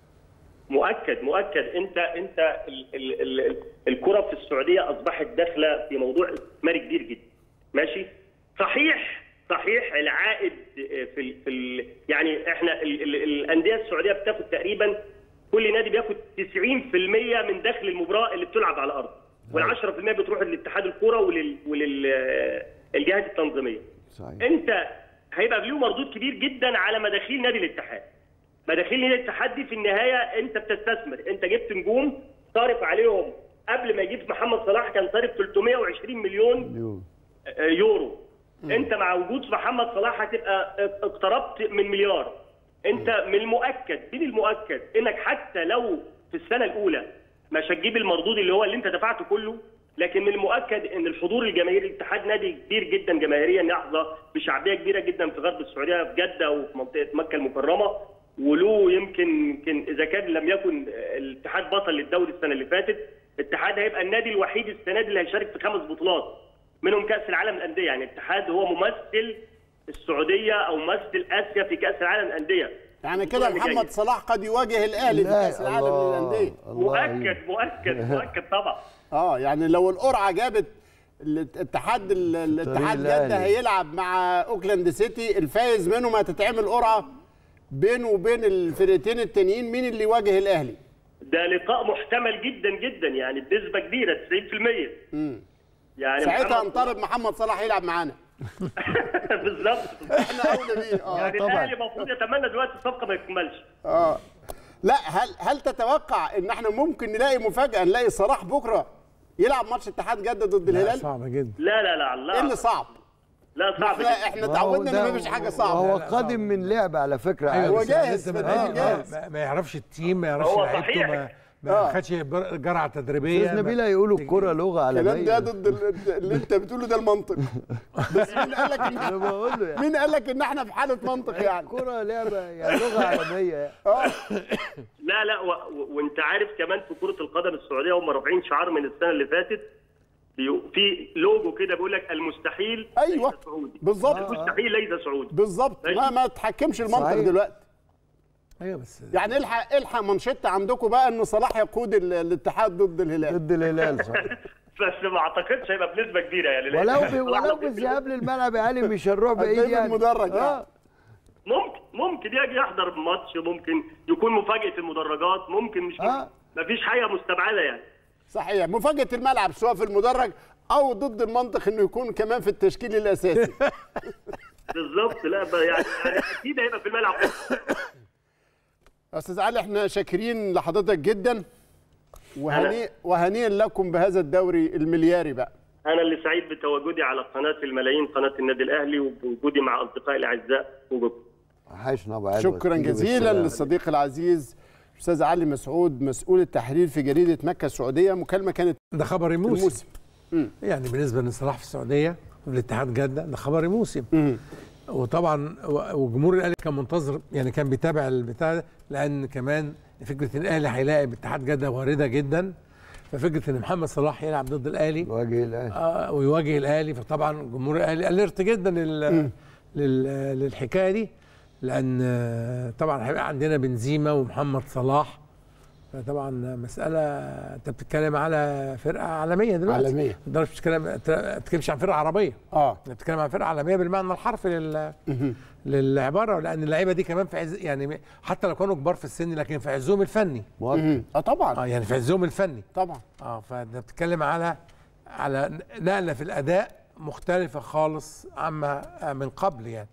مؤكد مؤكد انت انت ال ال ال ال الكره في السعوديه اصبحت داخله في موضوع استثماري كبير جدا ماشي صحيح صحيح العائد في ال في ال يعني احنا ال ال الانديه السعوديه بتاخد تقريبا كل نادي بياخد 90% من دخل المباراه اللي بتلعب على الارض وال10% بتروح للاتحاد الكوره ولل وللجهات التنظيميه صحيح انت هيبقى له مردود كبير جدا على مداخيل نادي الاتحاد مداخيل نادي الاتحاد دي في النهايه انت بتستثمر انت جبت نجوم صارف عليهم قبل ما يجيب محمد صلاح كان صارف 320 مليون يو. آه، يورو انت مع وجود محمد صلاح هتبقى اقتربت من مليار انت من المؤكد من المؤكد انك حتى لو في السنه الاولى مش هتجيب المردود اللي هو اللي انت دفعته كله لكن من المؤكد ان الحضور الجماهيري الاتحاد نادي كبير جدا جماهيريا يحظى بشعبيه كبيره جدا في غرب السعوديه في جده وفي منطقه مكه المكرمه وله يمكن يمكن اذا كان لم يكن الاتحاد بطل للدوري السنه اللي فاتت الاتحاد هيبقى النادي الوحيد السنه دي اللي هيشارك في خمس بطولات منهم كاس العالم للانديه يعني الاتحاد هو ممثل السعوديه او ممثل اسيا في كاس العالم للانديه يعني كده البطولة محمد جاية. صلاح قد يواجه الاهلي في لا، كاس العالم الله- للانديه الله يعين. مؤكد مؤكد مؤكد طبعا اه يعني لو القرعه جابت الاتحاد الاتحاد الأهلي. جده هيلعب مع اوكلاند سيتي الفايز منهم هتتعمل قرعه بينه وبين الفرقتين التانيين مين اللي يواجه الاهلي ده لقاء محتمل جدا جدا يعني بنسبه كبيره 90% امم يعني ساعتها محمد- انطرد محمد صلاح يلعب معانا بالظبط احنا اولى بيه اه يعني طبعاً. الاهلي المفروض يتمنى دلوقتي الصفقه ما تكملش اه لا هل هل تتوقع ان احنا ممكن نلاقي مفاجاه نلاقي صلاح بكره يلعب ماتش اتحاد جده ضد لا، الهلال صعبه جدا لا لا لا ايه لا اللي صعب لا صعب احنا جدا. احنا ما هو اتعودنا ده- ان مفيش حاجه هو صعبه قادم من لعب على فكره ايوه هو بس جاهز، لسه ما- فالنادي آه، جاهز. ما- ما يعرفش التيم ما يعرفش هو لعيبته صحيح. ما ما آه. خدش بر- جرعه تدريبيه استاذ نبيل هيقولوا الكره لغه الكلام عالميه ده ضد ال- اللي انت بتقوله ده المنطق بس مين قال لك انا ان بقول له يعني مين قال لك ان احنا في حاله منطق يعني الكره لعبه يعني لغه عالميه يعني. اه لا لا و... و... وانت عارف كمان في كره القدم السعوديه هم رافعين شعار من السنه اللي فاتت بي... في لوجو كده بيقول لك المستحيل ايوه ليس سعودي بالظبط المستحيل ليس سعودي بالظبط ما ما تحكمش المنطق صحيح. دلوقتي ايوه بس يعني الحق الحق منشطه عندكم بقى ان صلاح يقود ال- الاتحاد ضد الهلال ضد الهلال صح بس ما اعتقدش هيبقى بنسبه كبيره يعني لأن ولو ب... صلاح ولو لو بالذهاب للملعب يا علي مش هنروح بعيد هتلاقيه يعني بالمدرج يعني. اه ممكن ممكن يجي يحضر ماتش ممكن يكون مفاجاه المدرجات ممكن مش آه. مفيش حاجه مستبعده يعني صحيح مفاجاه الملعب سواء في المدرج او ضد المنطق انه يكون كمان في التشكيل الاساسي بالظبط لا ب- يعني يعني اكيد هيبقى في الملعب استاذ علي احنا شاكرين لحضرتك جدا وهنيء وهنيئا لكم بهذا الدوري الملياري بقى انا اللي سعيد بتواجدي على قناه الملايين قناه النادي الاهلي وبوجودي مع اصدقائي الاعزاء وجودكم وحشنا ابو عدوى شكرا تيجي جزيلا بالسلامة. للصديق العزيز استاذ علي مسعود مسؤول التحرير في جريده مكه السعوديه مكالمه كانت ده خبر موسم الموسم يعني بالنسبه لصلاح في السعوديه وفي الاتحاد جده ده خبر موسم وطبعا و- وجمهور الاهلي كان منتظر يعني كان بيتابع البتاع ده لان كمان فكره ان الاهلي هيلاعب اتحاد جده وارده جدا ففكره ان محمد صلاح يلعب ضد الاهلي وجه الاهلي آه ويواجه الاهلي فطبعا جمهور الاهلي اليرت جدا لل لل للحكايه دي لان آه، طبعا هيبقى عندنا بنزيما ومحمد صلاح فطبعا مساله انت بتتكلم على فرقه عالميه دلوقتي عالمية. ما تقدرش تتكلم ما تتكلمش عن فرقه عربيه اه انت بتتكلم عن فرقه عالميه بالمعنى الحرفي لل للعباره لان اللعيبه دي كمان في عز يعني حتى لو كانوا كبار في السن لكن في عزهم الفني مؤكد اه طبعا اه يعني في عزهم الفني طبعا اه فانت بتتكلم على على نقله في الاداء مختلفه خالص عما من قبل يعني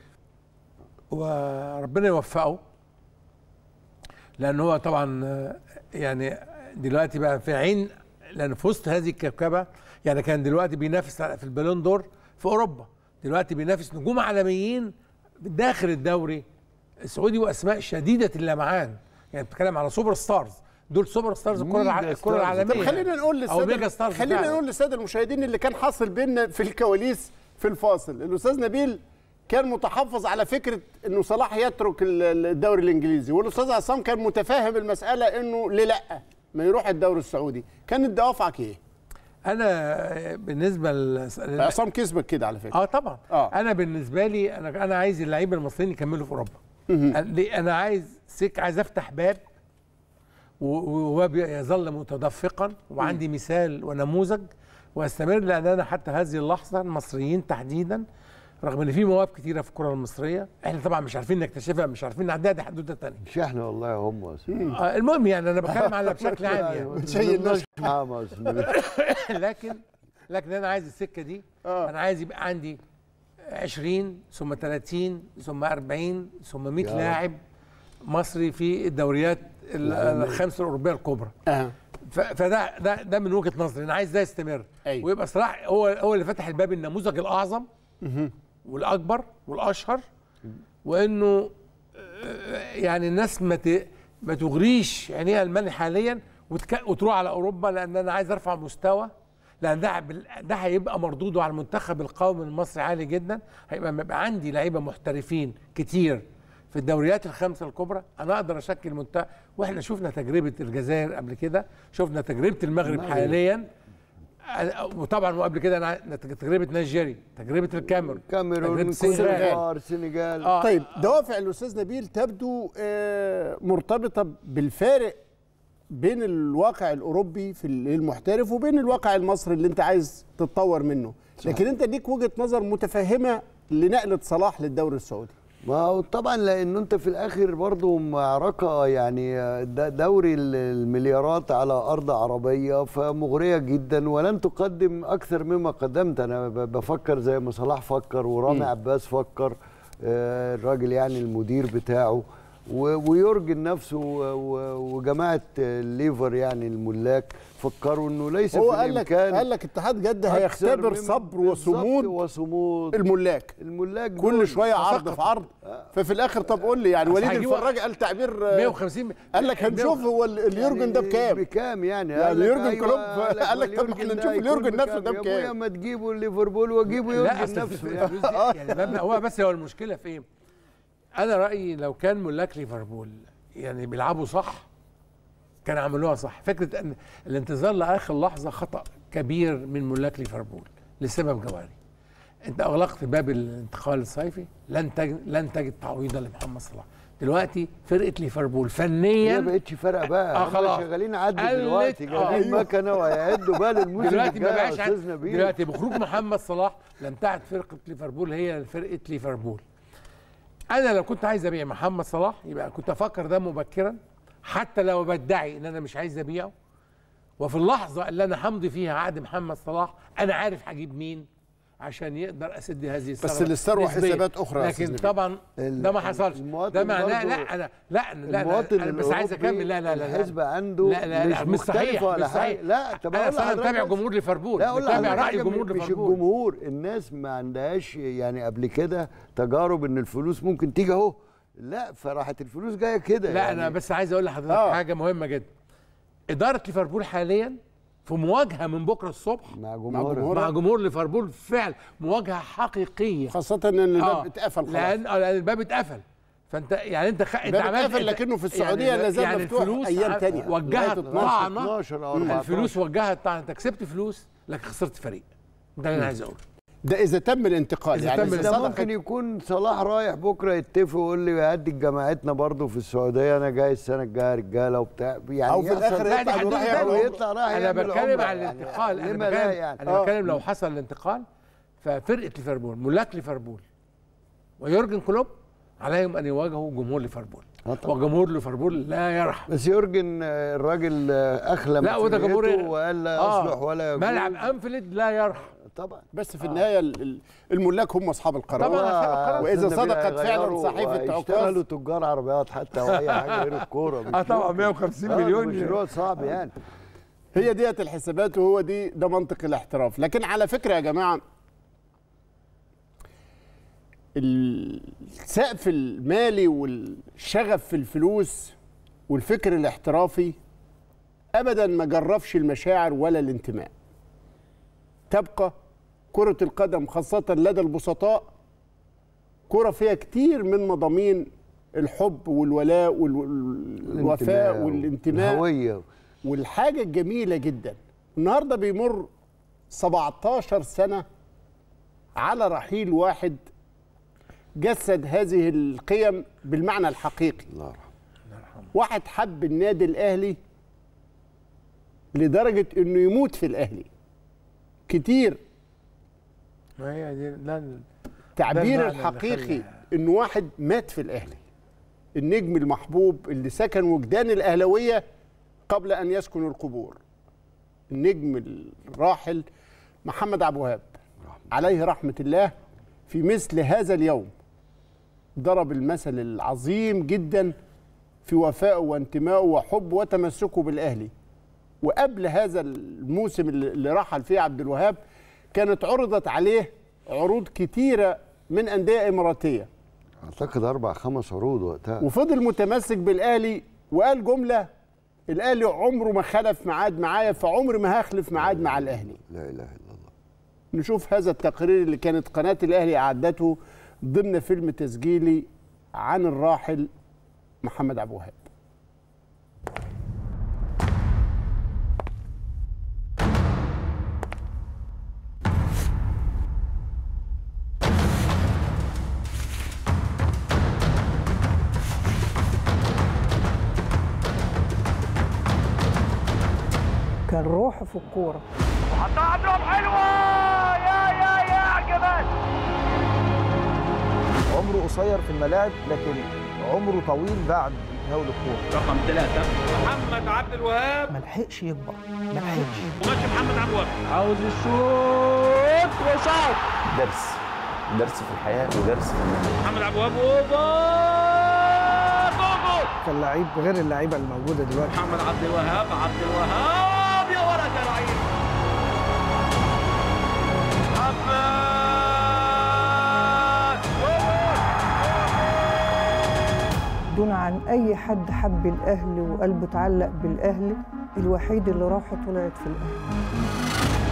وربنا يوفقه لان هو طبعا آه، يعني دلوقتي بقى في عين لان في وسط هذه الكوكبه يعني كان دلوقتي بينافس في البالون دور في اوروبا دلوقتي بينافس نجوم عالميين داخل الدوري السعودي واسماء شديده اللمعان يعني بتتكلم على سوبر ستارز دول سوبر ستارز الكره الع- ميجا الكره ستارز. العالميه طب خلينا نقول او ميجا للساده ستارز خلينا فعلاً. نقول للساده المشاهدين اللي كان حاصل بيننا في الكواليس في الفاصل الاستاذ نبيل كان متحفظ على فكره انه صلاح يترك ال- الدوري الانجليزي والاستاذ عصام كان متفاهم المساله انه ليه لا ما يروح الدوري السعودي كانت دوافعك ايه انا بالنسبه ل... عصام كسبك كده على فكره اه طبعا آه. انا بالنسبه لي انا انا عايز اللعيبه المصريين يكملوا في اوروبا أنا- ليه؟ انا عايز سك عايز افتح باب و- وباب يظل متدفقا وعندي مثال ونموذج واستمر لان انا حتى هذه اللحظه المصريين تحديدا رغم ان في مواهب كتيره في الكره المصريه احنا طبعا مش عارفين نكتشفها مش عارفين نعديها دي حدوته ثانيه مش احنا والله هم أصلاً. آه المهم يعني انا بتكلم على بشكل عام يعني أيوة. شيء الناس آه، ما أصلاً. لكن لكن انا عايز السكه دي آه. انا عايز يبقى عندي 20 ثم 30 ثم 40 ثم 100 يا رب. لاعب مصري في الدوريات ال- الخمس الاوروبيه الكبرى آه. ف- فده ده ده من وجهه نظري انا عايز ده يستمر أيوة. ويبقى صلاح هو هو اللي فتح الباب النموذج الاعظم والاكبر والاشهر وانه آه، يعني الناس ما ت- ما تغريش عينيها المال حاليا وتك- وتروح على اوروبا لان انا عايز ارفع مستوى لان ده بال- ده هيبقى مردوده على المنتخب القومي المصري عالي جدا هيبقى لما يبقى عندي لعيبه محترفين كتير في الدوريات الخمسه الكبرى انا اقدر اشكل منتخب واحنا شفنا تجربه الجزائر قبل كده شفنا تجربه المغرب حاليا أه، وطبعا وقبل كده أنا تجربه نيجيريا تجربه الكاميرون كاميرون تجربه كوت السنغال ديفوار سنغال آه. طيب دوافع الاستاذ نبيل تبدو آه، مرتبطه بالفارق بين الواقع الاوروبي في المحترف وبين الواقع المصري اللي انت عايز تتطور منه لكن انت ليك وجهه نظر متفهمه لنقله صلاح للدوري السعودي ما هو طبعا لانه انت في الاخر برضو معركه يعني د- دوري ال- المليارات على ارض عربيه فمغريه جدا ولن تقدم اكثر مما قدمت انا ب- بفكر زي ما صلاح فكر ورامي عباس فكر آه، الراجل يعني المدير بتاعه و- ويورجن نفسه و- و- وجماعه الليفر يعني الملاك فكروا انه ليس هو في قال لك الامكان قال لك اتحاد جده أكثر هيختبر مما- صبر بالظبط، وصمود وصمود الملاك الملاك كل دول شويه عرض في عرض ففي الاخر طب قول لي يعني أصل وليد هيجيبوا- الفراج قال تعبير آه، 150 قال لك هنشوف هو ال- اليورجن ده بكام بكام يعني يعني قال لك يورجن أيوة، كلوب قال قال لك طب اليورجن احنا ده نشوف هيكون اليورجن نفسه ده يا أبويا بكام ما تجيبوا ليفربول واجيبوا لا يورجن اصل نفسه في يعني. الفلوس دي يعني مبنى هو بس هو المشكله في ايه؟ انا رايي لو كان ملاك ليفربول يعني بيلعبوا صح كان عملوها صح فكره ان الانتظار لاخر لحظه خطا كبير من ملاك ليفربول لسبب جوهري انت اغلقت باب الانتقال الصيفي لن تجد لن تجد تعويضا لمحمد صلاح دلوقتي فرقه ليفربول هي فنيا ما بقتش فارقه بقى آه، هم خلاص. شغالين عدوا قلت- دلوقتي آه، جايبين أيوه. مكنه وهيعدوا بقى للموسم دلوقتي ما الجاي يا بقاش استاذ عن- نبيل دلوقتي بخروج محمد صلاح لم تعد فرقه ليفربول هي فرقه ليفربول انا لو كنت عايز ابيع محمد صلاح يبقى كنت افكر ده مبكرا حتى لو بدعي ان انا مش عايز ابيعه وفي اللحظه اللي انا همضي فيها عقد محمد صلاح انا عارف هجيب مين عشان يقدر اسد هذه الثروه بس للثروة نسبياً. حسابات أخرى يا أستاذ لكن نبيل. طبعا ال- ده ما حصلش المواطن ده معناه برضو- لا انا لا لا المواطن لا انا بس عايز الأوروبي اكمل لا لا لا لا الحسبة عنده لا لا لا مش مش صحيح مختلفة ولا مش صحيح حاجة. لا، طب انا أقول أصلاً لحضرتك متابع بس- جمهور ليفربول لا اقول متابع لك راي حاجة جمهور مش ليفربول الجمهور الناس ما عندهاش يعني قبل كده تجارب ان الفلوس ممكن تيجي اهو لا فراحت الفلوس جايه كده لا يعني انا بس عايز اقول لحضرتك آه. حاجه مهمه جدا اداره ليفربول حاليا في مواجهه من بكره الصبح مع جمهورها. جمهور مع جمهور ليفربول فعل مواجهه حقيقيه خاصه ان الباب اتقفل خلاص لان آه، لان الباب اتقفل فانت يعني انت خ... انت الباب عملت اتقفل انت- لكنه في السعودية يعني لا زال يعني مفتوح الفلوس أيام ع- تانية. وجهت لغاية 12 طعنه 12 او 14 الفلوس وجهت طعنه انت كسبت فلوس لكن خسرت فريق ده اللي انا عايز اقوله ده اذا تم الانتقال إذا يعني تم إذا ده صدقت ممكن يكون صلاح رايح بكره يتفق ويقول لي هدي جماعتنا برضو في السعوديه انا جاي السنه الجايه رجاله وبتاع يعني أو في يحصل- الآخر لا، يطلع دي إنه راح حدود يعمل تانية. عمرة. يطلع رايح انا يعمل بتكلم عمرة. عن يعني الانتقال انا لما لا بتكلم يعني انا بتكلم لو حصل الانتقال ففرقه ليفربول ملاك ليفربول ويورجن كلوب عليهم ان يواجهوا جمهور ليفربول آه طبعا. وجمهور ليفربول لا يرحم بس يورجن آه، الراجل آه، اخلم لا وده جمهور فرقته وقال لا يصلح ولا يجوز ملعب انفيلد لا يرحم طبعا بس في النهايه ال- ال- الملاك هم اصحاب القرار طبعاً. أصحاب القرار. واذا أستاذ نبيل صدقت فعلا هيغيروا صحيفه ويشتغلوا عكاظ تجار عربيات حتى او اي حاجه غير الكوره مش اه طبعا ممكن. 150 آه، مليون مشروع صعب يعني هي ديت الحسابات وهو دي ده منطق الاحتراف لكن على فكره يا جماعه السقف المالي والشغف في الفلوس والفكر الاحترافي ابدا ما جرفش المشاعر ولا الانتماء تبقى كرة القدم خاصة لدى البسطاء كرة فيها كتير من مضامين الحب والولاء والوفاء والانتماء الهويه والحاجة الجميلة جدا النهاردة بيمر 17 سنة على رحيل واحد جسد هذه القيم بالمعنى الحقيقي الله يرحمه واحد حب النادي الأهلي لدرجة إنه يموت في الأهلي كتير ما هي دي لا تعبير ده المعنى الحقيقي اللي خلى- إنه واحد مات في الأهلي النجم المحبوب اللي سكن وجدان الأهلوية قبل أن يسكن القبور النجم الراحل محمد عبد الوهاب عليه رحمة الله في مثل هذا اليوم ضرب المثل العظيم جدا في وفائه وانتمائه وحبه وتمسكه بالأهلي وقبل هذا الموسم اللي اللي رحل فيه عبد الوهاب كانت عرضت عليه عروض كتيرة من أندية إماراتية اعتقد اربع خمس عروض وقتها وفضل متمسك بالاهلي وقال جمله الاهلي عمره ما خلف ميعاد معايا فعمري ما هخلف ميعاد مع الاهلي لا اله الا الله نشوف هذا التقرير اللي كانت قناه الاهلي اعدته ضمن فيلم تسجيلي عن الراحل محمد عبد الوهاب كان روحه في الكوره عمره قصير في الملاعب لكن عمره طويل بعد هول الكوره رقم ثلاثة محمد عبد الوهاب ما لحقش يكبر ما لحقش وماشي محمد عبد الوهاب عاوز الشوط وشوط درس درس في الحياه ودرس في المنهج محمد عبد الوهاب اوفر جول كان لعيب غير اللعيبه اللي موجوده دلوقتي محمد عبد الوهاب عبد الوهاب يا ولد يا لعيب دون عن اي حد حب الاهلي وقلبه اتعلق بالاهلي الوحيد اللي روحه طلعت في الاهلي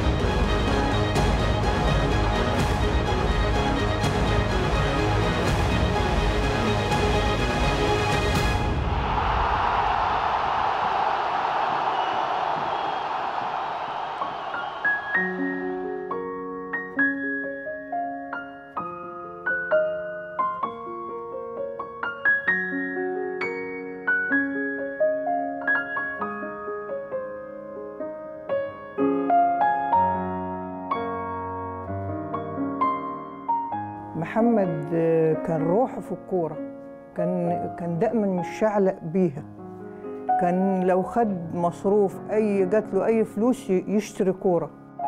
محمد آه، كان روحه في الكوره كان كان دايما مش شعلق بيها كان لو خد مصروف اي جات له اي فلوس ي- يشتري كوره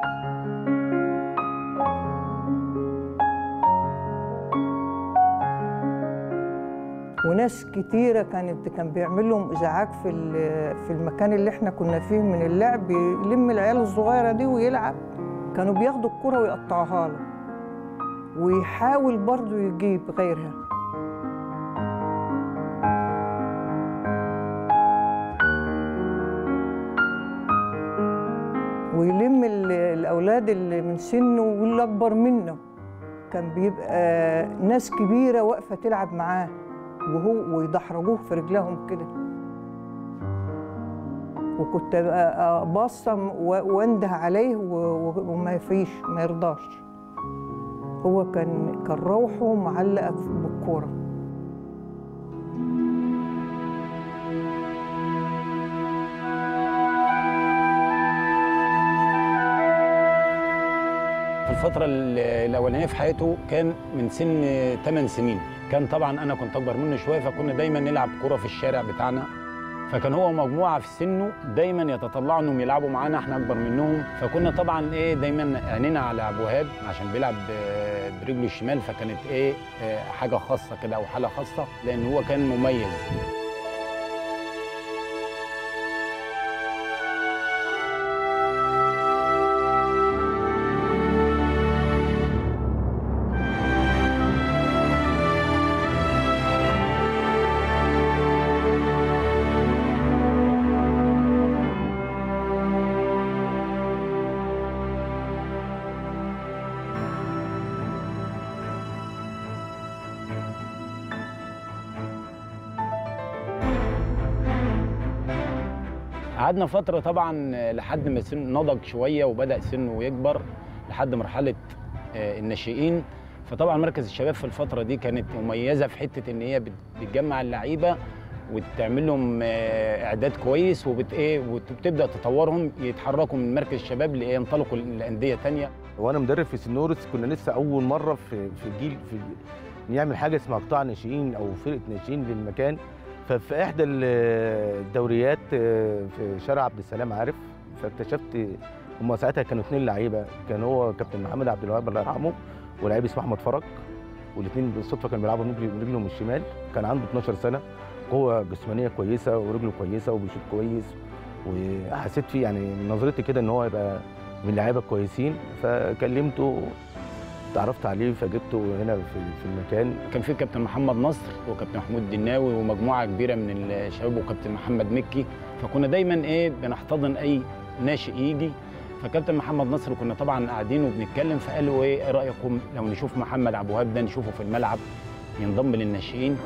وناس كتيرة كانت كان بيعمل لهم إزعاج في ال- في المكان اللي احنا كنا فيه من اللعب يلم العيال الصغيرة دي ويلعب كانوا بياخدوا الكرة ويقطعوها له ويحاول برضه يجيب غيرها ويلم ال- الأولاد اللي من سنه واللي أكبر منه كان بيبقى ناس كبيرة واقفة تلعب معاه وهو ويدحرجوه في رجلهم كده وكنت ابقى باصه و- وانده عليه و- و- وما فيش ما يرضاش هو كان كان روحه معلقه بالكوره في الفترة ال- الأولانية في حياته كان من سن 8 سنين كان طبعا أنا كنت أكبر منه شوية فكنا دايما نلعب كرة في الشارع بتاعنا فكان هو مجموعة في سنه دايما يتطلعوا انهم يلعبوا معانا احنا اكبر منهم فكنا طبعا ايه دايما عينينا على ابو وهاب عشان بيلعب ب- برجله الشمال فكانت ايه آه، حاجة خاصة كده او حالة خاصة لان هو كان مميز قعدنا فترة طبعا لحد ما سن نضج شوية وبدأ سنه يكبر لحد مرحلة آه، الناشئين فطبعا مركز الشباب في الفترة دي كانت مميزة في حتة إن هي بت- بتجمع اللعيبة وتعمل لهم آه، إعداد كويس وبت إيه وبتبدأ تطورهم يتحركوا من مركز الشباب لينطلقوا لأندية تانية وانا مدرب في سنورس كنا لسه اول مره في في الجيل في نعمل حاجه اسمها قطاع ناشئين او فرقه ناشئين للمكان ففي احدى ال- الدوريات آه، في شارع عبد السلام عارف فاكتشفت هم ساعتها كانوا اثنين لعيبه كان هو كابتن محمد عبد الوهاب الله يرحمه ولعيب اسمه احمد فرج والاثنين بالصدفه كانوا بيلعبوا برجل- برجلهم الشمال كان عنده 12 سنه قوه جسمانيه كويسه ورجله كويسه وبيشوط كويس وحسيت فيه يعني من نظرتي كده ان هو يبقى من اللعيبه كويسين فكلمته تعرفت عليه فجبته هنا في في المكان كان في كابتن محمد نصر وكابتن محمود دناوي ومجموعة كبيرة من الشباب وكابتن محمد مكي فكنا دايما ايه بنحتضن اي ناشئ يجي فكابتن محمد نصر كنا طبعا قاعدين وبنتكلم فقالوا ايه ايه رايكم لو نشوف محمد عبد الوهاب ده نشوفه في الملعب ينضم للناشئين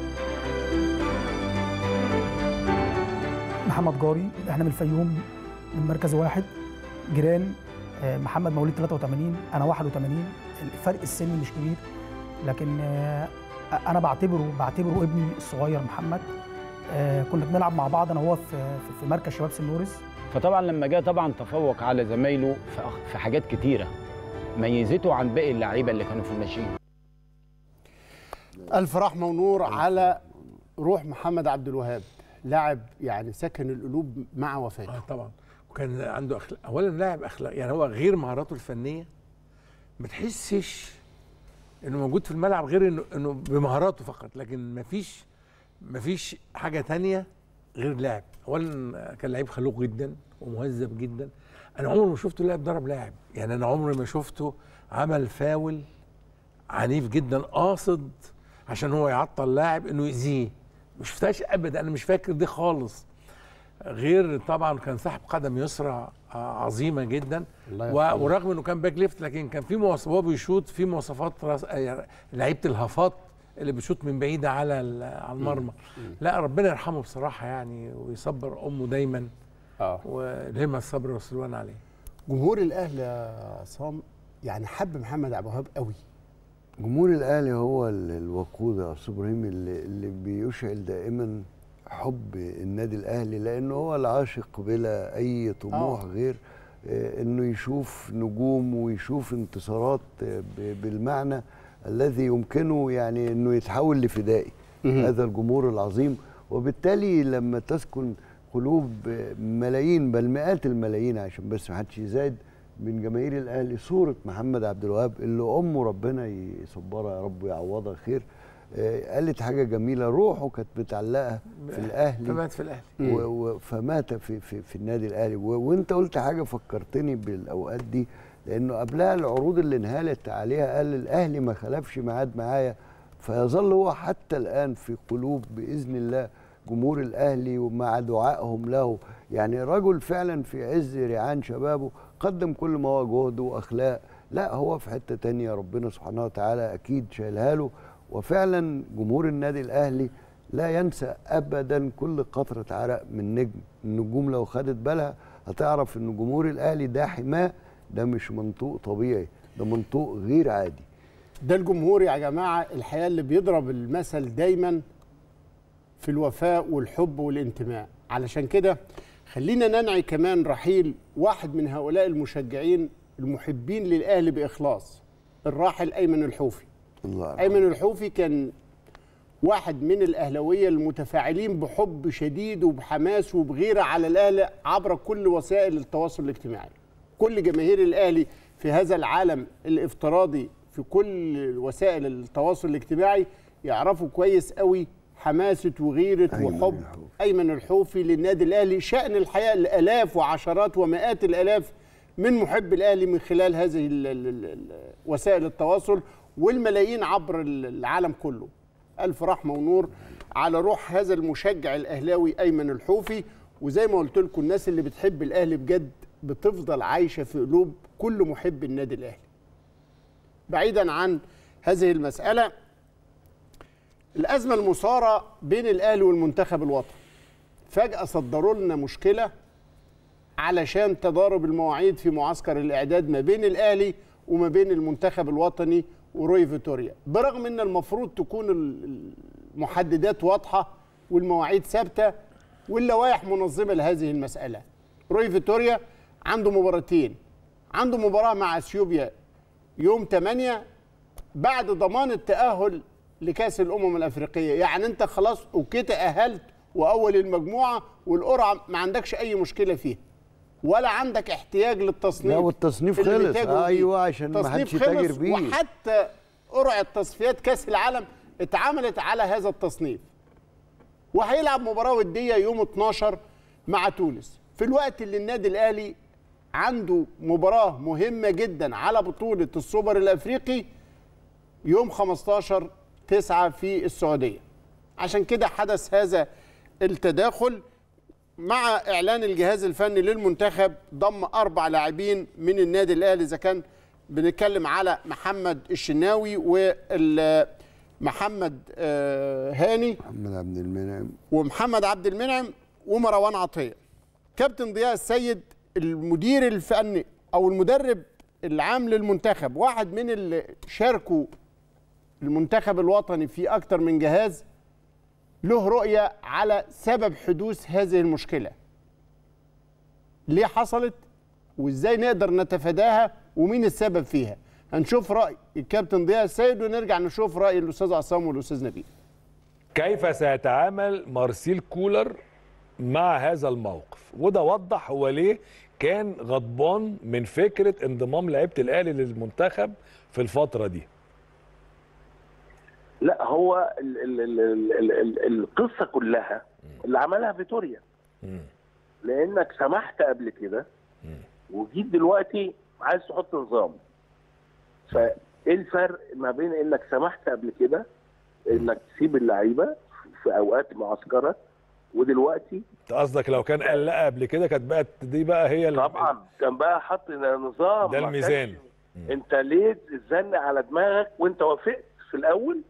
محمد جاري احنا من الفيوم من مركز واحد جيران آه، محمد مواليد 83 انا 81 الفرق السني مش كبير لكن آه، انا بعتبره بعتبره ابني الصغير محمد آه، كنا بنلعب مع بعض انا وهو في في- في مركز شباب سنورس فطبعا لما جه طبعا تفوق على زمايله في أخ- في حاجات كتيره ميزته عن باقي اللعيبه اللي كانوا في الناشئين الف رحمه ونور على روح محمد عبد الوهاب لاعب يعني سكن القلوب مع وفاته اه طبعا وكان عنده اخلاق اولا لاعب اخلاق يعني هو غير مهاراته الفنيه ما تحسش انه موجود في الملعب غير انه انه بمهاراته فقط لكن ما فيش ما فيش حاجه تانية غير لاعب اولا كان لعيب خلوق جدا ومهذب جدا انا عمري ما شفته لاعب ضرب لاعب يعني انا عمري ما شفته عمل فاول عنيف جدا قاصد عشان هو يعطل لاعب انه يأذيه ما شفتهاش ابدا انا مش فاكر دي خالص غير طبعا كان صاحب قدم يسرى آه، عظيمه جدا الله و- يرحمه. ورغم انه كان باك ليفت لكن كان في مواصفات وهو بيشوط في مواصفات راس آه، لعيبه الهافات اللي بيشوط من بعيد على ال- على المرمى لا ربنا يرحمه بصراحه يعني ويصبر امه دايما اه والهمه الصبر والسلوان عليه جمهور الاهلي يا عصام يعني حب محمد عبد الوهاب قوي جمهور الاهلي هو ال- الوقود يا استاذ ابراهيم اللي, اللي بيشعل دائما حب النادي الاهلي لانه هو العاشق بلا اي طموح آه. غير آه، انه يشوف نجوم ويشوف انتصارات آه، ب- بالمعنى الذي يمكنه يعني انه يتحول لفدائي مهم. هذا الجمهور العظيم وبالتالي لما تسكن قلوب ملايين بل مئات الملايين عشان بس ما حدش يزايد من جماهير الاهلي صوره محمد عبد الوهاب اللي امه ربنا يصبرها يا رب ويعوضها خير آه، قالت حاجه جميله روحه كانت متعلقه في الاهلي فمات في الاهلي و- و- فمات في, في, في النادي الاهلي و- وانت قلت حاجه فكرتني بالاوقات دي لانه قبلها العروض اللي انهالت عليها قال الاهلي ما خلفش ميعاد معايا فيظل هو حتى الان في قلوب باذن الله جمهور الاهلي ومع دعائهم له يعني رجل فعلا في عز ريعان شبابه قدم كل ما هو جهد واخلاق لا هو في حته تانية ربنا سبحانه وتعالى اكيد شايلها له وفعلا جمهور النادي الاهلي لا ينسى ابدا كل قطره عرق من نجم النجوم لو خدت بالها هتعرف ان جمهور الاهلي ده حماه ده مش منطوق طبيعي ده منطوق غير عادي ده الجمهور يا جماعه الحقيقه اللي بيضرب المثل دايما في الوفاء والحب والانتماء علشان كده خلينا ننعي كمان رحيل واحد من هؤلاء المشجعين المحبين للاهلي باخلاص الراحل ايمن الحوفي الله ايمن الحوفي كان واحد من الاهلاويه المتفاعلين بحب شديد وبحماس وبغيره على الاهلي عبر كل وسائل التواصل الاجتماعي كل جماهير الاهلي في هذا العالم الافتراضي في كل وسائل التواصل الاجتماعي يعرفوا كويس قوي حماسه وغيره أيمن وحب ايمن الحوفي للنادي الاهلي شان الحياه الالاف وعشرات ومئات الالاف من محب الاهلي من خلال هذه ال- ال- ال- ال- وسائل التواصل والملايين عبر ال- العالم كله الف رحمه ونور على روح هذا المشجع الاهلاوي ايمن الحوفي وزي ما قلت لكم الناس اللي بتحب الاهلي بجد بتفضل عايشه في قلوب كل محب النادي الاهلي بعيدا عن هذه المساله الازمه المثاره بين الاهلي والمنتخب الوطني فجاه صدروا لنا مشكله علشان تضارب المواعيد في معسكر الاعداد ما بين الاهلي وما بين المنتخب الوطني وروي فيتوريا برغم ان المفروض تكون ال- المحددات واضحه والمواعيد ثابته واللوائح منظمه لهذه المساله روي فيتوريا عنده مباراتين عنده مباراه مع اثيوبيا يوم 8 بعد ضمان التاهل لكاس الامم الافريقيه يعني انت خلاص اوكي تاهلت واول المجموعه والقرعه ما عندكش اي مشكله فيها ولا عندك احتياج للتصنيف لا والتصنيف اللي خلص بيتاجروا بيه. ايوه عشان ما التصنيف حدش يتاجر خلص بيه وحتى قرعه تصفيات كاس العالم اتعملت على هذا التصنيف وهيلعب مباراه وديه يوم 12 مع تونس في الوقت اللي النادي الاهلي عنده مباراه مهمه جدا على بطوله السوبر الافريقي يوم 15 9 في السعوديه عشان كده حدث هذا التداخل مع اعلان الجهاز الفني للمنتخب ضم اربع لاعبين من النادي الاهلي اذا كان بنتكلم على محمد الشناوي ومحمد هاني محمد عبد المنعم ومحمد عبد المنعم ومروان عطيه كابتن ضياء السيد المدير الفني او المدرب العام للمنتخب واحد من اللي شاركوا المنتخب الوطني في اكتر من جهاز له رؤيه على سبب حدوث هذه المشكله ليه حصلت وازاي نقدر نتفاداها ومين السبب فيها هنشوف راي الكابتن ضياء السيد ونرجع نشوف راي الاستاذ عصام والاستاذ نبيل كيف سيتعامل مارسيل كولر مع هذا الموقف وده وضح هو ليه كان غضبان من فكره انضمام لعيبه الاهلي للمنتخب في الفتره دي لا هو ال ال ال ال ال ال القصه كلها اللي عملها فيتوريا لانك سمحت قبل كده وجيت دلوقتي عايز تحط نظام فايه الفرق ما بين انك سمحت قبل كده انك تسيب اللعيبه في اوقات معسكرك ودلوقتي انت قصدك لو كان قال لا قبل كده كانت بقت دي بقى هي طبعا كان بقى حط نظام ده ما الميزان كانش- انت ليه تزن على دماغك وانت وافقت في الاول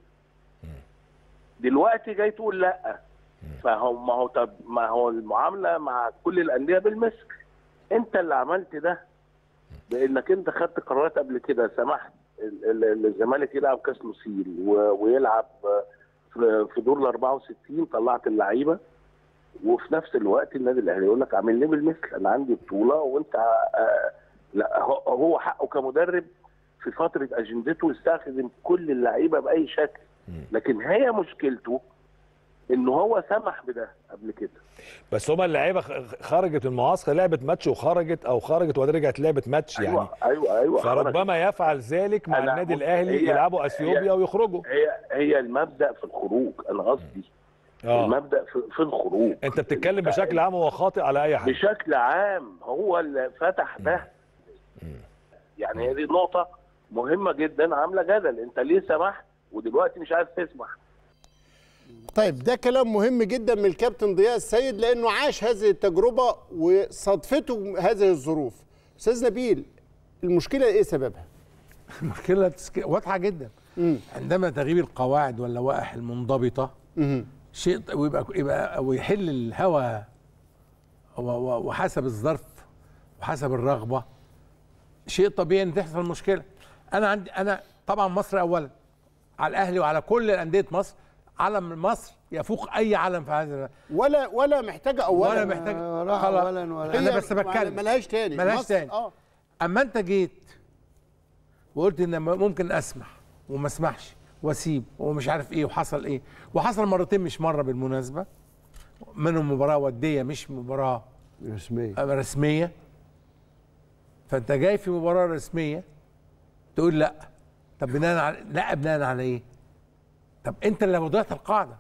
دلوقتي جاي تقول لا فهو ما هو طب ما هو المعامله مع كل الانديه بالمسك انت اللي عملت ده بانك انت خدت قرارات قبل كده سمحت ال- ال- الزمالك يلعب كاس نسيل و- ويلعب في في دور ال 64 طلعت اللعيبه وفي نفس الوقت النادي الاهلي يقول لك عامل ليه بالمثل انا عندي بطوله وانت آه لا هو- هو حقه كمدرب في فتره اجندته يستخدم كل اللعيبه باي شكل لكن هي مشكلته ان هو سمح بده قبل كده بس هما اللعيبه خ- خرجت من المعسكر لعبت ماتش وخرجت او خرجت ورجعت لعبت ماتش يعني ايوه ايوه ايوه فربما يفعل ذلك مع أنا النادي بص، الاهلي هي- يلعبوا اثيوبيا هي- ويخرجوا هي هي المبدا في الخروج انا قصدي آه. المبدا في, في الخروج انت بتتكلم بشكل عام هو خاطئ على اي حد بشكل عام هو اللي فتح ده يعني هي دي نقطة مهمة جدا عاملة جدل انت ليه سمحت ودلوقتي مش عايز تسمح طيب ده كلام مهم جدا من الكابتن ضياء السيد لانه عاش هذه التجربه وصدفته هذه الظروف استاذ نبيل المشكله ايه سببها المشكله تسك- واضحه جدا عندما تغيب القواعد واللوائح المنضبطه شيء ط- ويبقى يبقى ويحل الهوى و- و- وحسب الظرف وحسب الرغبه شيء طبيعي ان تحصل مشكله انا عندي انا طبعا مصر اولا على الاهلي وعلى كل انديه مصر علم مصر يفوق اي علم في هذا ولا ولا محتاجه اولا ولا محتاج ولا خلاص. اولا ولا انا هي بس بتكلم ملهاش تاني ملهاش مصر- تاني اه اما انت جيت وقلت ان ممكن اسمح وما اسمحش واسيب ومش عارف ايه وحصل ايه وحصل مرتين مش مره بالمناسبه منهم مباراه وديه مش مباراه رسميه رسميه فانت جاي في مباراه رسميه تقول لا طب بناء على لا بناء على ايه؟ طب انت اللي وضعت القاعده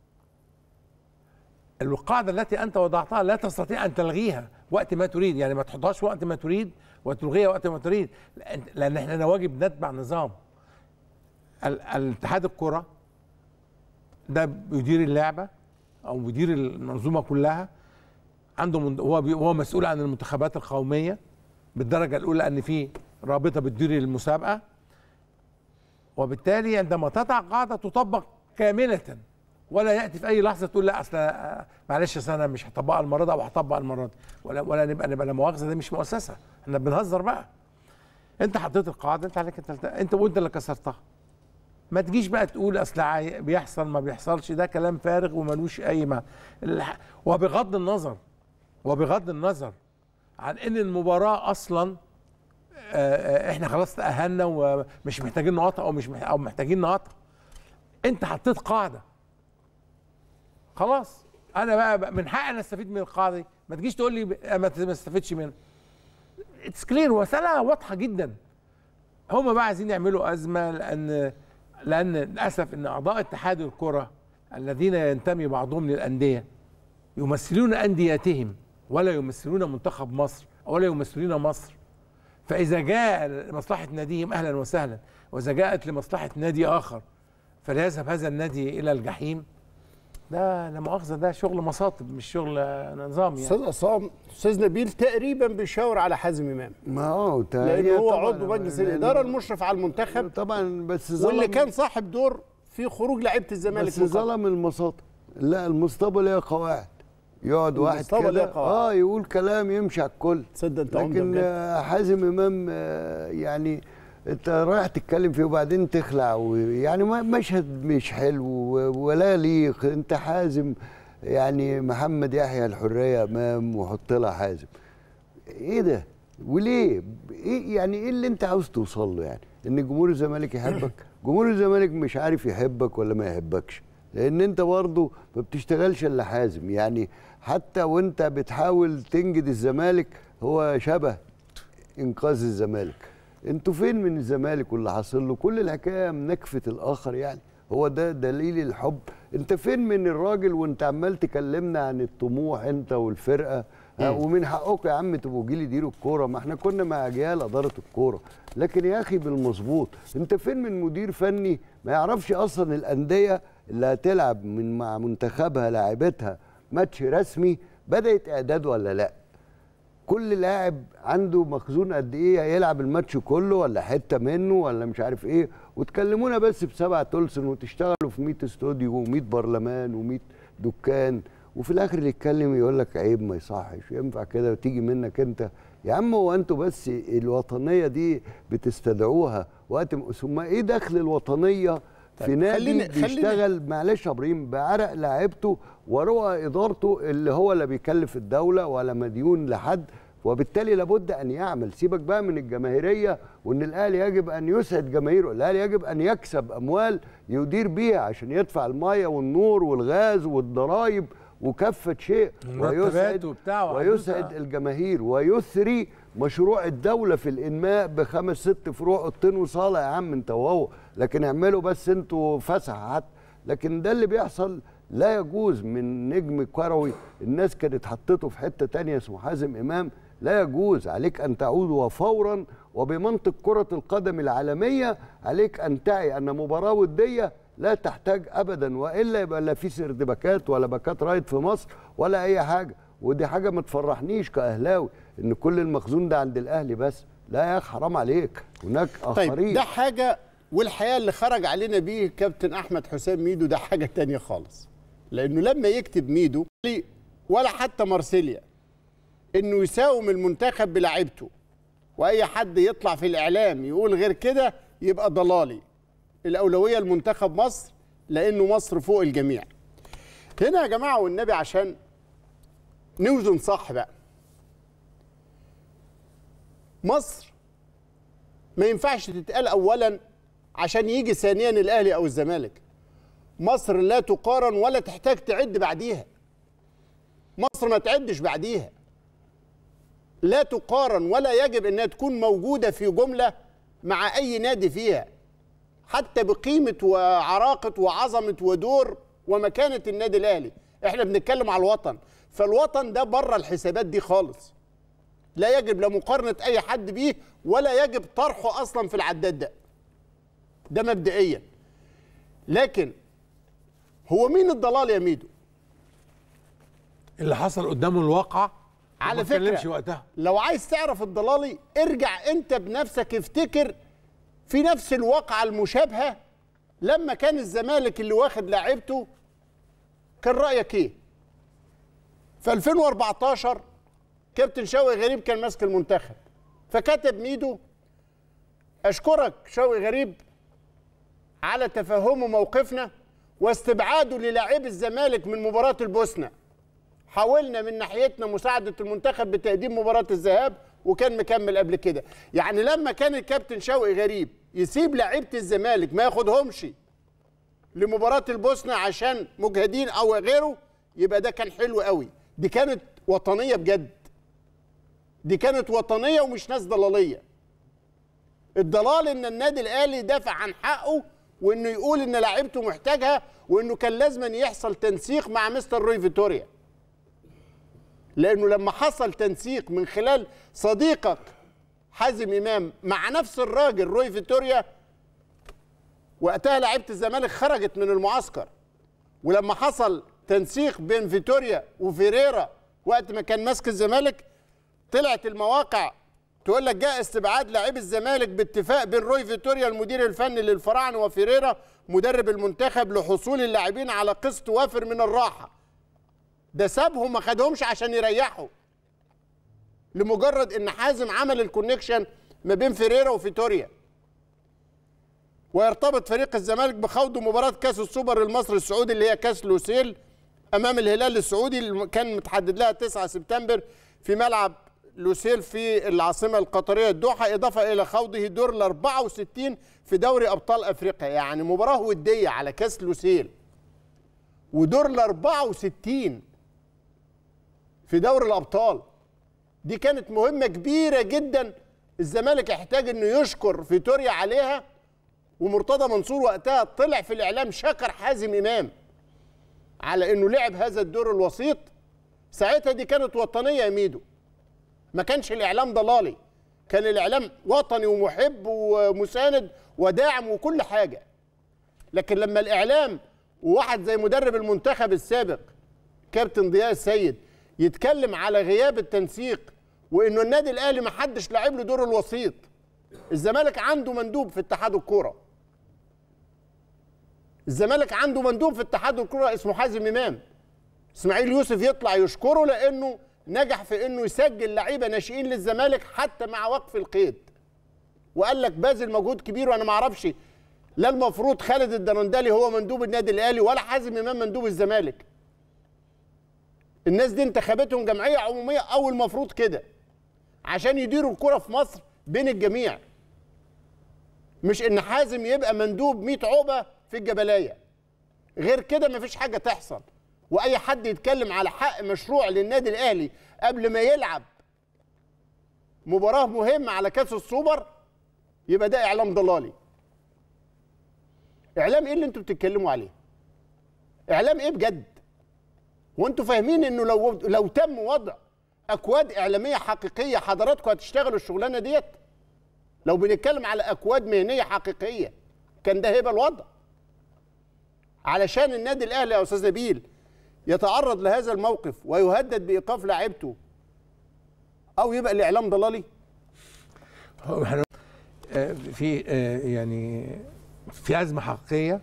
القاعده التي انت وضعتها لا تستطيع ان تلغيها وقت ما تريد يعني ما تحطهاش وقت ما تريد وتلغيها وقت ما تريد لان لأن احنا واجب نتبع نظام ال- الاتحاد الكره ده بيدير اللعبه او بيدير المنظومه كلها عنده من هو بي هو مسؤول عن المنتخبات القوميه بالدرجه الاولى ان في رابطه بتدير المسابقه وبالتالي عندما تضع قاعده تطبق كامله ولا ياتي في اي لحظه تقول لا اصل آه، معلش أصل انا مش هطبقها المره دي او هطبق المره دي ولا ولا نبقى نبقى لا مؤاخذه دي مش مؤسسه احنا بنهزر بقى انت حطيت القاعده انت عليك انت انت وانت اللي كسرتها ما تجيش بقى تقول اصل عاي- بيحصل ما بيحصلش ده كلام فارغ وملوش اي معنى الح- وبغض النظر وبغض النظر عن ان المباراه اصلا آه، آه، احنا خلاص تاهلنا ومش محتاجين نقاطها او مش مح- او محتاجين نقاطها انت حطيت قاعده خلاص انا بقى بقى من حقي انا استفيد من القاعده دي ما تجيش تقول لي ب- ما ت- ما استفدش منها اتس كلير مساله واضحه جدا هم بقى عايزين يعملوا ازمه لان لان للاسف ان اعضاء اتحاد الكره الذين ينتمي بعضهم للانديه يمثلون انديتهم ولا يمثلون منتخب مصر ولا يمثلون مصر فاذا جاء لمصلحه ناديهم اهلا وسهلا واذا جاءت لمصلحه نادي اخر فليذهب هذا النادي الى الجحيم ده لا مؤاخذه ده شغل مصاطب مش شغل نظام يعني استاذ عصام استاذ نبيل تقريبا بيشاور على حازم امام ما هو لان هو طبعاً عضو مجلس لأن- الاداره المشرف على المنتخب طبعا بس واللي ظلم- كان صاحب دور في خروج لعيبه الزمالك بس من قطر. ظلم المصاطب لا المصطبه ليها قواعد يقعد واحد المصطبة ليها كده قواعد. اه يقول كلام يمشي على الكل تصدق انت عمده لكن بجد. آه، حازم امام آه، يعني انت رايح تتكلم فيه وبعدين تخلع ويعني ما- مشهد مش حلو و- ولا ليق انت حازم يعني محمد يحيى الحريه امام وحط لها حازم ايه ده وليه ايه يعني ايه اللي انت عاوز توصل له يعني ان جمهور الزمالك يحبك جمهور الزمالك مش عارف يحبك ولا ما يحبكش لان انت برضه ما بتشتغلش الا حازم يعني حتى وانت بتحاول تنجد الزمالك هو شبه انقاذ الزمالك انتوا فين من الزمالك واللي حاصل له كل الحكايه منكفه الاخر يعني هو ده دليل الحب انت فين من الراجل وانت عمال تكلمنا عن الطموح انت والفرقه ها، ومن حقكم يا عم تبقوا جيل يديروا الكوره ما احنا كنا مع اجيال اداره الكوره لكن يا اخي بالمظبوط انت فين من مدير فني ما يعرفش اصلا الانديه اللي هتلعب من مع منتخبها لاعبتها ماتش رسمي بدات اعداد ولا لا كل لاعب عنده مخزون قد ايه هيلعب الماتش كله ولا حته منه ولا مش عارف ايه وتكلمونا بس بسبع تلسن وتشتغلوا في 100 استوديو و100 برلمان و100 دكان وفي الاخر اللي يتكلم يقول لك عيب ما يصحش ينفع كده وتيجي منك انت يا عم هو انتوا بس الوطنيه دي بتستدعوها وقت م- ثم ايه دخل الوطنيه في طيب، نادي خليني- خليني- بيشتغل معلش يا ابراهيم بعرق لاعيبته ورؤى ادارته اللي هو لا بيكلف الدوله ولا مديون لحد وبالتالي لابد ان يعمل سيبك بقى من الجماهيريه وان الاهلي يجب ان يسعد جماهيره الاهلي يجب ان يكسب اموال يدير بيها عشان يدفع الميه والنور والغاز والضرائب وكافه شيء مرتبات وبتاع وحدوتة. ويسعد الجماهير ويثري مشروع الدولة في الإنماء بخمس ست فروع أوضتين وصالة يا عم أنت وهو لكن اعملوا بس أنتوا فسح حتى لكن ده اللي بيحصل لا يجوز من نجم كروي الناس كانت حطته في حتة تانية اسمه حازم إمام لا يجوز عليك أن تعود وفورا وبمنطق كرة القدم العالمية عليك أن تعي أن مباراة ودية لا تحتاج ابدا والا يبقى لا في سردباكات ولا باكات رايت في مصر ولا اي حاجه ودي حاجه ما تفرحنيش كاهلاوي ان كل المخزون ده عند الاهلي بس لا يا اخي حرام عليك هناك اخرين طيب ده حاجه والحقيقه اللي خرج علينا بيه كابتن احمد حسام ميدو ده حاجه تانية خالص لانه لما يكتب ميدو ولا حتى مارسيليا انه يساوم المنتخب بلاعيبته واي حد يطلع في الاعلام يقول غير كده يبقى ضلالي الاولويه لمنتخب مصر لانه مصر فوق الجميع هنا يا جماعه والنبي عشان نوزن صح بقى مصر ما ينفعش تتقال اولا عشان يجي ثانيا الاهلي او الزمالك مصر لا تقارن ولا تحتاج تعد بعديها مصر ما تعدش بعديها لا تقارن ولا يجب انها تكون موجوده في جمله مع اي نادي فيها حتى بقيمه وعراقه وعظمه ودور ومكانه النادي الاهلي احنا بنتكلم على الوطن فالوطن ده بره الحسابات دي خالص لا يجب لا مقارنه اي حد بيه ولا يجب طرحه اصلا في العداد ده ده مبدئيا لكن هو مين الضلال يا ميدو اللي حصل قدامه الواقع على ما اتكلمش فكره وقتها لو عايز تعرف الضلالي ارجع انت بنفسك افتكر في نفس الواقعه المشابهه لما كان الزمالك اللي واخد لاعيبته كان رايك ايه في 2014 كابتن شوقي غريب كان ماسك المنتخب فكتب ميدو اشكرك شوقي غريب على تفهمه موقفنا واستبعاده للاعبي الزمالك من مباراه البوسنه حاولنا من ناحيتنا مساعده المنتخب بتقديم مباراه الذهاب وكان مكمل قبل كده يعني لما كان الكابتن شوقي غريب يسيب لعيبه الزمالك ما ياخدهمش لمباراه البوسنه عشان مجهدين او غيره يبقى ده كان حلو قوي دي كانت وطنيه بجد دي كانت وطنيه ومش ناس ضلاليه الضلال ان النادي الاهلي دافع عن حقه وانه يقول ان لعيبته محتاجها وانه كان لازم أن يحصل تنسيق مع مستر روي فيتوريا لانه لما حصل تنسيق من خلال صديقك حازم امام مع نفس الراجل روي فيتوريا وقتها لعيبه الزمالك خرجت من المعسكر ولما حصل تنسيق بين فيتوريا وفيريرا وقت ما كان ماسك الزمالك طلعت المواقع تقول لك جاء استبعاد لاعبي الزمالك باتفاق بين روي فيتوريا المدير الفني للفراعنه وفيريرا مدرب المنتخب لحصول اللاعبين على قسط وافر من الراحه ده سابهم ما خدهمش عشان يريحوا لمجرد ان حازم عمل الكونكشن ما بين فيريرا وفيتوريا ويرتبط فريق الزمالك بخوض مباراة كأس السوبر المصري السعودي اللي هي كأس لوسيل أمام الهلال السعودي اللي كان متحدد لها 9 سبتمبر في ملعب لوسيل في العاصمة القطرية الدوحة إضافة إلى خوضه دور ال 64 في دوري أبطال أفريقيا يعني مباراة ودية على كأس لوسيل ودور ال 64 في دوري الأبطال دي كانت مهمة كبيرة جدا الزمالك يحتاج انه يشكر فيتوريا عليها ومرتضى منصور وقتها طلع في الاعلام شكر حازم امام على انه لعب هذا الدور الوسيط ساعتها دي كانت وطنيه يا ميدو ما كانش الاعلام ضلالي كان الاعلام وطني ومحب ومساند وداعم وكل حاجه لكن لما الاعلام وواحد زي مدرب المنتخب السابق كابتن ضياء السيد يتكلم على غياب التنسيق وانه النادي الاهلي ما حدش لاعب له دور الوسيط الزمالك عنده مندوب في اتحاد الكوره الزمالك عنده مندوب في اتحاد الكوره اسمه حازم امام اسماعيل يوسف يطلع يشكره لانه نجح في انه يسجل لعيبه ناشئين للزمالك حتى مع وقف القيد وقال لك باذل مجهود كبير وانا ما اعرفش لا المفروض خالد الدرندلي هو مندوب النادي الاهلي ولا حازم امام مندوب الزمالك الناس دي انتخبتهم جمعيه عموميه او المفروض كده عشان يديروا الكره في مصر بين الجميع مش ان حازم يبقى مندوب 100 عقبه في الجبلايه غير كده مفيش حاجه تحصل واي حد يتكلم على حق مشروع للنادي الاهلي قبل ما يلعب مباراه مهمه على كاس السوبر يبقى ده اعلام ضلالي اعلام ايه اللي انتوا بتتكلموا عليه اعلام ايه بجد وانتوا فاهمين انه لو لو تم وضع اكواد اعلاميه حقيقيه حضراتكم هتشتغلوا الشغلانه ديت لو بنتكلم على اكواد مهنيه حقيقيه كان ده هيبقى الوضع علشان النادي الاهلي يا استاذ نبيل يتعرض لهذا الموقف ويهدد بايقاف لاعيبته او يبقى الاعلام ضلالي هو احنا آه، في آه، يعني في ازمه حقيقيه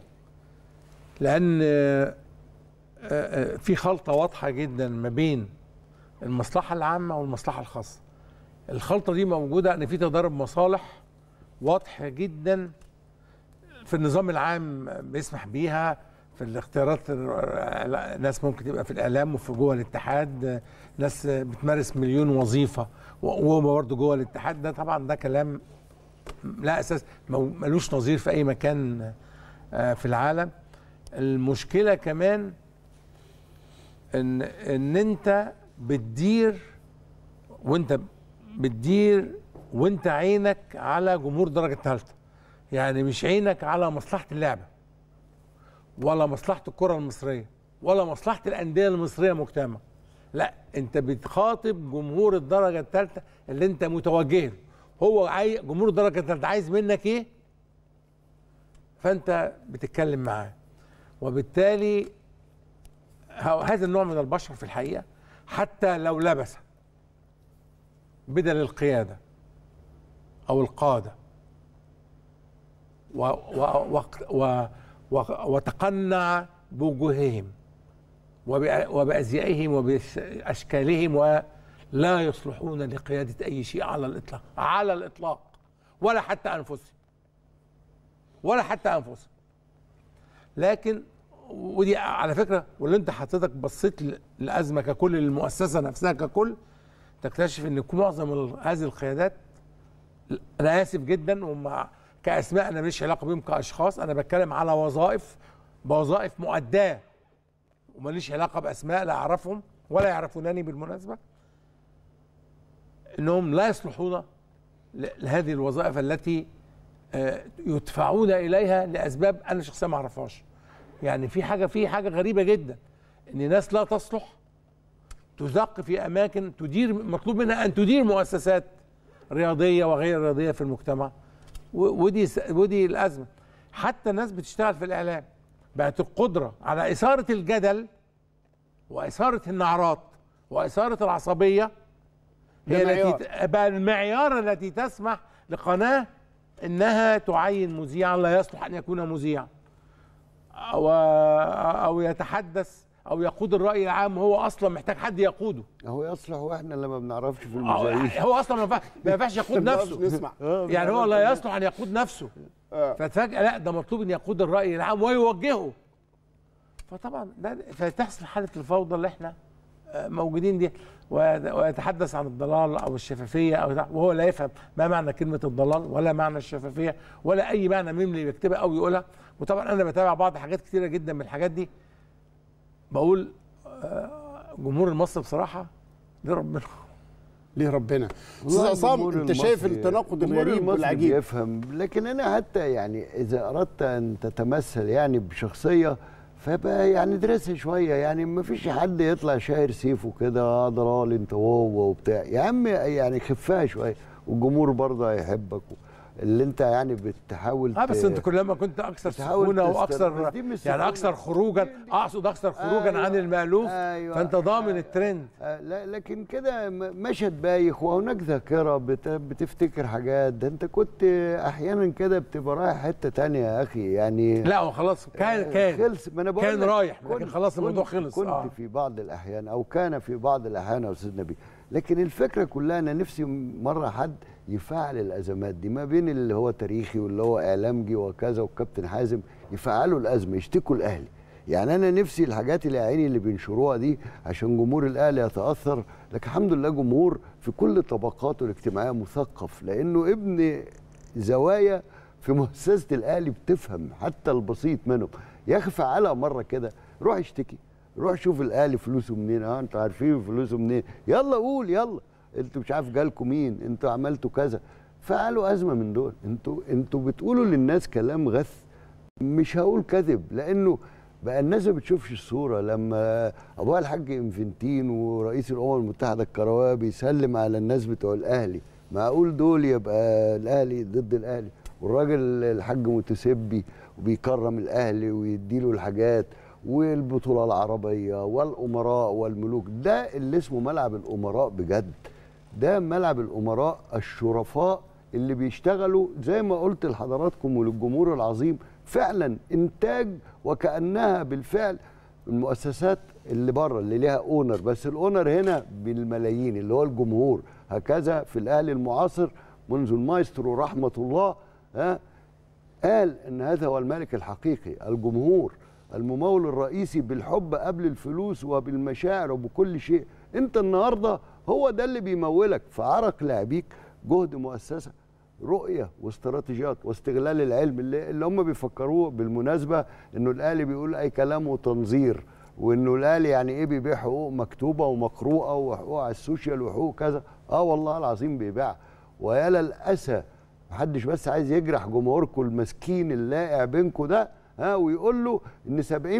لان آه، آه، في خلطه واضحه جدا ما بين المصلحه العامه والمصلحه الخاصه الخلطه دي موجوده ان في تضارب مصالح واضح جدا في النظام العام بيسمح بيها في الاختيارات ال- ناس ممكن تبقى في الاعلام وفي جوه الاتحاد ناس بتمارس مليون وظيفه وهو برضه جوه الاتحاد ده طبعا ده كلام لا اساس مو- ملوش نظير في اي مكان آه، في العالم المشكله كمان ان ان انت بتدير وانت بتدير وانت عينك على جمهور درجه ثالثه يعني مش عينك على مصلحه اللعبه ولا مصلحه الكره المصريه ولا مصلحه الانديه المصريه مجتمع لا انت بتخاطب جمهور الدرجه الثالثه اللي انت متوجه له هو عاي... جمهور الدرجه الثالثه عايز منك ايه فانت بتتكلم معاه وبالتالي ه- هذا النوع من البشر في الحقيقه حتى لو لبس بدل القياده او القاده و و و و وتقنع بوجوههم وبأ- وبأزيائهم وبأشكالهم ولا يصلحون لقيادة أي شيء على الإطلاق على الإطلاق ولا حتى أنفسهم ولا حتى أنفسهم لكن ودي على فكرة واللي أنت حضرتك بصيت للأزمة ككل للمؤسسة نفسها ككل تكتشف ان معظم ال- هذه القيادات انا اسف جدا ومع كاسماء انا ماليش علاقه بيهم كاشخاص انا بتكلم على وظائف بوظائف مؤداه وماليش علاقه باسماء لا اعرفهم ولا يعرفونني بالمناسبه انهم لا يصلحون ل- لهذه الوظائف التي آه، يدفعون اليها لاسباب انا شخصيا ما اعرفهاش يعني في حاجه في حاجه غريبه جدا ان ناس لا تصلح تزق في اماكن تدير مطلوب منها ان تدير مؤسسات رياضيه وغير رياضيه في المجتمع و- ودي س- ودي الازمه حتى الناس بتشتغل في الاعلام بقت القدره على اثاره الجدل واثاره النعرات واثاره العصبيه ده هي معيار. التي بقى المعيار التي تسمح لقناه انها تعين مذيعا لا يصلح ان يكون مذيعا او او يتحدث او يقود الراي العام هو اصلا محتاج حد يقوده هو يصلح واحنا اللي ما بنعرفش في آه، المذيعين هو اصلا ما ينفع- ما ينفعش يقود ما بنعرفش نفسه نسمع. يعني هو لا يصلح ان يقود نفسه آه. ففجاه لا ده مطلوب ان يقود الراي العام ويوجهه فطبعا ده فتحصل حاله الفوضى اللي احنا آه، موجودين دي ويت- ويتحدث عن الضلال او الشفافيه او ده، وهو لا يفهم ما معنى كلمه الضلال ولا معنى الشفافيه ولا اي معنى من اللي بيكتبها او يقولها وطبعا انا بتابع بعض حاجات كتيره جدا من الحاجات دي بقول آه، جمهور المصري بصراحه ليه ربنا ليه ربنا والله استاذ عصام الجمهور انت شايف المصري- التناقض الجمهور الغريب المصري والعجيب بيفهم لكن انا حتى يعني اذا اردت ان تتمثل يعني بشخصيه فبقى يعني ادرسها شويه يعني ما فيش حد يطلع شاير سيفه كده آه ضلال انت وهو وبتاع يا عم يعني خفها شويه والجمهور برضه هيحبك اللي انت يعني بتحاول اه بس ت- انت كلما كنت اكثر بتحاول سخونه تست- واكثر بس دي مش يعني سخونة. اكثر خروجا اقصد اكثر خروجا أيوة، عن المالوف أيوة. فانت ضامن الترند آه، لا لكن كده م- مشهد بايخ وهناك ذاكره بت- بتفتكر حاجات ده انت كنت احيانا كده بتبقى رايح حته تانية يا اخي يعني لا هو خلاص كان آه، كان خلص ما انا بقول كان لك رايح لكن كنت- خلاص الموضوع كنت- خلص كنت آه. في بعض الاحيان او كان في بعض الاحيان يا استاذ نبيل لكن الفكره كلها انا نفسي مره حد يفعل الازمات دي ما بين اللي هو تاريخي واللي هو اعلامجي وكذا والكابتن حازم يفعلوا الازمه يشتكوا الاهلي يعني انا نفسي الحاجات اللي عيني اللي بينشروها دي عشان جمهور الاهلي يتاثر لكن الحمد لله جمهور في كل طبقاته الاجتماعيه مثقف لانه ابن زوايا في مؤسسه الاهلي بتفهم حتى البسيط منهم يا اخي فعلها مره كده روح اشتكي روح شوف الاهلي فلوسه منين اه انتوا عارفين فلوسه منين يلا قول يلا انتوا مش عارف جالكم مين انتوا عملتوا كذا فعلوا ازمه من دول انتوا انتوا بتقولوا للناس كلام غث مش هقول كذب لانه بقى الناس ما بتشوفش الصوره لما ابوها الحاج انفنتين ورئيس الامم المتحده الكرويه بيسلم على الناس بتوع الاهلي معقول دول يبقى الاهلي ضد الاهلي والراجل الحاج متسبي وبيكرم الاهلي ويديله الحاجات والبطوله العربيه والامراء والملوك ده اللي اسمه ملعب الامراء بجد ده ملعب الامراء الشرفاء اللي بيشتغلوا زي ما قلت لحضراتكم وللجمهور العظيم فعلا انتاج وكانها بالفعل المؤسسات اللي بره اللي ليها اونر بس الاونر هنا بالملايين اللي هو الجمهور هكذا في الاهلي المعاصر منذ المايسترو رحمه الله ها قال ان هذا هو الملك الحقيقي الجمهور الممول الرئيسي بالحب قبل الفلوس وبالمشاعر وبكل شيء انت النهارده هو ده اللي بيمولك فعرق لاعبيك جهد مؤسسه رؤيه واستراتيجيات واستغلال العلم اللي, اللي هم بيفكروه بالمناسبه انه الاهلي بيقول اي كلام وتنظير وانه الاهلي يعني ايه بيبيع حقوق مكتوبه ومقروءه وحقوق على السوشيال وحقوق كذا اه والله العظيم بيبيعها ويا للاسى محدش بس عايز يجرح جمهوركم المسكين اللاقع بينكم ده ها ويقول له ان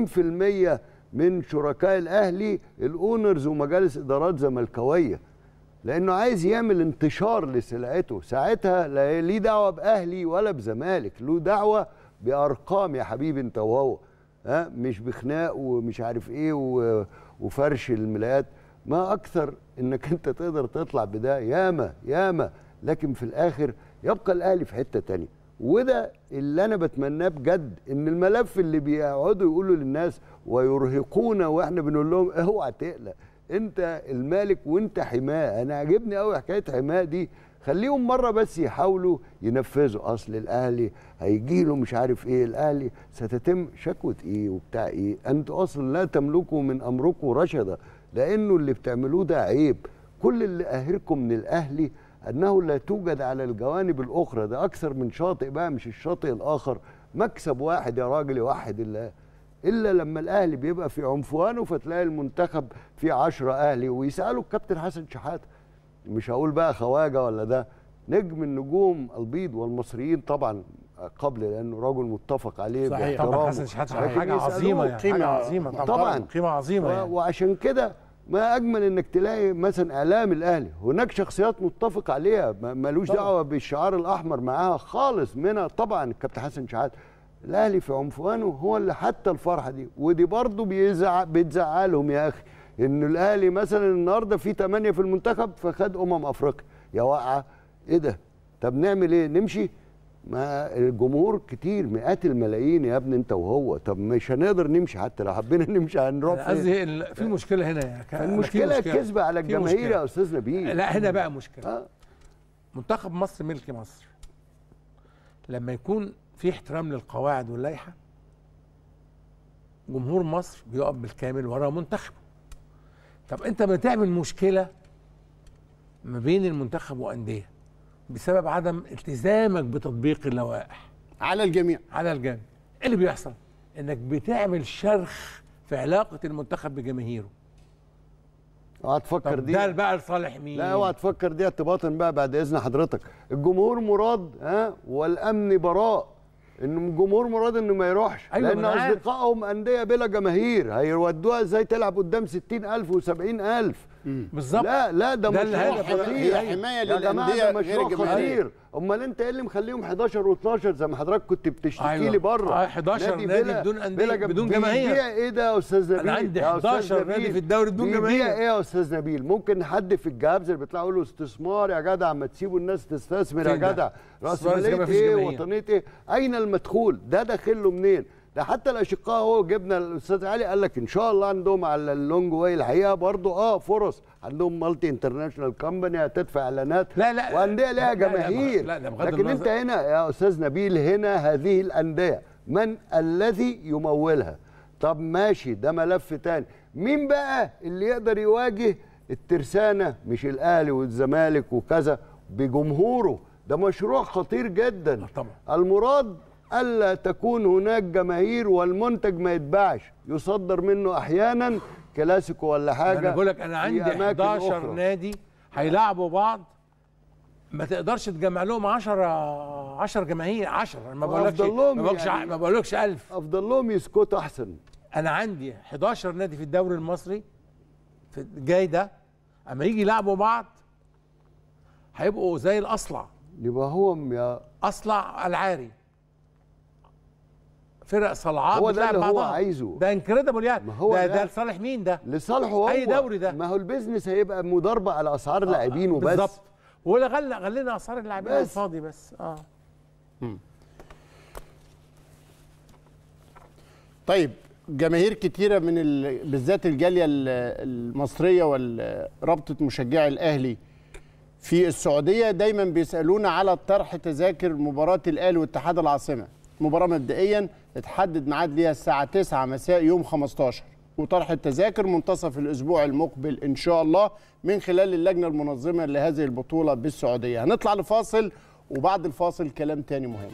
70% من شركاء الاهلي الاونرز ومجالس ادارات زملكاويه لانه عايز يعمل انتشار لسلعته ساعتها لا ليه دعوه باهلي ولا بزمالك له دعوه بارقام يا حبيبي انت وهو ها مش بخناق ومش عارف ايه و- وفرش الملايات ما اكثر انك انت تقدر تطلع بده ياما ياما لكن في الاخر يبقى الاهلي في حته تانية وده اللي انا بتمناه بجد ان الملف اللي بيقعدوا يقولوا للناس ويرهقونا واحنا بنقول لهم اوعى تقلق انت المالك وانت حماه انا عجبني قوي حكايه حماه دي خليهم مره بس يحاولوا ينفذوا اصل الاهلي هيجي له مش عارف ايه الاهلي ستتم شكوى ايه وبتاع ايه انتوا اصلا لا تملكوا من امركم رشدا لانه اللي بتعملوه ده عيب كل اللي قاهركم من الاهلي انه لا توجد على الجوانب الاخرى ده اكثر من شاطئ بقى مش الشاطئ الاخر مكسب واحد يا راجل يوحد الله الا لما الاهلي بيبقى في عنفوانه فتلاقي المنتخب فيه عشرة اهلي ويسالوا الكابتن حسن شحاته مش هقول بقى خواجه ولا ده نجم النجوم البيض والمصريين طبعا قبل لانه رجل متفق عليه صحيح. باحترامه. طبعا حسن شحاتة لكن حاجة يسألوه عظيمة يعني، حاجة عظيمة طبعاً. طبعا قيمة عظيمة و- يعني. وعشان كده ما اجمل انك تلاقي مثلا اعلام الاهلي هناك شخصيات متفق عليها ما- ملوش طبعاً. دعوه بالشعار الاحمر معاها خالص منها طبعا الكابتن حسن شحاته الاهلي في عنفوانه هو اللي حتى الفرحه دي ودي برضه بيزعل بتزعلهم يا اخي ان الاهلي مثلا النهارده في 8 في المنتخب فخد امم افريقيا يا واقعه ايه ده طب نعمل ايه نمشي ما الجمهور كتير مئات الملايين يا ابني انت وهو طب مش هنقدر نمشي حتى لو حبينا نمشي هنروح أنا قصدي ال- في مشكله هنا يا كا- المشكله في كذب على في الجماهير مشكلة. يا استاذ نبيل لا هنا بقى مشكله آه. منتخب مصر ملك مصر لما يكون في احترام للقواعد واللائحه جمهور مصر بيقف بالكامل ورا منتخبه طب انت بتعمل مشكله ما بين المنتخب وانديه بسبب عدم التزامك بتطبيق اللوائح على الجميع على الجميع ايه اللي بيحصل انك بتعمل شرخ في علاقه المنتخب بجماهيره اوعى تفكر طب دي ده بقى لصالح مين لا اوعى تفكر دي ارتباطا بقى بعد اذن حضرتك الجمهور مراد ها والامن براء ان الجمهور مراد انه ما يروحش أيوة، لان ما أنا عارف. اصدقائهم انديه بلا جماهير هيودوها ازاي تلعب قدام 60000 و70000 بالظبط لا لا ده ده مشروع الهدف. خطير هي حماية يا جماعة للأندية ده غير مشروع الجماهيرية. خطير امال انت ايه اللي مخليهم 11 و12 زي ما حضرتك كنت بتشتكي أيوة. لي بره آه، 11 نادي بلا- بدون أندية- بلا جم- بدون جماهير. بيبيع ايه ده يا استاذ نبيل أنا عندي يا أستاذ 11 نادي نبيل. في الدوري بدون بيبيع جماهير. ايه يا استاذ نبيل ممكن حد في الجهاز اللي بيطلع يقول له استثمار يا جدع ما تسيبوا الناس تستثمر يا فين ده؟ جدع راس استثمار إذا كان ماليه مفيش ايه جماهير. وطنيه ايه اين المدخول ده داخل له منين ده حتى الاشقاء هو جبنا الاستاذ علي قال لك ان شاء الله عندهم على اللونج واي الحقيقه برضو اه فرص عندهم مالتي انترناشونال كومباني هتدفع اعلانات لا لا وانديه ليها لا، لا، جماهير لا، لا، بغض لكن انت النظر. هنا يا استاذ نبيل هنا هذه الانديه من الذي يمولها طب ماشي ده ملف تاني مين بقى اللي يقدر يواجه الترسانه مش الاهلي والزمالك وكذا بجمهوره ده مشروع خطير جدا طبعا المراد الا تكون هناك جماهير والمنتج ما يتباعش يصدر منه احيانا كلاسيكو ولا ما حاجه انا بقول لك انا في عندي أماكن 11 أخرى. نادي هيلاعبوا بعض ما تقدرش تجمع لهم 10 10 جماهير 10 أنا ما بقولكش أفضل لهم ما بقولكش يعني. ما بقولكش 1000 افضل لهم يسكتوا احسن انا عندي 11 نادي في الدوري المصري في الجاي ده اما يجي يلعبوا بعض هيبقوا زي الاصلع يبقى هو م- يا اصلع العاري فرق صلعاء هو ده بتلعب اللي هو بعضها. عايزه. ده انكريدبل يعني ما هو ده, ده. ده لصالح مين ده لصالحه هو اي دوري ده ما هو البيزنس هيبقى مضاربه على اسعار لاعبين وبس بالظبط ولا غلى غلينا اسعار اللاعبين بس. الفاضي بس اه طيب جماهير كتيرة من ال... بالذات الجالية ال- المصرية ورابطة مشجعي الأهلي في السعودية دايما بيسألونا على طرح تذاكر مباراة الأهلي واتحاد العاصمة مباراة مبدئيا اتحدد ميعاد ليها الساعة 9 مساء يوم 15 وطرح التذاكر منتصف الأسبوع المقبل إن شاء الله من خلال اللجنة المنظمة لهذه البطولة بالسعودية هنطلع لفاصل وبعد الفاصل كلام تاني مهم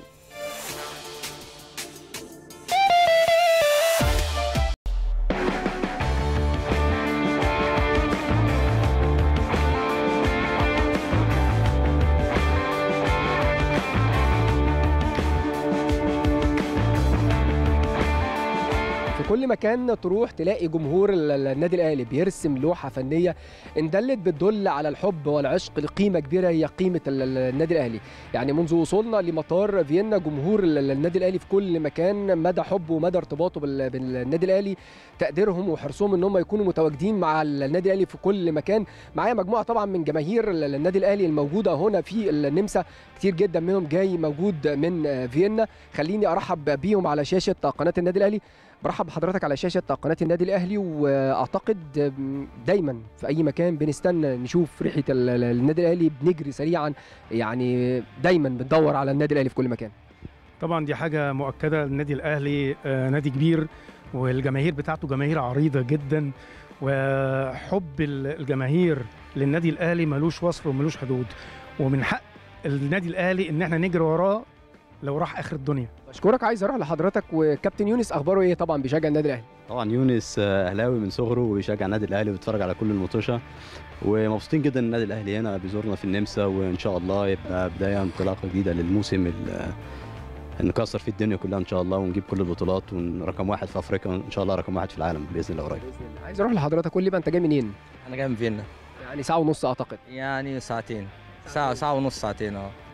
في كل مكان تروح تلاقي جمهور ال- ال- النادي الاهلي بيرسم لوحه فنيه ان دلت بتدل على الحب والعشق لقيمه كبيره هي قيمه ال- ال- النادي الاهلي يعني منذ وصولنا لمطار فيينا جمهور ال- ال- النادي الاهلي في كل مكان مدى حبه ومدى ارتباطه بال- بالنادي الاهلي تقديرهم وحرصهم ان هم يكونوا متواجدين مع ال- النادي الاهلي في كل مكان معايا مجموعه طبعا من جماهير ال- النادي الاهلي الموجوده هنا في النمسا كتير جدا منهم جاي موجود من فيينا خليني ارحب بيهم على شاشه قناه النادي الاهلي برحب بحضرتك على شاشه قناه النادي الاهلي واعتقد دايما في اي مكان بنستنى نشوف ريحه ال- ال- النادي الاهلي بنجري سريعا يعني دايما بندور على النادي الاهلي في كل مكان طبعا دي حاجة مؤكدة النادي الأهلي آه، نادي كبير والجماهير بتاعته جماهير عريضة جدا وحب ال- الجماهير للنادي الأهلي ملوش وصف وملوش حدود ومن حق النادي الأهلي إن احنا نجري وراه لو راح آخر الدنيا اشكرك عايز اروح لحضرتك وكابتن يونس اخباره ايه طبعا بيشجع النادي الاهلي طبعا يونس آه، اهلاوي من صغره وبيشجع النادي الاهلي وبيتفرج على كل المطوشه ومبسوطين جدا ان النادي الاهلي هنا بيزورنا في النمسا وان شاء الله يبقى بدايه انطلاقه جديده للموسم ال- نكسر فيه الدنيا كلها ان شاء الله ونجيب كل البطولات ورقم واحد في افريقيا وان شاء الله رقم واحد في العالم باذن الله قريب عايز اروح لحضرتك قول لي بقى انت جاي منين انا جاي من فيينا يعني ساعه ونص اعتقد يعني ساعتين ساعة ساعة ونص ساعتين اه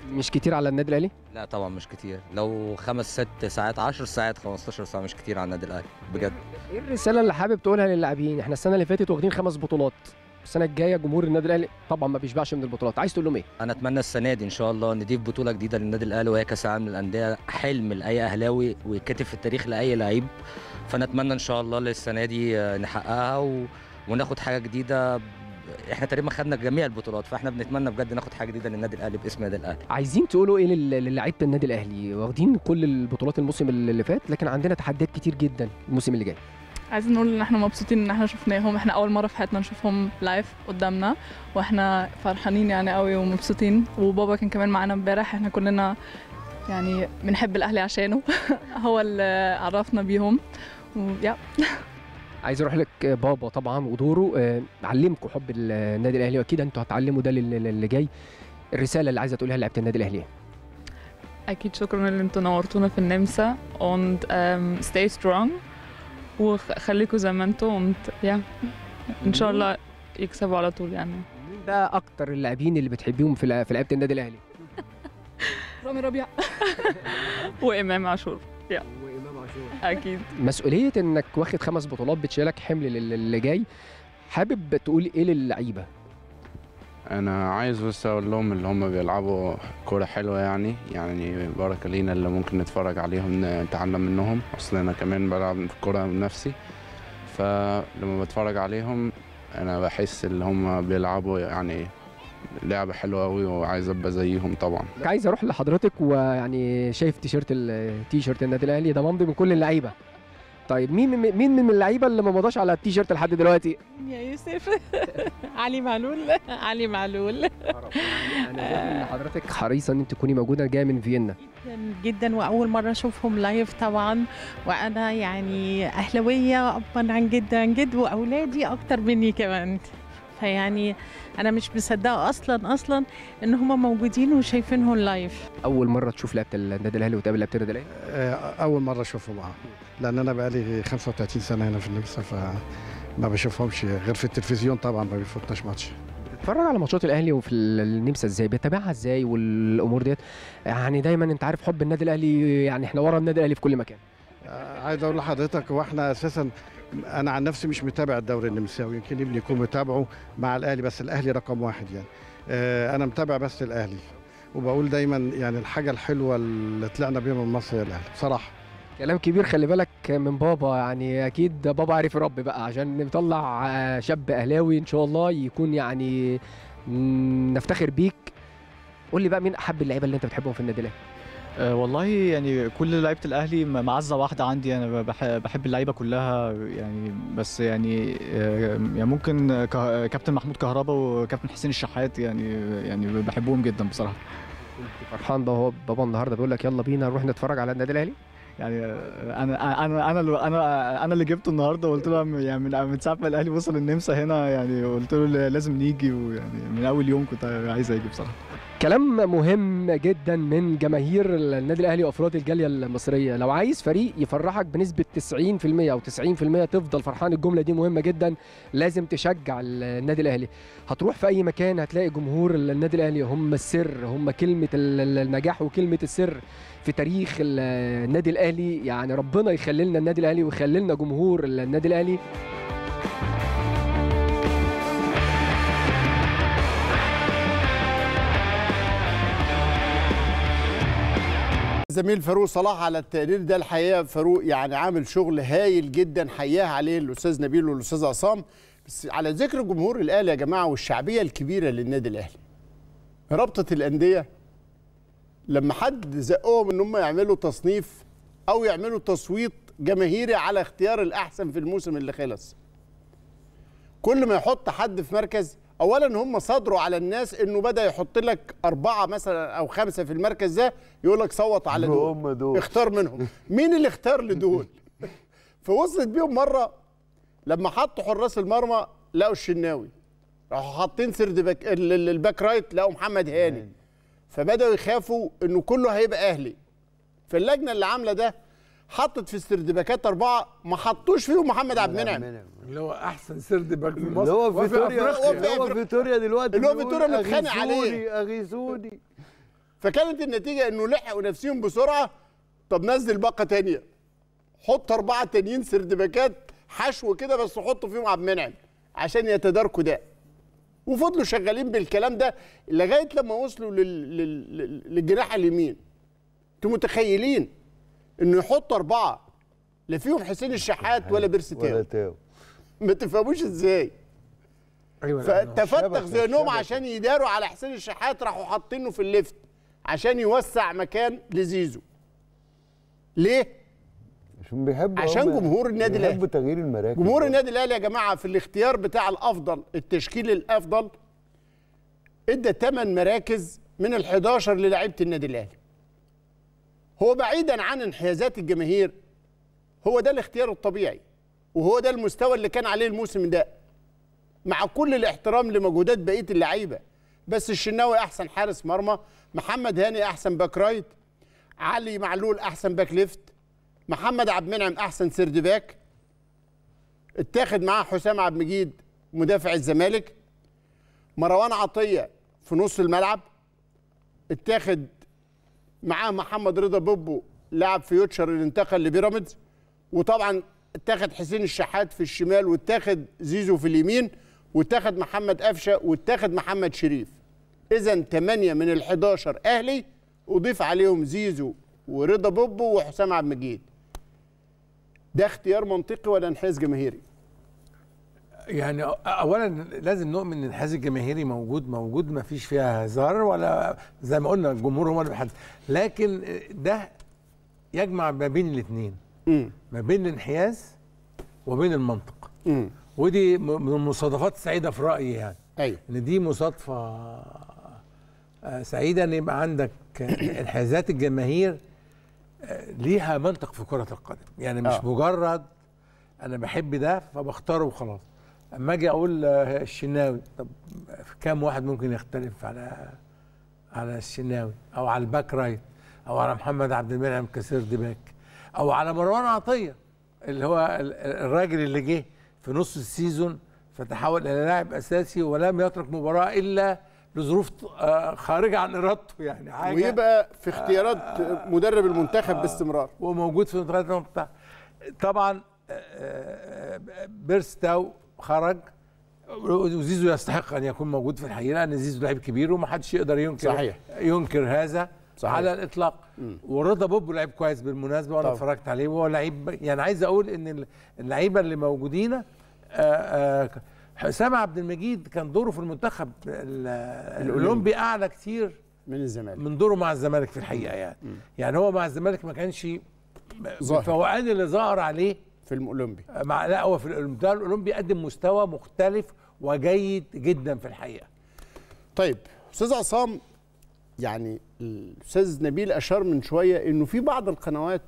مش كتير على النادي الاهلي لا طبعا مش كتير لو خمس ست ساعات 10 ساعات 15 ساعه مش كتير على النادي الاهلي بجد ايه الرساله اللي حابب تقولها للاعبين احنا السنه اللي فاتت واخدين خمس بطولات السنه الجايه جمهور النادي الاهلي طبعا ما بيشبعش من البطولات عايز تقول لهم ايه انا اتمنى السنه دي ان شاء الله نضيف بطوله جديده للنادي الاهلي وهي كاس العالم للانديه حلم لاي اهلاوي ويتكتب في التاريخ لاي لعيب فانا اتمنى ان شاء الله للسنه دي آه، نحققها و... وناخد حاجه جديده احنا تقريبا خدنا جميع البطولات فاحنا بنتمنى بجد ناخد حاجه جديده للنادي الاهلي باسم النادي الاهلي عايزين تقولوا ايه لل- للاعيبه النادي الاهلي واخدين كل البطولات الموسم اللي فات لكن عندنا تحديات كتير جدا الموسم اللي جاي عايزين نقول ان احنا مبسوطين ان احنا شفناهم احنا اول مره في حياتنا نشوفهم لايف قدامنا واحنا فرحانين يعني قوي ومبسوطين وبابا كان كمان معانا امبارح احنا كلنا يعني بنحب الاهلي عشانه هو اللي عرفنا بيهم ويا عايز اروح لك بابا طبعا ودوره آه، علمكم حب النادي الاهلي واكيد انتوا هتعلموا ده لل- اللي جاي الرساله اللي عايزه تقولها لعيبه النادي الاهلي إيه؟ اكيد شكرا ان انتوا نورتونا في النمسا and um, stay strong وخليكم زي ما انتوا und يا ان شاء الله يكسبوا على طول يعني ده اكتر اللاعبين اللي بتحبيهم في لع- في لعيبه النادي الاهلي رامي ربيع وامام عاشور يا وامام عاشور اكيد مسؤوليه انك واخد خمس بطولات بتشيلك حمل لل- اللي جاي حابب تقول ايه للعيبه انا عايز بس اقول لهم اللي هم بيلعبوا كوره حلوه يعني يعني بركه لينا اللي ممكن نتفرج عليهم نتعلم منهم اصل انا كمان بلعب كوره بنفسي فلما بتفرج عليهم انا بحس ان هم بيلعبوا يعني لعبه حلوه قوي وعايز ابقى زيهم طبعا عايز اروح لحضرتك ويعني شايف تيشيرت التيشيرت النادي الاهلي ده ممضي من كل اللعيبه طيب مين مين مين من اللعيبه اللي ما مضاش على التيشيرت لحد دلوقتي يا يوسف علي معلول علي معلول انا شايف ان حضرتك حريصه ان انت تكوني موجوده جايه من فيينا جدا جدا واول مره اشوفهم لايف طبعا وانا يعني اهلاويه ابا عن جد عن جد واولادي اكتر مني كمان فيعني انا مش مصدقه اصلا اصلا ان هم موجودين وشايفينهم لايف اول مره تشوف لعيبه النادي الاهلي وتقابل لعيبه النادي الاهلي آه، اول مره اشوفهم اه لان انا بقالي 35 سنه هنا في النمسا فما بشوفهمش غير في التلفزيون طبعا ما بيفوتناش ماتش بتتفرج على ماتشات الاهلي وفي ال- النمسا ازاي بتابعها ازاي والامور ديت يعني دايما انت عارف حب النادي الاهلي يعني احنا ورا النادي الاهلي في كل مكان آه، عايز اقول لحضرتك هو احنا اساسا انا عن نفسي مش متابع الدوري النمساوي يمكن ابني يكون متابعه مع الاهلي بس الاهلي رقم واحد يعني آه، انا متابع بس الاهلي وبقول دايما يعني الحاجه الحلوه اللي طلعنا بيها من مصر هي الاهلي بصراحه كلام كبير خلي بالك من بابا يعني اكيد بابا عارف يربي بقى عشان نطلع آه، شاب اهلاوي ان شاء الله يكون يعني مم، نفتخر بيك قول لي بقى مين احب اللعيبه اللي انت بتحبهم في النادي الاهلي أه والله يعني كل لعيبه الاهلي م- معزه واحده عندي انا بح- بحب اللعيبه كلها يعني بس يعني آه، يعني ممكن كه- كابتن محمود كهربا وكابتن حسين الشحات يعني يعني بحبهم جدا بصراحه فرحان بقى هو بابا النهارده بيقول لك يلا بينا نروح نتفرج على النادي الاهلي يعني آه، انا انا انا اللي- انا انا اللي جبته النهارده وقلت له من- يعني من من ساعه ما الاهلي وصل النمسا هنا يعني قلت له لازم نيجي ويعني من اول يوم كنت عايز اجي بصراحه كلام مهم جدا من جماهير النادي الاهلي وافراد الجاليه المصريه لو عايز فريق يفرحك بنسبه 90% او 90% تفضل فرحان الجمله دي مهمه جدا لازم تشجع النادي الاهلي هتروح في اي مكان هتلاقي جمهور النادي الاهلي هم السر هم كلمه ال- النجاح وكلمه السر في تاريخ ال- النادي الاهلي يعني ربنا يخلي لنا النادي الاهلي ويخلي لنا جمهور النادي الاهلي زميل فاروق صلاح على التقرير ده الحقيقه فاروق يعني عامل شغل هايل جدا حياه عليه الاستاذ نبيل والاستاذ عصام بس على ذكر جمهور الاهلي يا جماعه والشعبيه الكبيره للنادي الاهلي رابطه الانديه لما حد زقهم ان هم يعملوا تصنيف او يعملوا تصويت جماهيري على اختيار الاحسن في الموسم اللي خلص كل ما يحط حد في مركز اولا هم صدروا على الناس انه بدا يحط لك اربعه مثلا او خمسه في المركز ده يقول لك صوت على دول هم دول. اختار منهم مين اللي اختار لدول فوصلت بيهم مره لما حطوا حراس المرمى لقوا الشناوي راحوا حاطين سرد باك ال- ال- الباك رايت لقوا محمد هاني فبداوا يخافوا انه كله هيبقى اهلي فاللجنه اللي عامله ده حطت في استردباكات اربعه ما حطوش فيهم محمد عبد المنعم اللي هو احسن سرد باك في مصر اللي هو وفي فيتوريا أفريقيا. اللي هو فيتوريا دلوقتي اللي هو بيقول فيتوريا متخانق عليه. أغيثوني أغيثوني فكانت النتيجه انه لحقوا نفسهم بسرعه طب نزل باقه تانية حط اربعه تانيين سردباكات حشو كده بس حط فيهم عبد المنعم عشان يتداركوا ده وفضلوا شغالين بالكلام ده لغايه لما وصلوا لل... لل... لل- للجناح اليمين انتوا متخيلين انه يحط اربعه لا فيهم حسين الشحات ولا بيرسي ولا تاو تاو ما تفهموش ازاي ايوه فتفتح شبكة- ذهنهم شبكة. عشان يداروا على حسين الشحات راحوا حاطينه في الليفت عشان يوسع مكان لزيزو ليه عشان بيحبوا عشان هم- جمهور النادي بيحبوا الاهلي تغيير المراكز جمهور النادي الاهلي يا جماعه في الاختيار بتاع الافضل التشكيل الافضل ادى 8 مراكز من ال 11 للاعيبه النادي الاهلي هو بعيدا عن انحيازات الجماهير هو ده الاختيار الطبيعي وهو ده المستوى اللي كان عليه الموسم ده مع كل الاحترام لمجهودات بقيه اللعيبه بس الشناوي احسن حارس مرمى محمد هاني احسن باك رايت علي معلول احسن باك ليفت محمد عبد المنعم احسن سيرد باك اتاخد معاه حسام عبد المجيد مدافع الزمالك مروان عطيه في نص الملعب اتاخد معاه محمد رضا بوبو لاعب فيوتشر اللي انتقل لبيراميدز وطبعا اتاخد حسين الشحات في الشمال واتاخد زيزو في اليمين واتاخد محمد قفشه واتاخد محمد شريف اذا 8 من ال 11 اهلي اضيف عليهم زيزو ورضا بوبو وحسام عبد المجيد ده اختيار منطقي ولا انحياز جماهيري يعني اولا لازم نؤمن ان الحاز الجماهيري موجود موجود ما فيش فيها هزار ولا زي ما قلنا الجمهور هو اللي بيحدد لكن ده يجمع ما بين الاثنين ما بين الانحياز وبين المنطق ودي م- من المصادفات السعيده في رايي يعني ايوه ان دي مصادفه آه، سعيده ان يبقى عندك آه، انحيازات الجماهير آه، ليها منطق في كره القدم يعني مش آه. مجرد انا بحب ده فبختاره وخلاص اما اجي اقول آه، الشناوي طب كام واحد ممكن يختلف على على الشناوي او على الباك رايت او على محمد عبد المنعم كسيرد باك او على مروان عطيه اللي هو ال- ال- الراجل اللي جه في نص السيزون فتحول الى لاعب اساسي ولم يترك مباراه الا لظروف آه، خارجه عن ارادته يعني حاجه ويبقى في اختيارات مدرب المنتخب باستمرار وموجود في منتخبات المنتخب طبعا آه، آه، بيرستاو خرج وزيزو يستحق ان يكون موجود في الحقيقه لان زيزو لعيب كبير ومحدش يقدر ينكر صحيح. ينكر هذا صحيح. على الاطلاق ورضا بوبو لعيب كويس بالمناسبه وانا طبعا. اتفرجت عليه وهو لعيب يعني عايز اقول ان اللعيبه اللي موجودين آه، آه، حسام عبد المجيد كان دوره في المنتخب ال- الاولمبي اعلى كتير من الزمالك من دوره مع الزمالك في الحقيقه يعني يعني هو مع الزمالك ما كانش ظاهر. الفوقان اللي ظهر عليه في الاولمبي مع لا هو في الأولمبي الاولمبي قدم مستوى مختلف وجيد جدا في الحقيقه طيب استاذ عصام يعني الاستاذ نبيل اشار من شويه انه في بعض القنوات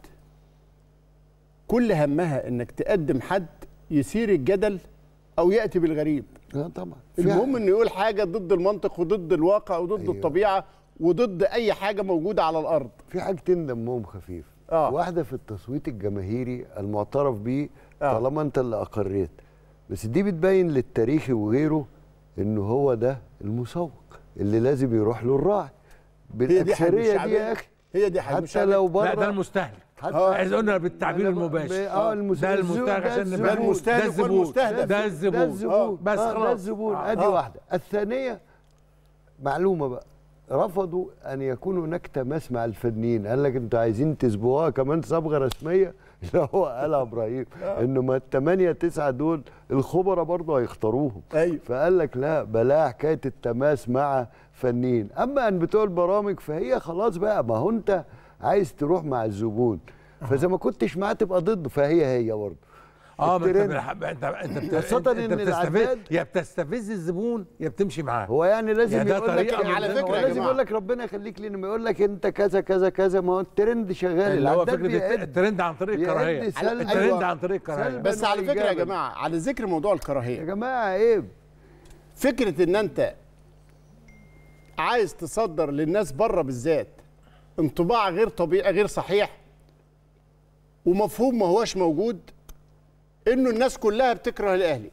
كل همها انك تقدم حد يثير الجدل او ياتي بالغريب اه طبعا المهم انه يقول حاجه ضد المنطق وضد الواقع وضد أيوه. الطبيعه وضد اي حاجه موجوده على الارض في حاجتين دمهم خفيف آه. واحده في التصويت الجماهيري المعترف بيه آه. طالما انت اللي اقريت بس دي بتبين للتاريخي وغيره انه هو ده المسوق اللي لازم يروح له الراعي بالاكثريه دي يا اخي هي دي حتى لو بره لا ده المستهلك حتى عايز قلنا بالتعبير المباشر اه المس- ده الزبون- المستهلك ده عشان الزبون. نبقى- المستهلك ده الزبون والمستهدف. ده الزبون ده الزبون بس آه، خلاص ده الزبون آه. ادي واحده الثانيه معلومه بقى رفضوا ان يكون هناك تماس مع الفنيين قال لك انتوا عايزين تسبقوها كمان صبغه رسميه اللي هو قالها ابراهيم انه ما الثمانيه تسعه دول الخبراء برضه هيختاروهم أيوة. فقال لك لا بلاها حكايه التماس مع فنيين اما ان بتوع البرامج فهي خلاص بقى ما هو انت عايز تروح مع الزبون فاذا ما كنتش معاه تبقى ضده فهي هي برضه اه ما انت الترند. بالح- انت انت بت- خاصة انت إن بتستفز العداد- يا بتستفز الزبون يا بتمشي معاه هو يعني لازم يعني ده يقول لك طريقة من على ضمن- فكرة هو يا لازم جماعة. يقول لك ربنا يخليك لي ما يقول لك انت كذا كذا كذا ما هو الترند شغال اللي هو العداد فكره بيعد. الترند عن طريق بيعد الكراهيه سلباً. الترند أيوة. عن طريق الكراهيه سلباً بس على فكره يا وإيجاباً. جماعه على ذكر موضوع يا الكراهيه جماعه عيب فكره ان انت عايز تصدر للناس بره بالذات انطباع غير طبيعي غير صحيح ومفهوم ما هوش موجود انه الناس كلها بتكره الاهلي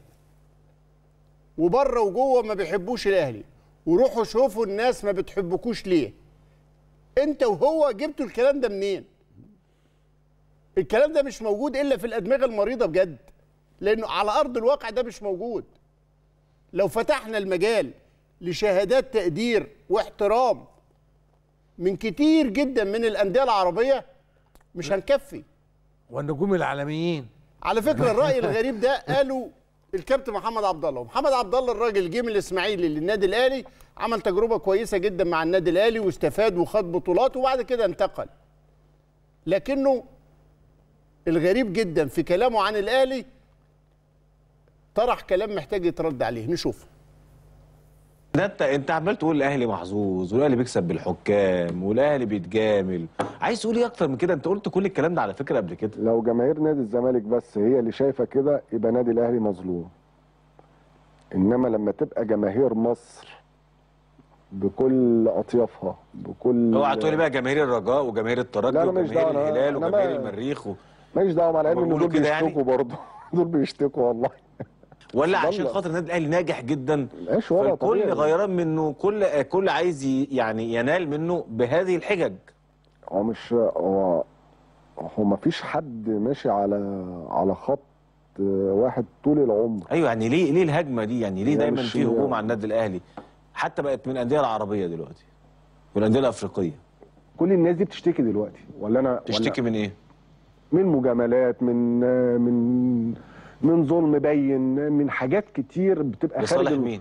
وبره وجوه ما بيحبوش الاهلي وروحوا شوفوا الناس ما بتحبكوش ليه انت وهو جبتوا الكلام ده منين الكلام ده مش موجود الا في الادمغه المريضه بجد لانه على ارض الواقع ده مش موجود لو فتحنا المجال لشهادات تقدير واحترام من كتير جدا من الانديه العربيه مش هنكفي والنجوم العالميين على فكره الراي الغريب ده قالوا الكابتن محمد عبد الله محمد عبد الله الراجل جه من الاسماعيلي للنادي الاهلي عمل تجربه كويسه جدا مع النادي الاهلي واستفاد وخد بطولات وبعد كده انتقل لكنه الغريب جدا في كلامه عن الاهلي طرح كلام محتاج يترد عليه نشوف ده انت انت عمال تقول الاهلي محظوظ والاهلي بيكسب بالحكام والاهلي بيتجامل عايز تقول ايه اكتر من كده انت قلت كل الكلام ده على فكره قبل كده لو جماهير نادي الزمالك بس هي اللي شايفه كده يبقى نادي الاهلي مظلوم انما لما تبقى جماهير مصر بكل اطيافها بكل اوعى تقول لي بقى جماهير الرجاء وجماهير الترجي لا، أنا ماليش وجماهير دعوة، أنا- الهلال أنا وجماهير ما- المريخ و... ماليش دعوه مع العلم ان بيقولوا دول كده يعني؟ بيشتكوا برضه دول بيشتكوا والله ولا بس عشان والله. خاطر النادي الاهلي ناجح جدا عيش وضع فالكل طبيعي. غيران منه كل كل عايز ي- يعني ينال منه بهذه الحجج هو مش هو هو ما فيش حد ماشي على على خط واحد طول العمر ايوه يعني ليه ليه الهجمه دي يعني ليه هي دايما مش- في هجوم على النادي الاهلي حتى بقت من الانديه العربيه دلوقتي والانديه الافريقيه كل الناس دي بتشتكي دلوقتي ولا انا تشتكي ولا من ايه من مجاملات من من من ظلم بين من حاجات كتير بتبقى خارج لصالح ال- مين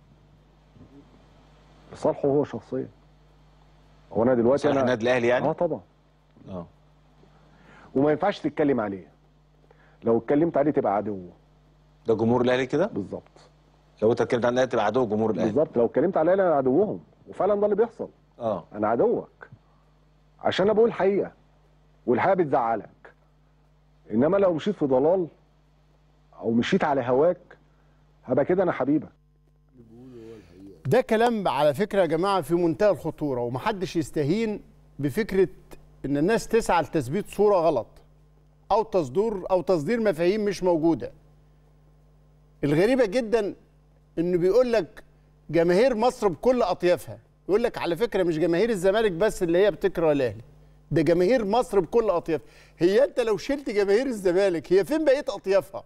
لصالحه هو شخصيا هو انا دلوقتي لصالح انا النادي الاهلي يعني اه طبعا اه وما ينفعش تتكلم عليه لو اتكلمت عليه تبقى عدو ده جمهور الاهلي كده بالظبط لو انت اتكلمت عن الاهلي تبقى عدو جمهور الاهلي بالظبط لو اتكلمت عليه انا عدوهم وفعلا ده اللي بيحصل اه انا عدوك عشان انا بقول الحقيقه والحقيقه بتزعلك انما لو مشيت في ضلال او مشيت على هواك هبقى كده انا حبيبك ده كلام على فكره يا جماعه في منتهى الخطوره ومحدش يستهين بفكره ان الناس تسعى لتثبيت صوره غلط او تصدير او تصدير مفاهيم مش موجوده الغريبه جدا انه بيقول لك جماهير مصر بكل اطيافها يقول لك على فكره مش جماهير الزمالك بس اللي هي بتكره الاهلي ده جماهير مصر بكل اطيافها هي انت لو شلت جماهير الزمالك هي فين بقيه اطيافها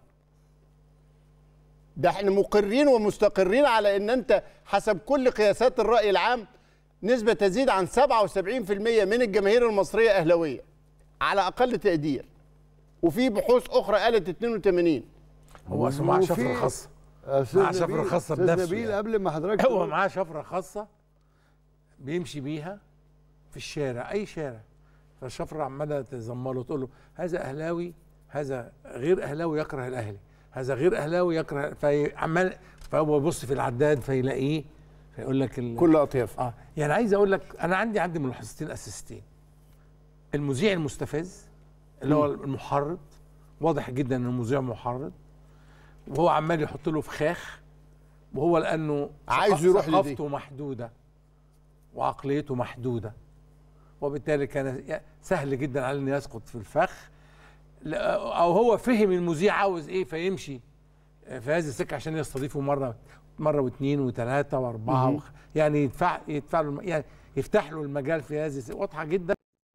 ده احنا مقرين ومستقرين على ان انت حسب كل قياسات الراي العام نسبه تزيد عن 77% من الجماهير المصريه اهلاويه على اقل تقدير وفي بحوث اخرى قالت 82 هو أصله معاه وفي- شفره خاصه أستاذ معاه شفره نبيل- خاصه أستاذ بنفسه نبيل يعني. قبل ما حضرتك هو تقول- معاه شفره خاصه بيمشي بيها في الشارع اي شارع فالشفره عماله تزمله تقول له هذا اهلاوي هذا غير اهلاوي يكره الاهلي هذا غير اهلاوي يكره فعمال فهو يبص في العداد فيلاقيه فيقول لك ال... كل اطياف اه يعني عايز اقول لك انا عندي عندي ملاحظتين اساسيتين المذيع المستفز اللي هو المحرض واضح جدا ان المذيع محرض وهو عمال يحط له فخاخ وهو لانه عايز ثقا- يروح لدي. ثقافته محدوده وعقليته محدوده وبالتالي كان ي- سهل جدا عليه انه يسقط في الفخ لا- او هو فهم المذيع عاوز ايه فيمشي في هذه السكه عشان يستضيفه مره مره واثنين وثلاثه واربعه مهم. وخ... يعني يدفع يدفع له الم- يعني يفتح له المجال في هذه السكة. واضحه جدا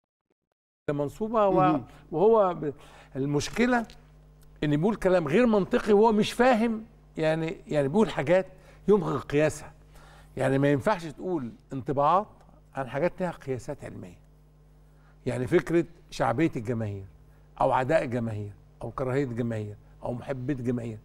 منصوبه و... مهم. وهو ب... المشكله ان بيقول كلام غير منطقي وهو مش فاهم يعني يعني بيقول حاجات يمغي قياسها يعني ما ينفعش تقول انطباعات عن حاجات لها قياسات علميه يعني فكره شعبيه الجماهير او عداء الجماهير او كراهيه الجماهير او محبه الجماهير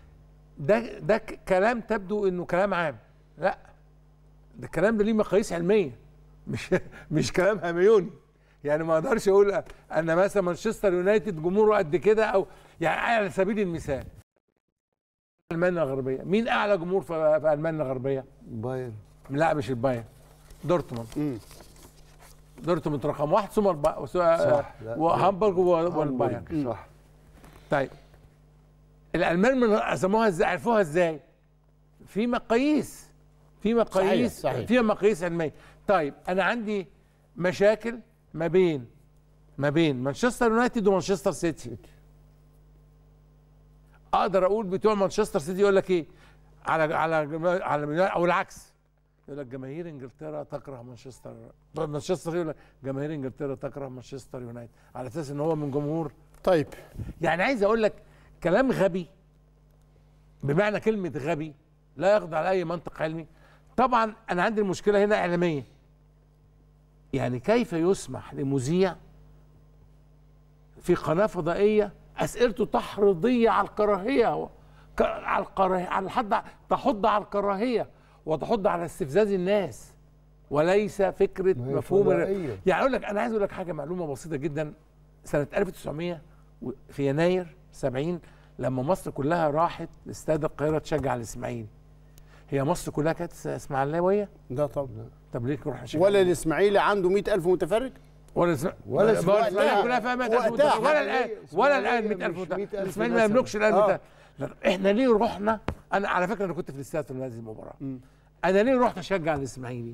ده ده ك- كلام تبدو انه كلام عام لا ده الكلام ده ليه مقاييس علميه مش مش كلام هميوني يعني ما اقدرش اقول ان مثلا مانشستر يونايتد جمهوره قد كده او يعني على سبيل المثال المانيا الغربيه مين اعلى جمهور في, في المانيا الغربيه بايرن لا مش البايرن دورتموند دورتموند رقم واحد ثم الب- صح، لا. وهامبورغ و- هامبورغ، والبايرن صح طيب الالمان من قسموها ازاي عرفوها ازاي في مقاييس في مقاييس صحيح، صحيح. في مقاييس علميه طيب انا عندي مشاكل ما بين ما بين مانشستر يونايتد ومانشستر سيتي اقدر اقول بتوع مانشستر سيتي يقول لك ايه على على على او العكس يقول لك جماهير انجلترا تكره مانشستر مانشستر يقول لك جماهير انجلترا تكره مانشستر يونايتد على اساس ان هو من جمهور طيب يعني عايز اقول لك كلام غبي بمعنى كلمه غبي لا يخضع لاي منطق علمي طبعا انا عندي المشكله هنا اعلاميه يعني كيف يسمح لمذيع في قناه فضائيه اسئلته تحريضيه على الكراهيه ك- على الكراهيه على الحد تحض على الكراهيه وتحض على استفزاز الناس وليس فكره ما هي مفهوم الر- فضائية. يعني اقول لك انا عايز اقول لك حاجه معلومه بسيطه جدا سنه 1900 و- في يناير 70 لما مصر كلها راحت لاستاد القاهره تشجع الاسماعيلي هي مصر كلها كانت اسماعيلاويه؟ ده طبعا طب ليه نروح نشجع ولا الاسماعيلي عنده 100000 متفرج ولا اسم... ولا ما- اسم- ما الاسماعيليه وقتها- كلها فيها 100000 وقتها متفرج ولا حاليا الان ولا الان إسماعيلية 100000 مش متفرج 100,000 الاسماعيلي ما مثلاً. يملكش الان آه. متفرج. لا، احنا ليه رحنا انا على فكره انا كنت في الاستاد في هذه المباراه انا ليه رحت اشجع الاسماعيلي؟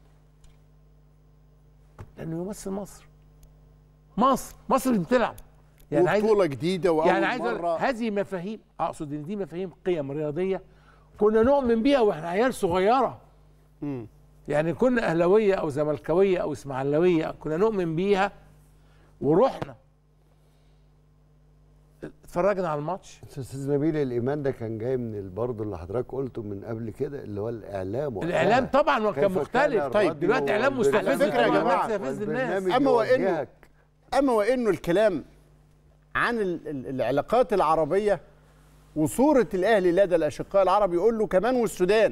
لانه يمثل مصر مصر مصر اللي بتلعب وبطولة جديدة وأول يعني عايز أقول مرة. هذه مفاهيم اقصد ان دي مفاهيم قيم رياضيه كنا نؤمن بيها واحنا عيال صغيره يعني كنا اهلاويه او زملكاويه او اسماعيلاويه كنا نؤمن بيها ورحنا اتفرجنا على الماتش استاذ نبيل الايمان ده كان جاي من ال- برضه اللي حضرتك قلته من قبل كده اللي هو الاعلام وقتها. الاعلام طبعا كان كيف مختلف كان طيب الراديو دلوقتي اعلام والبرنامج- مستفز على فكرة يا طبعاً، جماعة، مستفز الناس والبرنامج اما وانه يوجهك. اما وانه الكلام عن ال- ال- العلاقات العربيه وصوره الاهلي لدى الاشقاء العرب يقول له كمان والسودان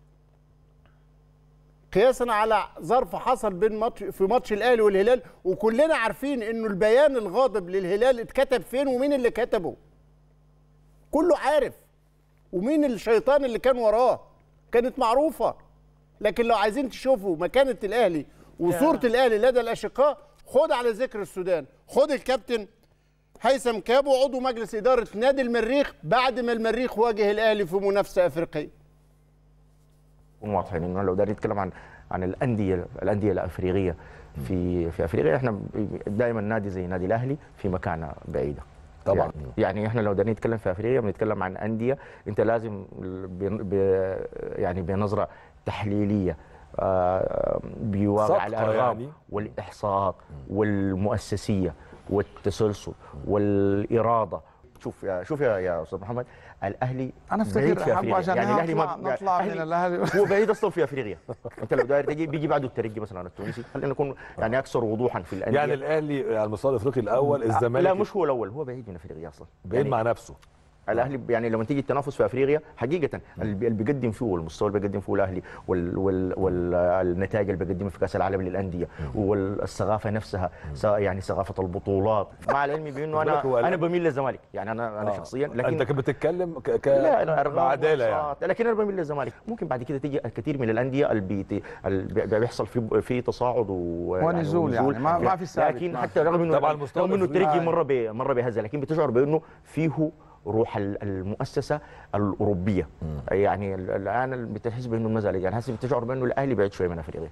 قياسا على ظرف حصل بين ماتش في ماتش الاهلي والهلال وكلنا عارفين انه البيان الغاضب للهلال اتكتب فين ومين اللي كتبه كله عارف ومين الشيطان اللي كان وراه كانت معروفه لكن لو عايزين تشوفوا مكانه الاهلي وصوره الاهلي لدى الاشقاء خد على ذكر السودان خد الكابتن هيثم كابو عضو مجلس اداره نادي المريخ بعد ما المريخ واجه الاهلي في منافسه افريقيه نكون واضحين انه لو دارين نتكلم عن عن الانديه الانديه الافريقيه في في افريقيا احنا دائما نادي زي نادي الاهلي في مكانه بعيده طبعا يعني, يعني احنا لو دارين نتكلم في افريقيا بنتكلم عن انديه انت لازم ب ب يعني بنظره تحليليه آه، بواقع صادقة الارقام يعني. والاحصاءات والمؤسسيه والتسلسل والاراده شوف يا شوف يا يا استاذ محمد الاهلي أنا أفتكر بعيد في أحب أفريقيا. عشان يعني الاهلي نطلع- ما نطلع من الأهلي. هو بعيد اصلا في افريقيا انت لو داير تجي بيجي بعده الترجي مثلا التونسي خلينا نكون يعني اكثر وضوحا في الانديه يعني الاهلي على المستوى الافريقي الاول الزمالك لا مش هو الاول هو بعيد من افريقيا اصلا بعيد مع نفسه الاهلي يعني لما تيجي التنافس في افريقيا حقيقه اللي بي- اللي بيقدم فيه والمستوى اللي بيقدم فيه الاهلي وال وال والنتائج اللي بيقدمها في كاس العالم للانديه والثقافه نفسها س- يعني ثقافه البطولات مع العلم بانه خد بالك هو انا انا الآن- بميل للزمالك يعني انا انا آه. شخصيا لكن انت كنت بتتكلم ك... ك... لا انا ارقام بعداله يعني وإحصاءات. لكن انا بميل للزمالك ممكن بعد كده تيجي كثير من الانديه اللي بيت- اللي بي- بيحصل في في تصاعد و ونزول يعني، ما- ما في ثابت. لكن ما حتى في. رغم انه طبعاً المستوى رغم انه الأفريقي. الترجي مره ب- مره بهذا لكن بتشعر بانه فيه روح ال- المؤسسه الاوروبيه يعني ال- الان بتحس بانه المزال يعني هسه بتشعر بانه الاهلي بعيد شويه من افريقيا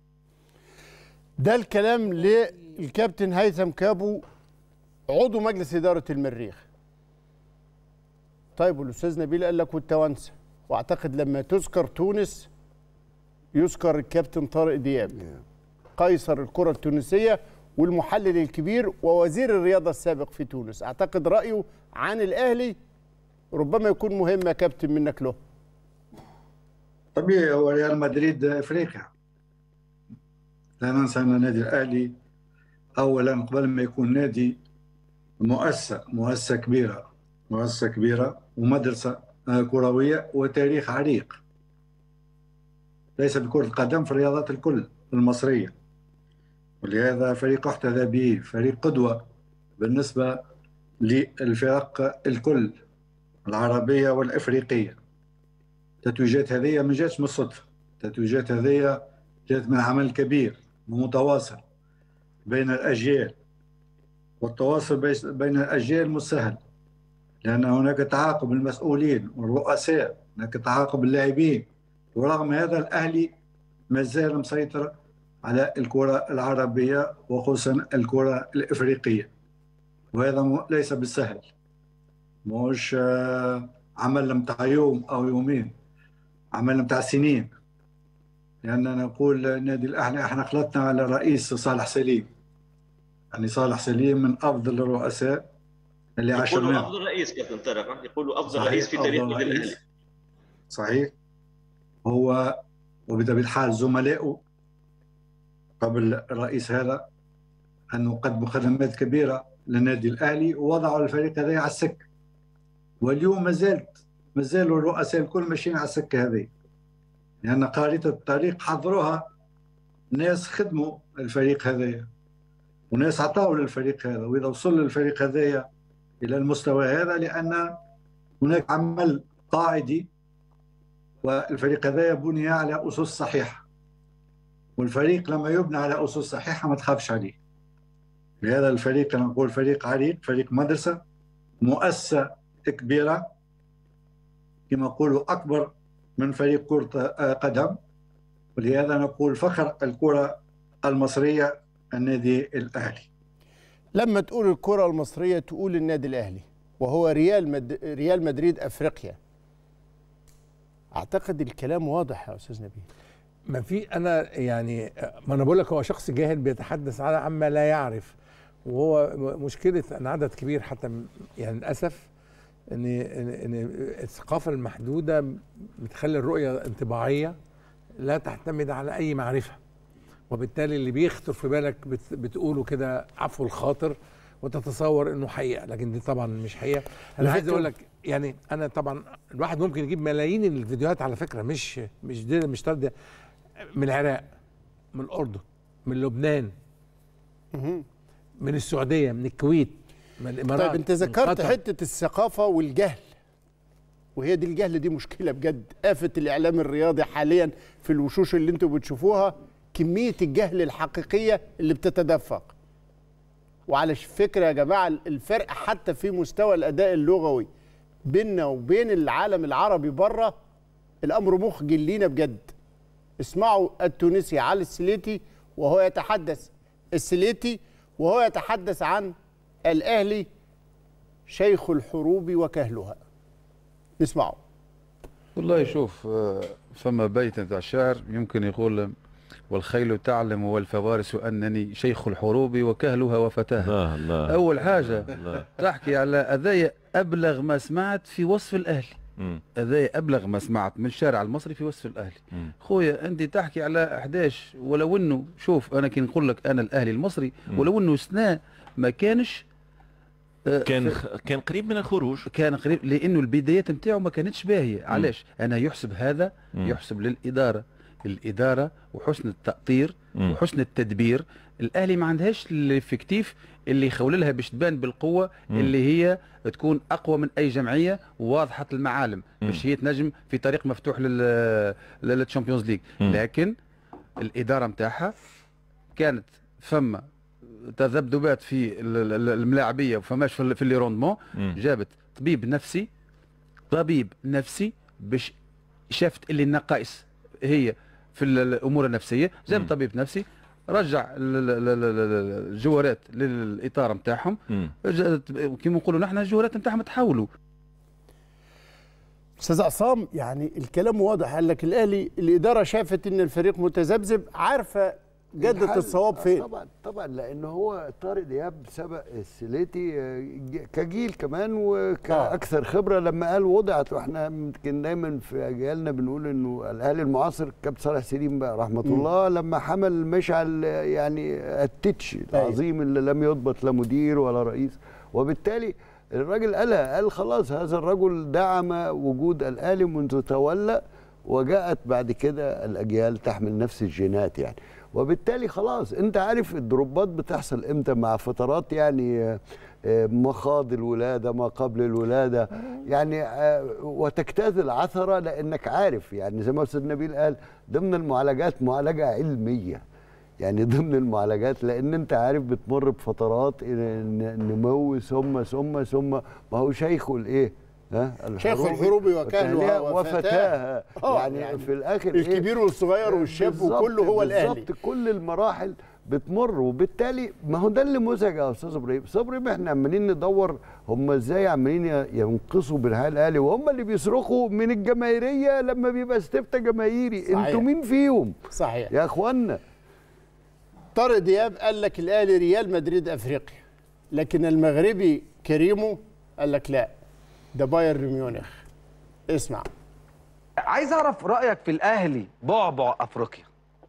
ده الكلام للكابتن هيثم كابو عضو مجلس اداره المريخ طيب والاستاذ نبيل قال لك والتوانسه واعتقد لما تذكر تونس يذكر الكابتن طارق دياب قيصر الكره التونسيه والمحلل الكبير ووزير الرياضه السابق في تونس اعتقد رايه عن الاهلي ربما يكون مهم يا كابتن منك له طبيعي هو ريال مدريد افريقيا لا ننسى ان النادي الاهلي اولا قبل ما يكون نادي مؤسسه مؤسسه كبيره مؤسسه كبيره ومدرسه آه، كرويه وتاريخ عريق ليس بكره القدم في الرياضات الكل المصريه ولهذا فريق احتذى به فريق قدوه بالنسبه للفرق الكل العربيه والافريقيه التتويجات هذه ما جاتش من الصدفه التتويجات هذه جات من عمل كبير ومتواصل بين الاجيال والتواصل بيس- بين الاجيال مش سهل لان هناك تعاقب المسؤولين والرؤساء هناك تعاقب اللاعبين ورغم هذا الاهلي ما زال مسيطر على الكره العربيه وخصوصا الكره الافريقيه وهذا م- ليس بالسهل مش آه، عمل متاع يوم او يومين عمل متاع سنين لأننا نقول النادي الأهلي احنا خلطنا على رئيس صالح سليم يعني صالح سليم من أفضل الرؤساء اللي يقولوا عاشرناهم افضل رئيس كابتن طارق يقولوا افضل صحيح، رئيس في تاريخ أفضل النادي رئيس. الاهلي صحيح هو وبطبيعة الحال زملائه قبل الرئيس هذا أنه قدموا خدمات كبيرة للنادي الأهلي ووضعوا الفريق هذا على السكة واليوم ما زالت ما زالوا الرؤساء الكل ماشيين على السكة هذه لأن خريطة الطريق حضروها ناس خدموا الفريق هذايا وناس عطاوا للفريق هذا وإذا وصل الفريق هذايا إلى المستوى هذا لأن هناك عمل قاعدي والفريق هذا بني على أسس صحيحة والفريق لما يبنى على أسس صحيحة ما تخافش عليه لهذا الفريق أنا نقول فريق عريق فريق مدرسة مؤسسة كبيرة كما نقولوا أكبر من فريق كرة قدم ولهذا نقول فخر الكرة المصرية النادي الأهلي لما تقول الكرة المصرية تقول النادي الأهلي وهو ريال مد... ريال مدريد أفريقيا أعتقد الكلام واضح يا أستاذ نبيل ما في انا يعني ما انا بقول لك هو شخص جاهل بيتحدث على عما لا يعرف وهو م- مشكله ان عدد كبير حتى م- يعني للاسف ان ان ان الثقافه المحدوده بتخلي الرؤيه انطباعيه لا تعتمد على اي معرفه وبالتالي اللي بيخطر في بالك بت بتقوله كده عفو الخاطر وتتصور انه حقيقه لكن دي طبعا مش حقيقه انا عايز اقول لك يعني انا طبعا الواحد ممكن يجيب ملايين الفيديوهات على فكره مش مش دي مش طرد من العراق من الاردن من لبنان من السعوديه من الكويت من الامارات طيب أنت من ذكرت قطر. حتة الثقافة والجهل وهي دي الجهل دي مشكلة بجد آفة الإعلام الرياضي حاليا في الوشوش اللي انتوا بتشوفوها كمية الجهل الحقيقية اللي بتتدفق وعلى فكرة يا جماعة الفرق حتى في مستوى الأداء اللغوي بيننا وبين العالم العربي بره الأمر مخجل لينا بجد اسمعوا التونسي علي السليتي وهو يتحدث السليتي وهو يتحدث عن الأهلي شيخ الحروب وكهلها نسمعه والله شوف آه، فما بيت نتاع الشعر يمكن يقول والخيل تعلم والفوارس انني شيخ الحروب وكهلها وفتاها لا لا اول حاجه لا. تحكي على اذايا ابلغ ما سمعت في وصف الاهلي مم. هذا ابلغ ما سمعت من الشارع المصري في وصف الاهلي مم. خويا انت تحكي على 11 ولو انه شوف انا كي نقول لك انا الاهلي المصري ولو انه سنه ما كانش آه، كان في- كان قريب من الخروج كان قريب لانه البدايات نتاعو ما كانتش باهيه علاش انا يحسب هذا مم. يحسب للاداره الاداره وحسن التاطير مم. وحسن التدبير الاهلي ما عندهاش الافكتيف اللي يخول لها باش تبان بالقوه مم. اللي هي تكون اقوى من اي جمعيه وواضحه المعالم مم. باش هي تنجم في طريق مفتوح لل للتشامبيونز ليج مم. لكن الاداره نتاعها كانت فما تذبذبات في ال- ال- الملاعبيه وفماش في ال- في اللي روندمون مم. جابت طبيب نفسي طبيب نفسي باش شافت اللي النقائص هي في ال- الامور النفسيه جاب طبيب نفسي رجع ال- ال- ال- ال- الجوارات للاطار نتاعهم مم. كيما نقولوا نحن الجوارات نتاعهم تحولوا استاذ عصام يعني الكلام واضح قال لك الاهلي الاداره شافت ان الفريق متذبذب عارفه جده الحل- الصواب آه، فين طبعا طبعا لان هو طارق دياب سبق السليتي آه، ج- كجيل كمان وكاكثر خبره لما قال وضعت واحنا يمكن دايما في اجيالنا بنقول انه الاهلي المعاصر كابتن صالح سليم بقى رحمه مم. الله لما حمل مشعل آه، يعني التتش العظيم اللي لم يضبط لا مدير ولا رئيس وبالتالي الراجل قالها قال خلاص هذا الرجل دعم وجود الاهلي منذ تولى وجاءت بعد كده الاجيال تحمل نفس الجينات يعني وبالتالي خلاص انت عارف الدروبات بتحصل امتى مع فترات يعني آه، آه، مخاض الولاده ما قبل الولاده يعني آه، وتجتاز العثره لانك عارف يعني زي ما استاذ نبيل قال ضمن المعالجات معالجه علميه يعني ضمن المعالجات لان انت عارف بتمر بفترات ن- نمو ثم ثم ثم ما هو شيخ الايه ها شيخ الحروب وكهلها وفتاها آه، يعني, يعني في الاخر الكبير والصغير والشاب بالظبط- وكله هو الأهلي. بالظبط كل المراحل بتمر وبالتالي ما هو ده اللي مزعج يا استاذ ابراهيم استاذ ابراهيم احنا عمالين ندور هم ازاي عمالين ي- ينقصوا بالحال الاهلي وهم اللي بيصرخوا من الجماهيريه لما بيبقى استفتاء جماهيري صحيح. انتوا مين فيهم صحيح يا اخوانا طارق دياب قال لك الاهلي ريال مدريد افريقيا لكن المغربي كريمو قال لك لا ده بايرن ميونخ اسمع عايز اعرف رايك في الاهلي بعبع افريقيا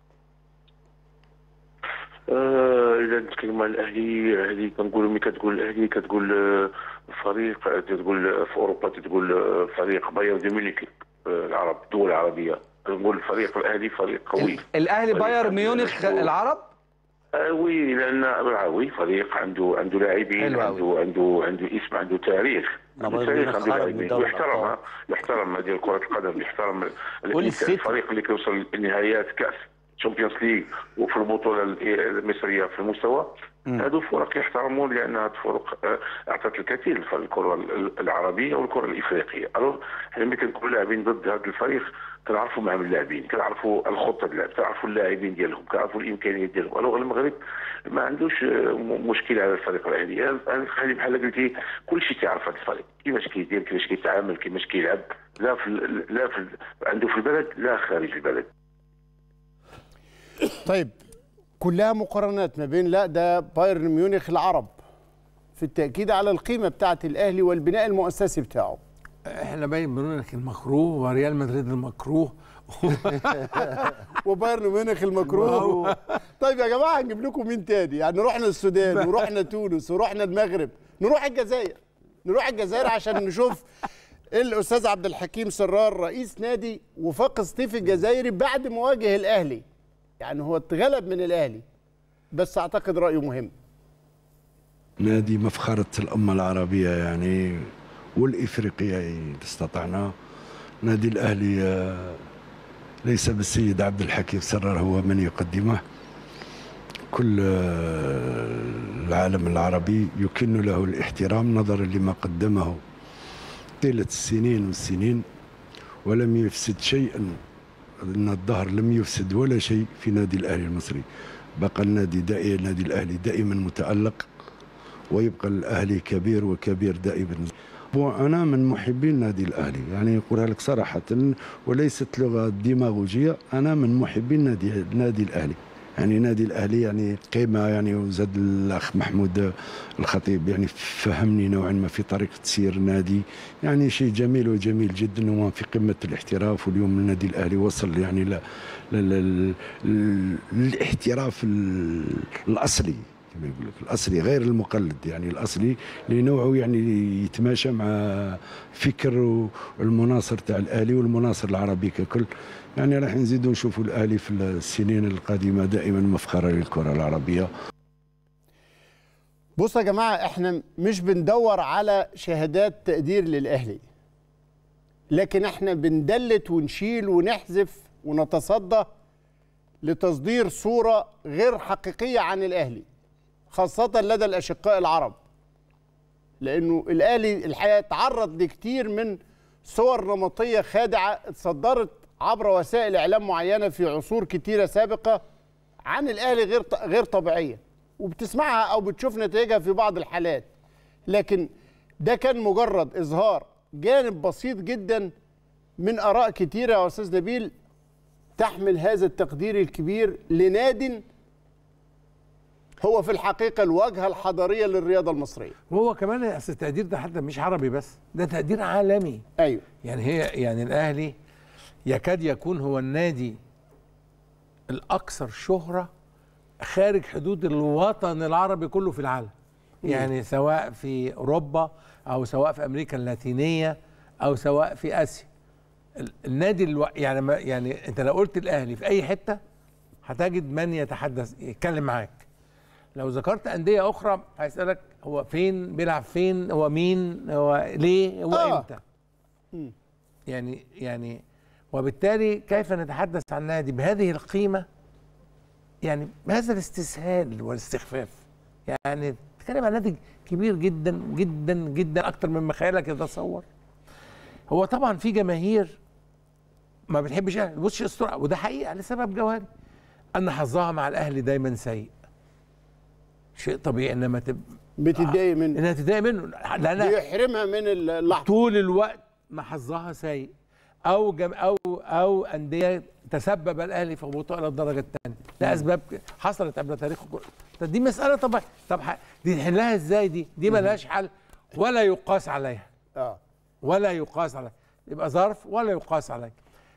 آه، اذا نتكلم عن الاهلي الاهلي كنقول ملي كتقول الاهلي كتقول آه، فريق آه، تقول آه، في اوروبا تقول آه، فريق بايرن دي ميونخ آه، العرب الدول العربيه كنقول فريق الاهلي فريق قوي الاهلي فريق بايرن عنده- ميونخ عنده- العرب آه، وي لان آه، وي فريق عنده عنده لاعبين حلو عنده عنده عنده اسم عنده تاريخ لا، عنده بايرن تاريخ ميونخ عنده خرج من لاعبين دوري ويحترم الأبطال. يحترم هذه كرة القدم يحترم ال- قول السيتي. الفريق اللي كيوصل لنهايات كأس تشامبيونز ليج وفي البطولة المصرية في المستوى هذو فرق يحترمون لأن هذه الفرق آه، أعطت الكثير في الكرة ال- العربية والكرة الإفريقية ألو حنا ملي كنكونوا لاعبين ضد هذا الفريق كنعرفوا معهم اللاعبين كنعرفوا الخطة ديال اللعب كنعرفوا اللاعبين ديالهم كنعرفوا الإمكانيات ديالهم ألو المغرب ما عندوش آه، م- مشكل على الفريق الاهلي الاهلي بحال قلتي كل شيء تعرف هذا الفريق كيفاش كيدير كيفاش كيتعامل كيفاش كيلعب لا في ال- لا في ال- عنده في البلد لا خارج البلد طيب كلها مقارنات ما بين لا ده بايرن ميونخ العرب في التاكيد على القيمه بتاعه الاهلي والبناء المؤسسي بتاعه احنا باين ميونخ المكروه وريال مدريد المكروه وبايرن ميونخ المكروه طيب يا جماعه هنجيب لكم مين تاني يعني رحنا السودان ورحنا تونس ورحنا المغرب نروح الجزائر نروح الجزائر عشان نشوف الاستاذ عبد الحكيم سرار رئيس نادي وفاق سطيف الجزائري بعد ما واجه الاهلي يعني هو اتغلب من الاهلي بس اعتقد رايه مهم نادي مفخرة الأمة العربية يعني والإفريقية إن استطعنا نادي الأهلي آه، ليس بالسيد عبد الحكيم سرار هو من يقدمه كل آه، العالم العربي يكن له الاحترام نظرا لما قدمه طيلة السنين والسنين ولم يفسد شيئا ان الظهر لم يفسد ولا شيء في نادي الاهلي المصري بقى النادي دائما النادي الاهلي دائما متالق ويبقى الاهلي كبير وكبير دائما وانا من محبي النادي الاهلي يعني اقولها لك صراحه وليست لغه ديماغوجيه انا من محبي النادي النادي الاهلي يعني نادي الاهلي يعني قيمه يعني وزاد الاخ محمود الخطيب يعني فهمني نوعا ما في طريقه سير النادي يعني شيء جميل وجميل جدا وهو في قمه الاحتراف واليوم النادي الاهلي وصل يعني ل... ل... ل... ل... للاحتراف ال- الاصلي كما يقول لك الاصلي غير المقلد يعني الاصلي لنوعه يعني يتماشى مع فكر المناصر تاع الاهلي والمناصر العربي ككل يعني راح نزيدوا نشوفوا الاهلي في السنين القادمه دائما مفخره للكره العربيه بصوا يا جماعه احنا مش بندور على شهادات تقدير للاهلي لكن احنا بندلت ونشيل ونحذف ونتصدى لتصدير صوره غير حقيقيه عن الاهلي خاصه لدى الاشقاء العرب لانه الاهلي الحقيقه تعرض لكتير من صور نمطيه خادعه اتصدرت عبر وسائل اعلام معينه في عصور كتيره سابقه عن الاهلي غير غير طبيعيه وبتسمعها او بتشوف نتائجها في بعض الحالات لكن ده كان مجرد اظهار جانب بسيط جدا من اراء كتيره يا استاذ نبيل تحمل هذا التقدير الكبير لناد هو في الحقيقه الواجهه الحضاريه للرياضه المصريه وهو كمان اصل التقدير ده حتى مش عربي بس ده تقدير عالمي ايوه يعني هي يعني الاهلي يكاد يكون هو النادي الاكثر شهره خارج حدود الوطن العربي كله في العالم يعني سواء في اوروبا او سواء في امريكا اللاتينيه او سواء في اسيا ال- النادي الو... يعني ما يعني انت لو قلت الاهلي في اي حته هتجد من يتحدث يتكلم معاك لو ذكرت انديه اخرى هيسالك هو فين بيلعب فين هو مين هو ليه هو آه. امتى يعني يعني وبالتالي كيف نتحدث عن نادي بهذه القيمه يعني بهذا الاستسهال والاستخفاف يعني تتكلم عن نادي كبير جدا جدا جدا اكتر مما خيالك يتصور هو طبعا في جماهير ما بتحبش الاهلي بص الصوره وده حقيقه لسبب جوهري ان حظها مع الاهلي دايما سيء شيء طبيعي انما تب... بتتضايق منه انها تتضايق منه لانها بيحرمها من اللحظه طول الوقت ما حظها سيء او جم او او انديه تسبب الاهلي في هبوطه الى الدرجه الثانيه لاسباب حصلت قبل تاريخ الكرة. طب دي مساله طبعا طب ح- دي نحلها ازاي دي دي ملهاش حل ولا يقاس عليها اه ولا يقاس عليها يبقى ظرف ولا يقاس عليها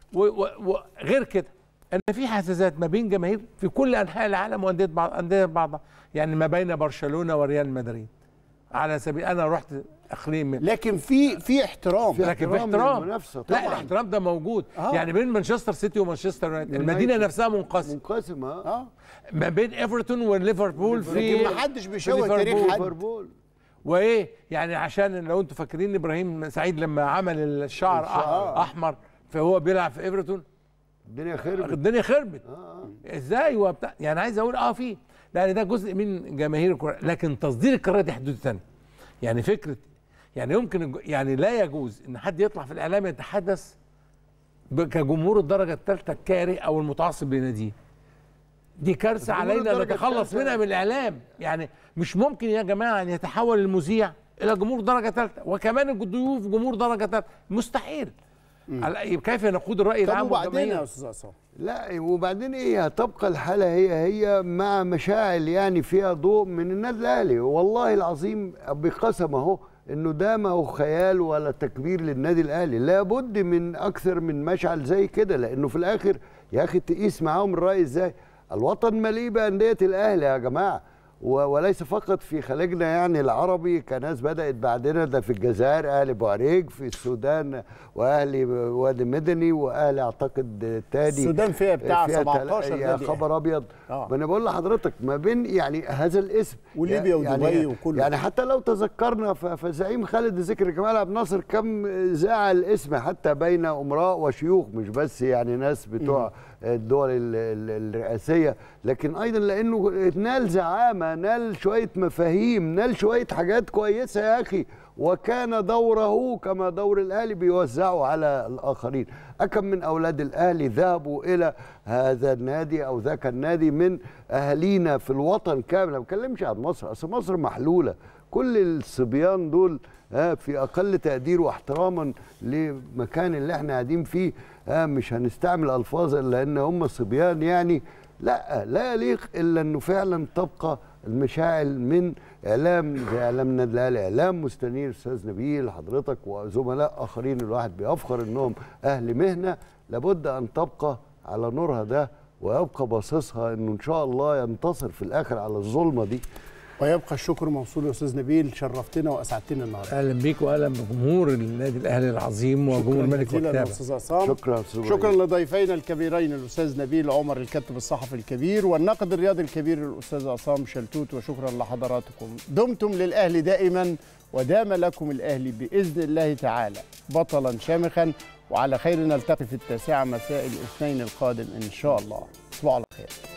وغير كده ان في حساسات ما بين جماهير في كل انحاء العالم وانديه بعض انديه بعضها يعني ما بين برشلونه وريال مدريد على سبيل انا رحت اقليم لكن في في احترام لكن في احترام لا الاحترام ده موجود آه. يعني بين مانشستر سيتي ومانشستر يونايتد المدينه نفسها منقسمه منقسمه اه ما بين ايفرتون وليفربول في لكن ما حدش بيشوه في تاريخ حد. ليفربول. وايه يعني عشان لو انتوا فاكرين ابراهيم سعيد لما عمل الشعر الشعر. أح- احمر فهو بيلعب في ايفرتون الدنيا خربت الدنيا خربت ازاي وبتاع يعني عايز اقول اه في لان ده جزء من جماهير الكره لكن تصدير القرار دي حدود ثانيه يعني فكره يعني يمكن الج- يعني لا يجوز ان حد يطلع في الاعلام يتحدث ب- كجمهور الدرجه الثالثه الكاره او المتعصب لناديه دي كارثه جمهور علينا الدرجة نتخلص التالتة- منها من الاعلام يعني مش ممكن يا جماعه ان يتحول المذيع الى جمهور درجه ثالثه وكمان الضيوف جمهور درجه ثالثه مستحيل على- كيف نقود الراي طب العام وبعدين والجماهير؟ يا استاذ عصام لا وبعدين ايه هتبقى الحاله هي هي مع مشاعل يعني فيها ضوء من النادي الاهلي والله العظيم بقسم اهو انه ده ما هو خيال ولا تكبير للنادي الاهلي لابد من اكثر من مشعل زي كده لانه في الاخر يا اخي تقيس معاهم الراي ازاي الوطن مليء بانديه الاهلي يا جماعه و- وليس فقط في خليجنا يعني العربي كناس بدات بعدنا ده في الجزائر اهلي بوعريج في السودان واهلي وادي مدني واهلي اعتقد تاني السودان فيها بتاع تل- 17 يا نادي خبر ابيض آه. ما انا بقول لحضرتك ما بين يعني هذا الاسم وليبيا يعني ودبي وكله. يعني حتى لو تذكرنا ف- فزعيم خالد ذكر جمال عبد الناصر كم زعل اسم حتى بين امراء وشيوخ مش بس يعني ناس بتوع الدول ال- ال- الرئاسيه لكن ايضا لانه نال زعامه نال شويه مفاهيم نال شويه حاجات كويسه يا اخي وكان دوره كما دور الاهلي بيوزعه على الاخرين اكم من اولاد الاهلي ذهبوا الى هذا النادي او ذاك النادي من اهالينا في الوطن كامل ما بتكلمش عن مصر اصل مصر محلوله كل الصبيان دول آه، في اقل تقدير واحتراما لمكان اللي احنا قاعدين فيه آه، مش هنستعمل الفاظ الا ان هم صبيان يعني لا لا يليق الا انه فعلا تبقى المشاعل من اعلام زي اعلام النادي الاهلي اعلام مستنير استاذ نبيل حضرتك وزملاء اخرين الواحد بيفخر انهم اهل مهنه لابد ان تبقى على نورها ده ويبقى باصصها انه ان شاء الله ينتصر في الاخر على الظلمه دي ويبقى الشكر موصول يا استاذ نبيل شرفتنا واسعدتنا النهارده اهلا بيك واهلا بجمهور النادي الاهلي العظيم وجمهور الملك جزيلا يا والكتابه استاذ عصام شكرا أستاذ شكرا إبراهيم. لضيفينا الكبيرين الاستاذ نبيل عمر الكاتب الصحفي الكبير والناقد الرياضي الكبير الاستاذ عصام شلتوت وشكرا لحضراتكم دمتم للاهلي دائما ودام لكم الاهلي باذن الله تعالى بطلا شامخا وعلى خير نلتقي في التاسعه مساء الاثنين القادم ان شاء الله تصبحوا على خير